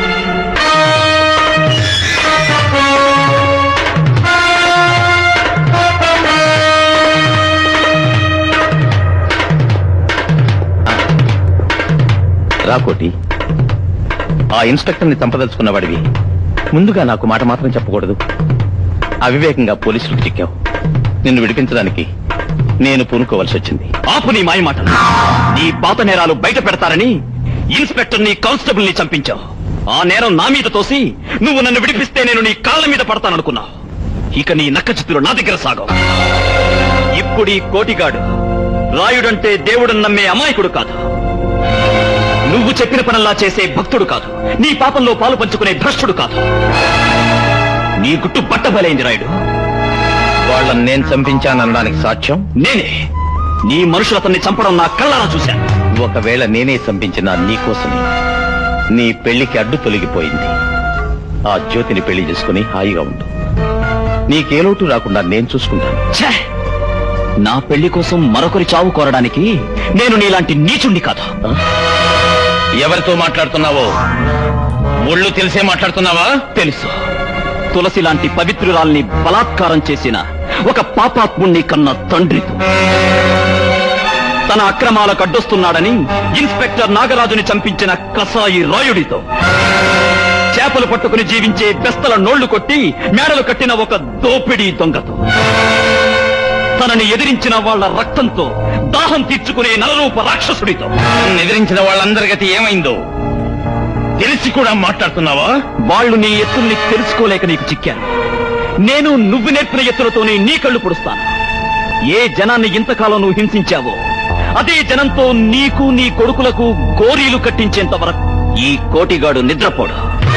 రాకోటి ఆ ఇన్స్పెక్టర్ని చంపదలుచుకున్న వాడివి ముందుగా నాకు మాట మాత్రం చెప్పకూడదు అవివేకంగా పోలీసులకు చిక్కావు నిన్ను విడిపించడానికి నేను పూనుకోవలసి వచ్చింది ఆపు నీ మాయ మాటలు నీ పాత నేరాలు బయట పెడతారని ఇన్స్పెక్టర్ ని కానిస్టేబుల్ ని చంపించావు ఆ నేరం నా మీద తోసి నువ్వు నన్ను విడిపిస్తే నేను నీ కాళ్ళ మీద పడతాననుకున్నావు ఇక నీ నక్క చిత్తులు నా దగ్గర సాగవు ఇప్పుడు మూర్ఖుడి కోటిగాడు రాయుడంటే దేవుడని నమ్మే అమాయకుడు కాదు నువ్వు చెప్పిన పనల్లా చేసే భక్తుడు కాదు నీ పాపంలో పాలు పంచుకునే భ్రష్టుడు కాదు నీ గుట్టు బట్టబలైంది రాయుడు వాళ్ళని నేను చంపించాననడానికి సాక్ష్యం నేనే నీ మనుషులు అతన్ని చంపడం నా కళ్ళారా చూశాను ఒకవేళ నేనే చంపించిన నీకోసమే నీ పెళ్లికి అడ్డు తొలగిపోయింది ఆ జ్యోతిని పెళ్లి చేసుకుని హాయిగా ఉండు నీకే లోటు రాకుండా నేను చూసుకుంటాను ఛే! నా పెళ్లి కోసం మరొకరి చావు కోరడానికి నేను నీలాంటి నీచుండి కాదు ఎవరితో మాట్లాడుతున్నావో ఒళ్ళు తెలిసే మాట్లాడుతున్నావా తెలుసు తులసి లాంటి పవిత్రురాల్ని బలాత్కారం చేసిన ఒక పాపాత్ముణ్ణి కన్న తండ్రితో తన అక్రమాలకు అడ్డొస్తున్నాడని ఇన్స్పెక్టర్ నాగరాజుని చంపించిన కసాయి రాయుడితో చేపలు పట్టుకుని జీవించే బెస్తల నోళ్లు కొట్టి మేడలు కట్టిన ఒక దోపిడీ దొంగతో తనని ఎదిరించిన వాళ్ళ రక్తంతో దాహం తీర్చుకునే నలరూప రాక్షసుడితో ఎదిరించిన వాళ్ళందరి గతి ఏమైందో తెలిసి కూడా మాట్లాడుతున్నావా వాళ్ళు నీ ఎత్తుల్ని తెలుసుకోలేక నీకు చిక్కారు నేను నువ్వు నేర్పిన ఎత్తులతోనే నీ కళ్ళు పొడుస్తాను ఏ జనాన్ని ఇంతకాలం నువ్వు హింసించావో అదే జనంతో నీకు నీ కొడుకులకు గోరీలు కట్టించేంత వరకు ఈ కోటిగాడు నిద్రపోడు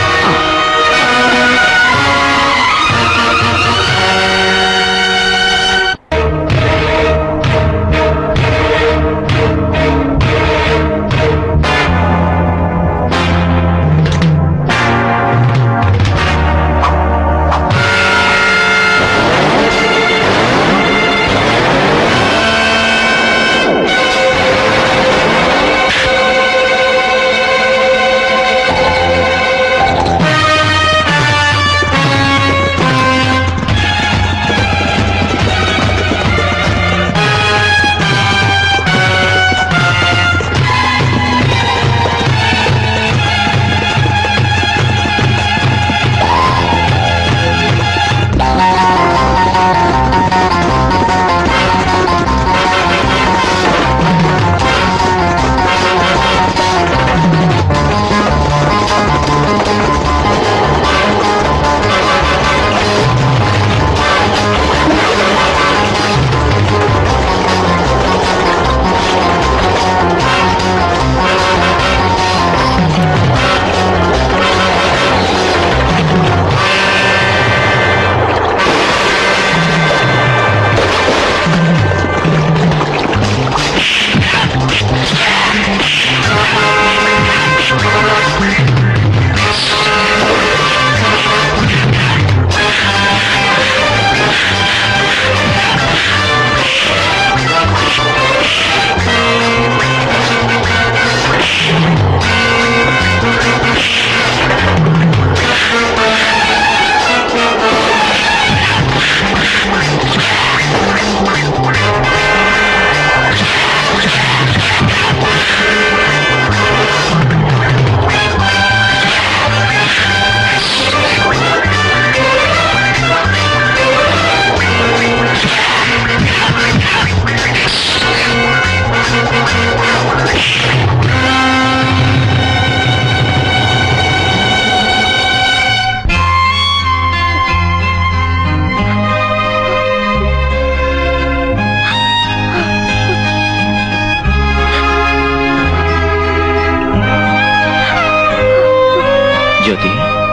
జ్యోతి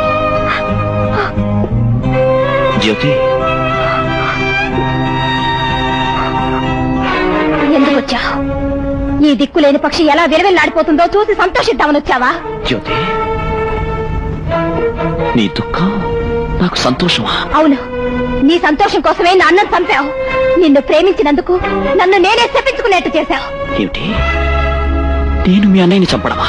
జ్యోతి ఎందుకు వచ్చావు ఈ దిక్కులేని పక్షి ఎలా విరవెల్లాడిపోతుందో చూసి సంతోషిద్దామని వచ్చావా జ్యోతి నీ దుఃఖం నాకు సంతోషమా అవును నీ సంతోషం కోసమే నా అన్నం చంపావు నిన్ను ప్రేమించినందుకు నన్ను నేనే శపించుకునేట్టు చేశావు ఏమిటి నేను మీ అన్నయ్యని చంపడమా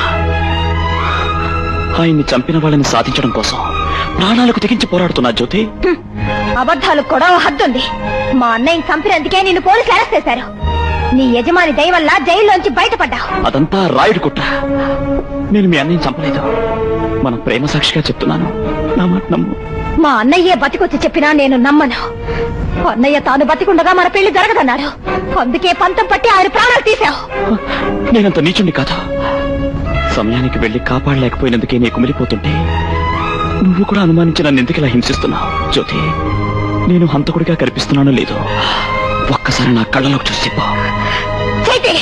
ఆయన్ని చంపిన వాళ్ళని సాధించడం కోసం ప్రాణాలకు తెగించి పోరాడుతున్నా జ్యోతి హ్మ్. అబద్ధాలకు కూడా ఓ హద్దుంది మా అన్నయ్యని చంపినందుకే నిన్ను పోలీసులు అరెస్ట్ చేశారు నీ యజమాని దయ వల్ల జైల్లోంచి బయటపడ్డావు అదంతా రాయుడు కుట్ర నేను మీ అన్నయ్యని చంపలేదు మన ప్రేమ సాక్షిగా చెప్తున్నాను నా మాట నమ్ము మా అన్నయ్యే బతికొచ్చి చెప్పినా నేను నమ్మను అన్నయ్య తాను బతికుండగా మన పెళ్లి జరగదన్నాడు అందుకే పంతం పట్టి ఆయన ప్రాణాలు తీశావు నేనంత నీచుండి కాదు సమయానికి వెళ్లి కాపాడలేకపోయినందుకే నీ కుమిలిపోతుంటే నువ్వు కూడా అనుమానించి నన్ను ఎందుకు ఇలా హింసిస్తున్నావు జ్యోతి నేను హంతకుడిగా కనిపిస్తున్నానో లేదో ఒక్కసారి నా కళ్ళలోకి చూసి చెప్పు చైతే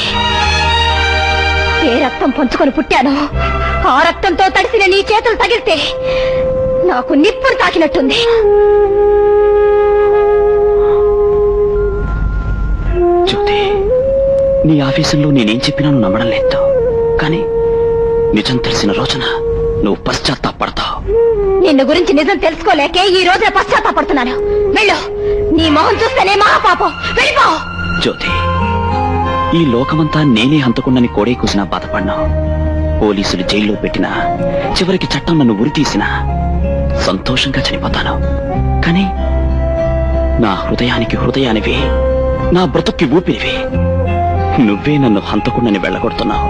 ఏ రక్తం పంచుకొని పుట్టానో ఆ రక్తంతో తడిసిన నీ చేతులు తగిలితే నాకు నిప్పులు తాకినట్టుంది జ్యోతి నీ ఆఫీసులో నేనేం చెప్పినా నువ్వు నమ్మడం లేదు కానీ నిజం తెలిసిన రోజున నువ్వు పశ్చాత్తాపడతావు నిన్ను గురించి నిజం తెలుసుకోలేకే ఈ రోజున పశ్చాత్తాపడుతున్నాను వెళ్ళు నీ మొహం చూస్తేనే మహాపాపం వెళ్ళిపో జ్యోతి ఈ లోకమంతా నేనే హంతకుండని కోడే కూసినా బాధపడినా పోలీసులు జైల్లో పెట్టినా చివరికి చట్టం నన్ను ఉరితీసినా సంతోషంగా చనిపోతాను కానీ నా హృదయానికి హృదయానివి నా బ్రతుక్కి ఊపిరివి నువ్వే నన్ను హంతకుండని వెళ్ళగొడుతున్నావు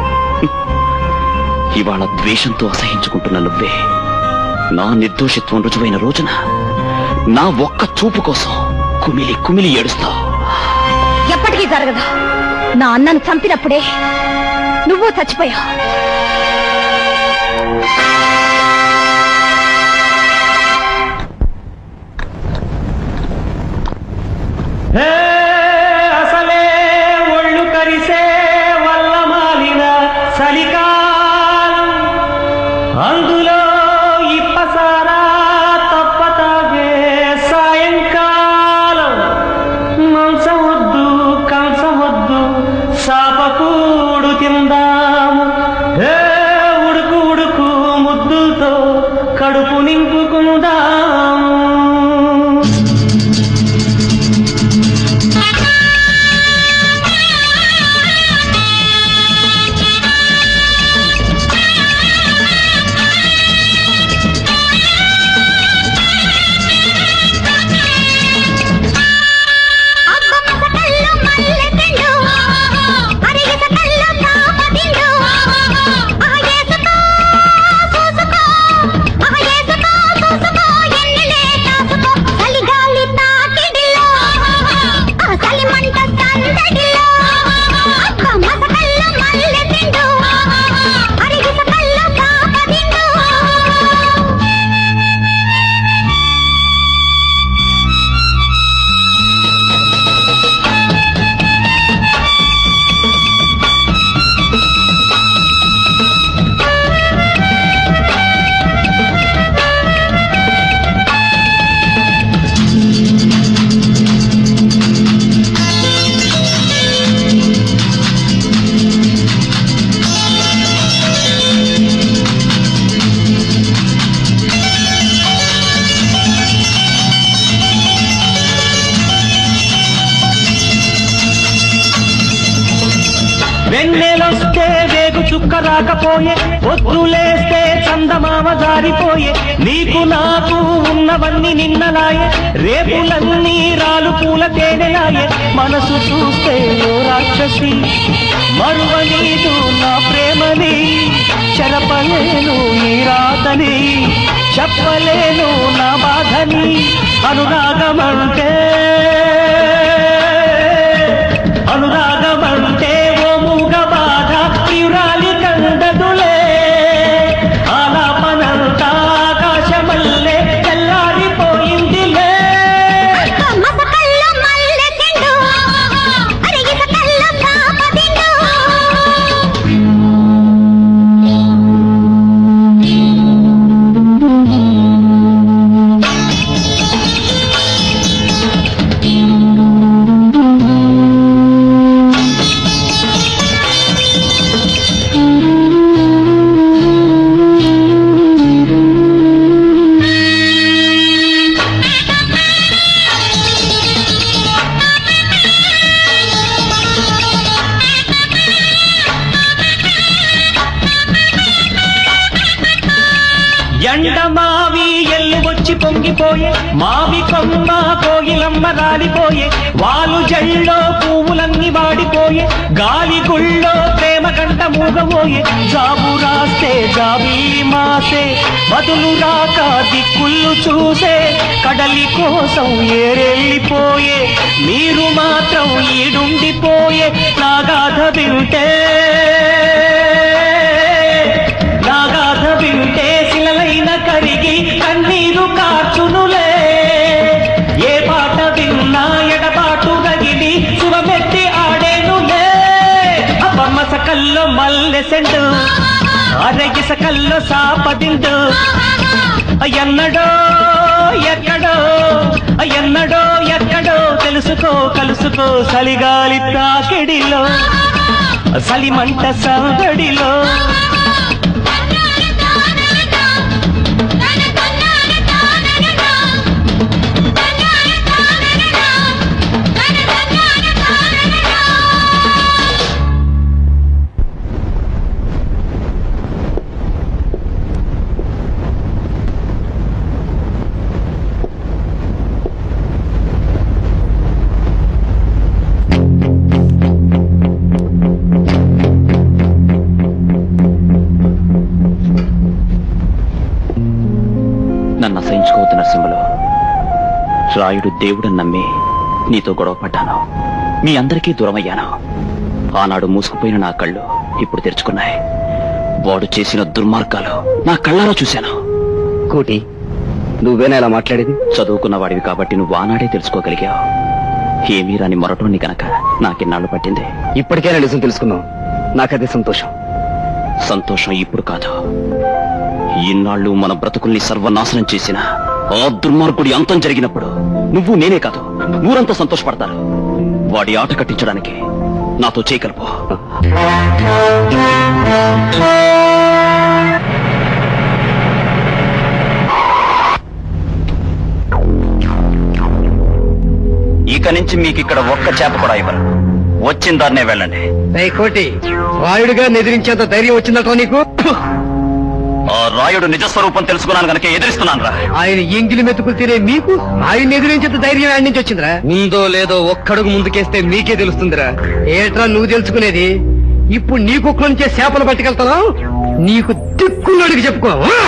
ఇవాళ ద్వేషంతో అసహించుకుంటున్న నువ్వే నా నిర్దోషిత్వం రుజువైన రోజున నా ఒక్క చూపు కోసం కుమిలి కుమిలి ఏడుస్తావు ఎప్పటికీ జరగదు నా అన్నను చంపినప్పుడే నువ్వు చచ్చిపోయావు హే, అసలే ఒళ్ళు కరిసే వల్ల మాలిన చలికాలం అందులో ఇప్పసారా తప్పతాగే సాయంకాలం మంచవద్దు కంచవద్దు సాపకూడు తిందాము హే ఉడుకు ఉడుకు ముద్దుతో కడుపు నింపుకుందాము వెన్నెలొస్తే వేగు చుక్క రాకపోయే పొద్దులేస్తే చందమామ జారిపోయే నీకు నాకు ఉన్నవన్నీ నిన్నలాయే రేపులన్నీ రాలు పూల తేనెలాయే మనసు చూస్తే ఓ రాక్షసి మరువనీదు నా ప్రేమని చెరపలేను ఈ రాతని చెప్పలేను నా బాధని అనురాగమంటే అనురాగమంటే ఓ మూగ బాధ ప్రియురాలి కందదులే ఆలాపనంతా ఆకాశమల్లే తెల్లారిపోయిందిలే ఎండ మావి ఎల్లు వచ్చి పొంగిపోయే మావి కొమ్మ కోగిలమ్మ రాలిపోయే వాలు జల్లో పువ్వులన్నీ వాడిపోయే గాలి గుళ్ళో ప్రేమ కంట మూగబోయే జాబు రాస్తే జాబిల్లి మాసే బదులు రాక దిక్కుళ్ళు చూసే కడలి కోసం ఏరెళ్ళిపోయే మీరు మాత్రం ఈడుండిపోయే నాగాధ వింటే నాగాధ వింటే శిలలైన కరిగి కన్నీరు కార్చునులే ఏ పాట విన్నా ఎడబాటు రగిలి నెసెండు అరగిస కల్లో సాపదిండు ఎన్నడో ఎక్కడో ఎన్నడో ఎక్కడో తెలుసుకో కలుసుకో సలిగాలి తాకిడిలో సలిమంట సందడిలో నన్ను అసహించుకోవద్దు నరసింహలో రాయుడు దేవుడని నమ్మి నీతో గొడవ పడ్డాను మీ అందరికీ దూరమయ్యాను ఆనాడు మూసుకుపోయిన నా కళ్ళు ఇప్పుడు తెరుచుకున్నాయి వాడు చేసిన దుర్మార్గాలు నా కళ్ళారా చూశాను కోటి నువ్వేనా ఇలా మాట్లాడేది చదువుకున్న వాడివి కాబట్టి నువ్వు ఆనాడే తెలుసుకోగలిగావు ఏమీ రాని మొరటోని గనక నాకిన్నాళ్ళు పట్టింది ఇప్పటికైనా నిజం తెలుసుకున్నావు నాకదే సంతోషం సంతోషం ఇప్పుడు కాదు ఇన్నాళ్ళు మన బ్రతుకుల్ని సర్వనాశనం చేసిన ఆ దుర్మార్గుడి అంతం జరిగినప్పుడు నువ్వు నేనే కాదు ఊరంతా సంతోషపడతారు వాడి ఆట కట్టించడానికి నాతో చేయగలపు ఇక నుంచి మీకు ఇక్కడ ఒక్క చేప కూడా ఇవ్వరు వచ్చిన దాన్నే వెళ్ళండి ఏయ్ కోటి రాయుడుగా ఎదిరించేంత ధైర్యం వచ్చిందట నీకు ఆ రాయుడు నిజ స్వరూపం తెలుసుకున్నాను గనక ఎదిరిస్తున్నాను రా ఆయన ఎంగిలి మెతుకులు తినే మీకు ఆయన ఎదిరించేంత ధైర్యం ఆడి నుంచి వచ్చిందిరా ఉందో లేదో ఒక్కడుగు ముందుకేస్తే మీకే తెలుస్తుందిరా ఏట్రా నువ్వు తెలుసుకునేది ఇప్పుడు నీ కుక్కల నుంచే చేపలు పట్టుకెళ్తాను నీకు దిక్కున్నడికి చెప్పుకో ఆ?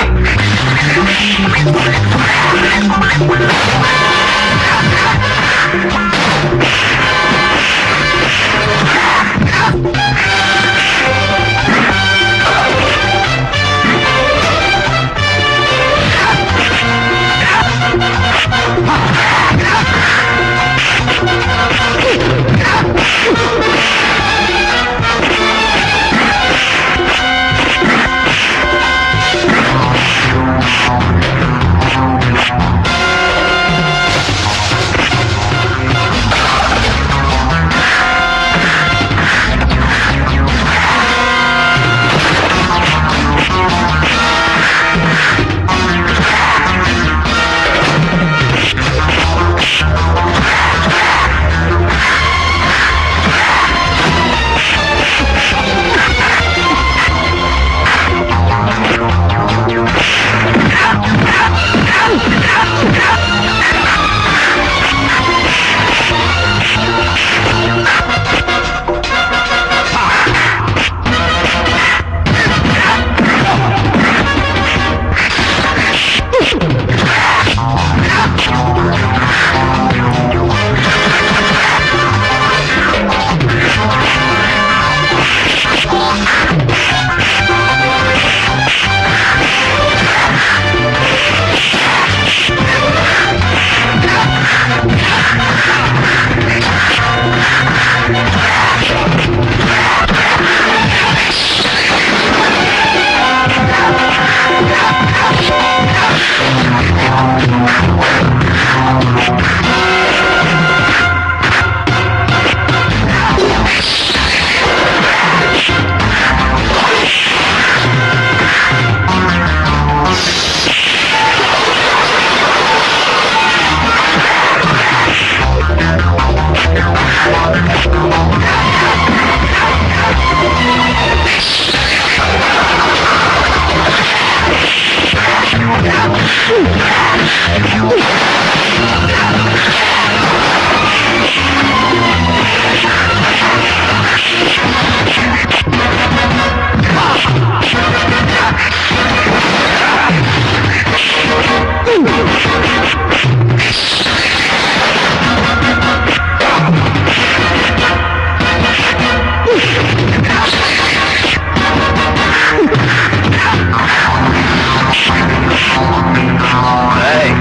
ఏయ్,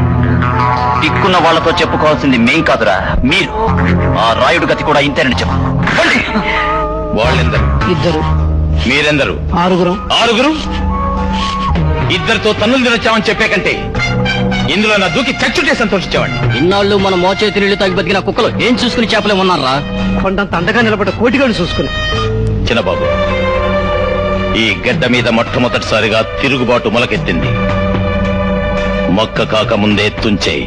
దిక్కున్న వాళ్ళతో చెప్పుకోవాల్సింది మేం కాదురా మీరు ఆ రాయుడు గతి కూడా ఇంతేనని చెప్పు వాళ్ళెందరు ఇద్దరు మీరెందరు ఆరుగురం ఆరుగురు ఇద్దరితో తన్నులు తినొచ్చామని చెప్పే కంటే ఇందులో నా దూకి చచ్చుంటే సంతోషించేవాడిని ఇన్నాళ్ళు మన మోచేతి నీళ్లు తాగి బతికిన కుక్కలు ఏం చూసుకుని చేపలే ఉన్నారా కొండంత అండగా నిలబడ్డ కోటిగాడు చూసుకుని చిన్నబాబు ఈ గడ్డ మీద మొట్టమొదటిసారిగా తిరుగుబాటు మొలకెత్తింది మొక్క కాక ముందే తుంచేయి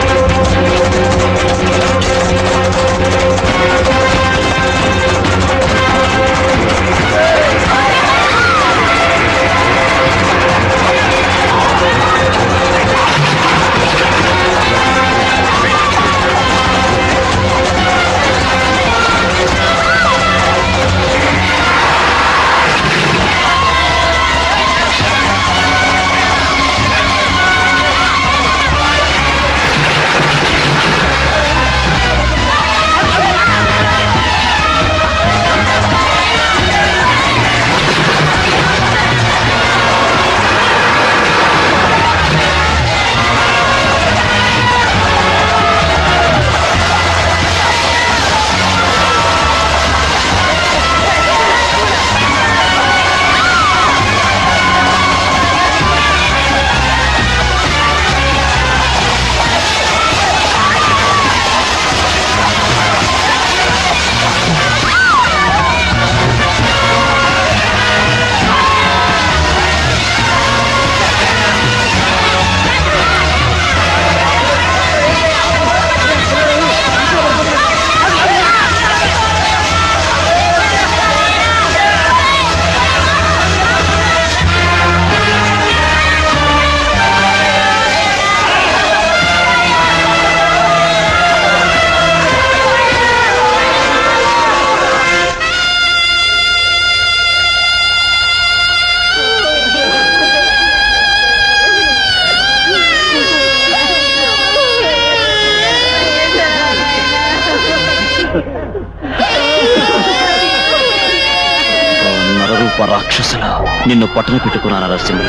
నరరూప రాక్షసుల నిన్ను పట్టణ పెట్టుకున్నాను నరసింహులు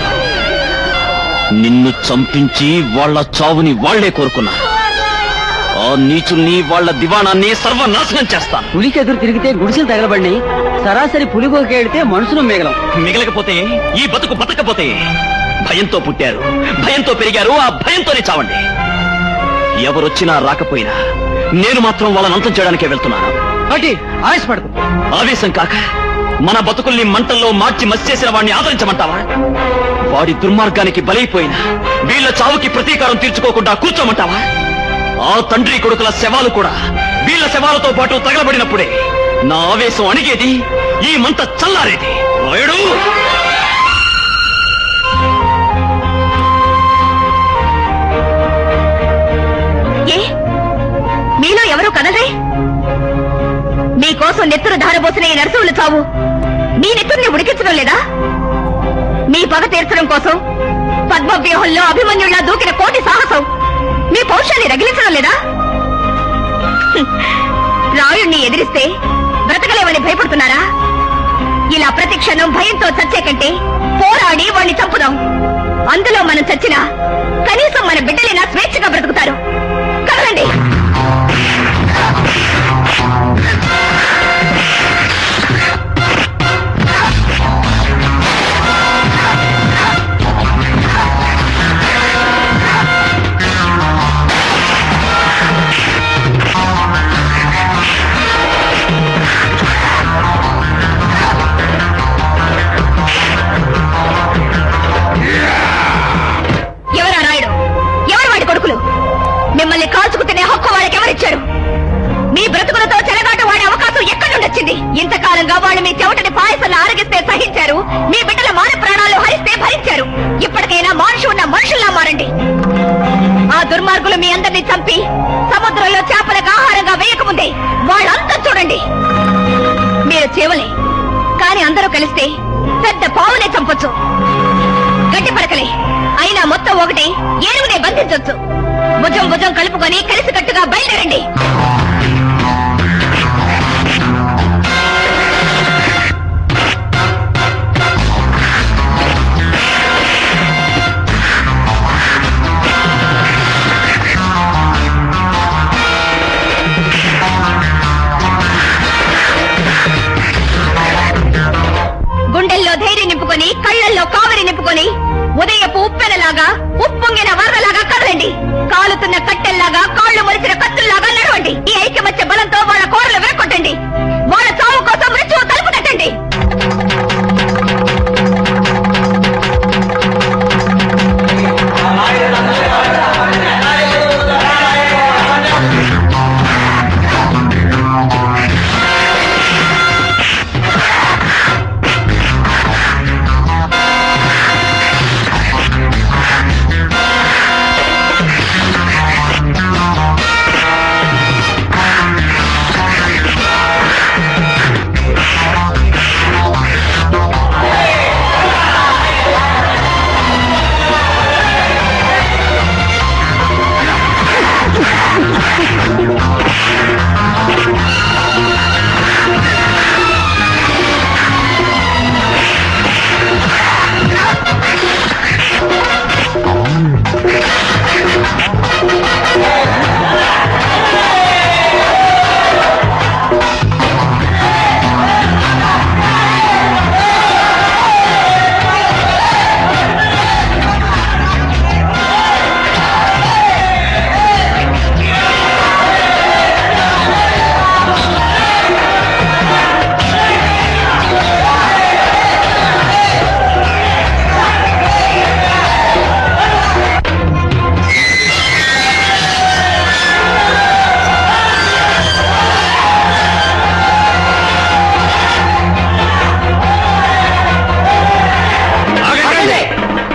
నిన్ను చంపించి వాళ్ళ చావుని వాళ్లే కోరుకున్నారు ఆ నీచుల్ని వాళ్ళ దివాణాన్ని సర్వనాశనం చేస్తాను పులికి ఎదురు తిరిగితే గుడిసెలు తగలబడి సరాసరి పులిగోకేడితే మనుషులు మిగలం మిగలకపోతే ఈ బతుకు బతకపోతే భయంతో పుట్టారు భయంతో పెరిగారు ఆ భయంతోనే చావండి ఎవరొచ్చినా రాకపోయినా నేను మాత్రం వాళ్ళని అంతం చేయడానికే వెళ్తున్నాను అటి ఆవేశపడకు ఆవేశం కాక మన బతుకుల్ని మంటల్లో మార్చి మసిచేసిన వాడిని ఆదరించమంటావా వాడి దుర్మార్గానికి బలైపోయిన వీళ్ళ చావుకి ప్రతీకారం తీర్చుకోకుండా కూర్చోమంటావా ఆ తండ్రి కొడుకుల శవాలు కూడా వీళ్ళ శవాలతో పాటు తగలబడినప్పుడే నా ఆవేశం అణిగేది ఈ మంట చల్లారేది రాయుడు ఏ మీలో ఎవరు కదలరే మీకోసం నెత్తురు ధారబోసిన ఈ నరసింహుల చావు మీ నెత్తుర్ని ఉడికించడం లేదా మీ పగ తీర్చడం కోసం పద్మవ్యూహంలో అభిమన్యుల్లా దూకిన కోటి సాహసం మీ పౌరుషాన్ని రగిలించడం లేదా హ్మ్. రాయుణ్ణి ఎదిరిస్తే బ్రతకలేవని భయపడుతున్నారా ఇలా ప్రతి క్షణం భయంతో చచ్చే కంటే పోరాడి వాణ్ణి చంపుదాం అందులో మనం చచ్చినా కనీసం మన బిడ్డలైనా స్వేచ్ఛగా బ్రతుకుతారు కదలండి ఎవరా రాయుడు ఎవరు వాడి కొడుకులు మిమ్మల్ని కాల్చుకు తినే హక్కు వాళ్ళకి ఎవరిచ్చారు మీ బ్రతుకులతో చెలగాట వాడే అవకాశం ఎక్కడి నుండి వచ్చింది ఇంతకాలంగా వాళ్ళు మీ చెవటని పాయసంలో ఆరగిస్తే సహించారు మీ బిడ్డల మాన ప్రాణాలు హరిస్తే భరించారు ఇప్పటికైనా మనుషు ఉన్న మనుషుల్లా మారండి ఆ దుర్మార్గులు మీ అందరినీ చంపి సముద్రంలో చేపలకు ఆహారంగా వేయకముందే వాళ్ళంతా చూడండి మీరు చేవలే కానీ అందరూ కలిస్తే పెద్ద పావునే చంపొచ్చు గట్టి పడకలే అయినా మొత్తం ఒకటి ఏనుగునే బంధించొచ్చు భుజం భుజం కలుపుకొని కలిసికట్టుగా బయలుదేరండి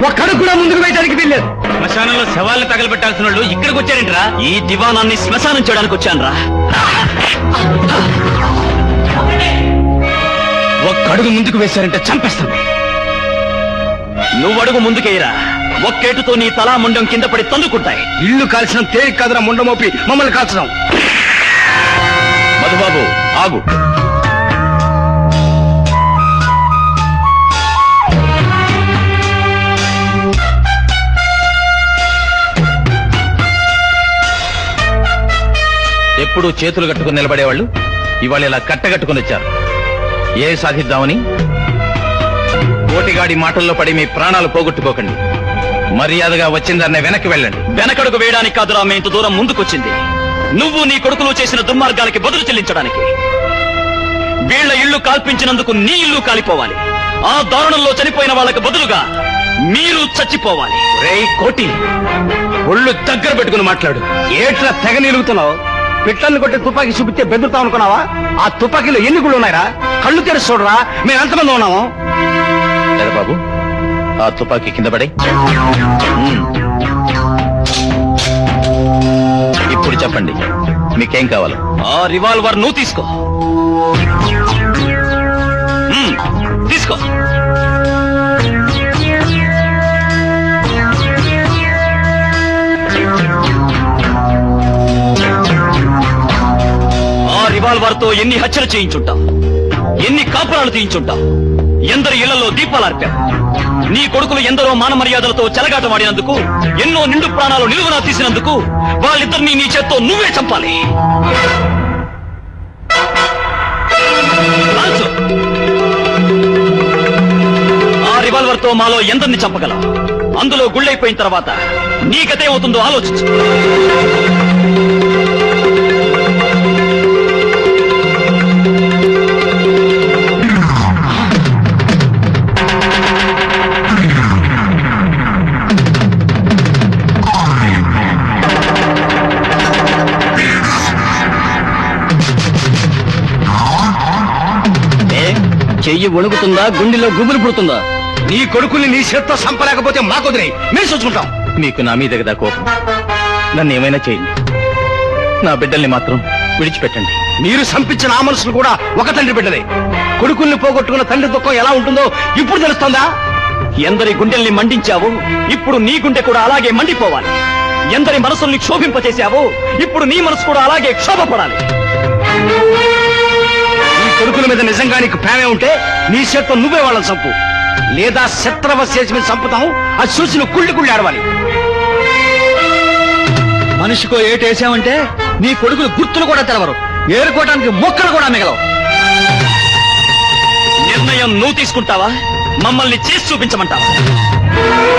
ఒక్కడు కూడా ముందుకు వేయడానికి వీల్లేదు శ్మశానంలో శవాలను తగలబెట్టాల్సిన వాళ్ళు ఇక్కడికి వచ్చారేంట్రా ఈ దివానాన్ని శ్మశానం చేయడానికి వచ్చానురా ఒక్కడుగు ముందుకు వేశారంటే చంపేస్తాను నువ్వు అడుగు ముందుకేయరా ఒక్కేటుతో నీ తలా ముండం కింద పడి తందుకుంటాయి ఇల్లు కాల్చడం తేలిక కాదురా ముండమోపి మమ్మల్ని కాల్చడం మధుబాబు ఆగు ఎప్పుడు చేతులు కట్టుకుని నిలబడేవాళ్ళు ఇవాళ ఇలా కట్టగట్టుకుని వచ్చారు ఏ సాధిద్దామని కోటిగాడి మాటల్లో పడి మీ ప్రాణాలు పోగొట్టుకోకండి మర్యాదగా వచ్చిందన్న వెనక్కి వెళ్ళండి వెనకడుగు వేయడానికి కాదురా మీ ఇంత దూరం ముందుకొచ్చింది నువ్వు నీ కొడుకులు చేసిన దుర్మార్గాలకి బదులు చెల్లించడానికి వీళ్ల ఇల్లు కాల్పించినందుకు నీ ఇల్లు కాలిపోవాలి ఆ దారుణంలో చనిపోయిన వాళ్ళకి బదులుగా మీరు చచ్చిపోవాలి రేయ్ కోటి ఒళ్ళు దగ్గర పెట్టుకుని మాట్లాడు ఏట్లా తెగ నిలుగుతున్నావు పిట్టల్ని కొట్టి తుపాకీ చూపిస్తే బెదురుతావు అనుకున్నావా ఆ తుపాకీలో ఎన్ని గుళ్ళు ఉన్నాయిరా కళ్ళు తెరిచి చూడరా మేము ఎంతమంది ఉన్నాము బాబు ఆ తుపాకీ కింద పడే ఇప్పుడు చెప్పండి మీకేం కావాలి ఆ రివాల్వర్ నువ్వు తీసుకో మ్మ్, తీసుకో ఆ రివాల్వర్ తో ఎన్ని హత్యలు చేయించుంటాం ఎన్ని కాపురాలు తీయించుంటాం ఎందరి ఇళ్లలో దీపాలార్పాం నీ కొడుకులు ఎందరో మాన మర్యాదలతో చెలగాటమాడినందుకు ఎన్నో నిండు ప్రాణాలు నిలువునా తీసినందుకు వాళ్ళిద్దరినీ నీ చేత్తో నువ్వే చంపాలి కాల్చు. ఆ రివాల్వర్ తో మాలో ఎందరిని చంపగలం అందులో గుళ్ళైపోయిన తర్వాత నీ గతేమవుతుందో ఆలోచించు చెయ్యి వణుకుతుందా గుండెలో గుబులు పుడుతుందా నీ కొడుకుని నీ చేత్తో చంపలేకపోతే మాకొదిరే మేము చూసుకుంటాం మీకు నా మీద కదా కోపం నన్ను ఏమైనా చేయండి నా బిడ్డల్ని మాత్రం విడిచిపెట్టండి మీరు సంపించిన ఆ మనుషులు కూడా ఒక తండ్రి బిడ్డలే కొడుకుల్ని పోగొట్టుకున్న తండ్రి దుఃఖం ఎలా ఉంటుందో ఇప్పుడు తెలుస్తుందా ఎందరి గుండెల్ని మండించావు ఇప్పుడు నీ గుండె కూడా అలాగే మండిపోవాలి ఎందరి మనసుల్ని క్షోభింపచేశావో ఇప్పుడు నీ మనసు కూడా అలాగే క్షోభపడాలి నీ కొడుకుల మీద నిజంగా నీకు ప్రేమే ఉంటే నీ చేత్తో నువ్వే వాళ్ళని చంపు లేదా శత్రవ చేసి మీద చంపుతాం అది చూసి నువ్వు కుళ్ళి కుళ్ళి ఆడవాలి మనిషికో ఏటేసామంటే నీ కొడుకులు గుర్తులు కూడా తెలవరు ఏరుకోవడానికి మొక్కలు కూడా మిగలవు నిర్ణయం నువ్వు తీసుకుంటావా మమ్మల్ని చేసి చూపించమంటావా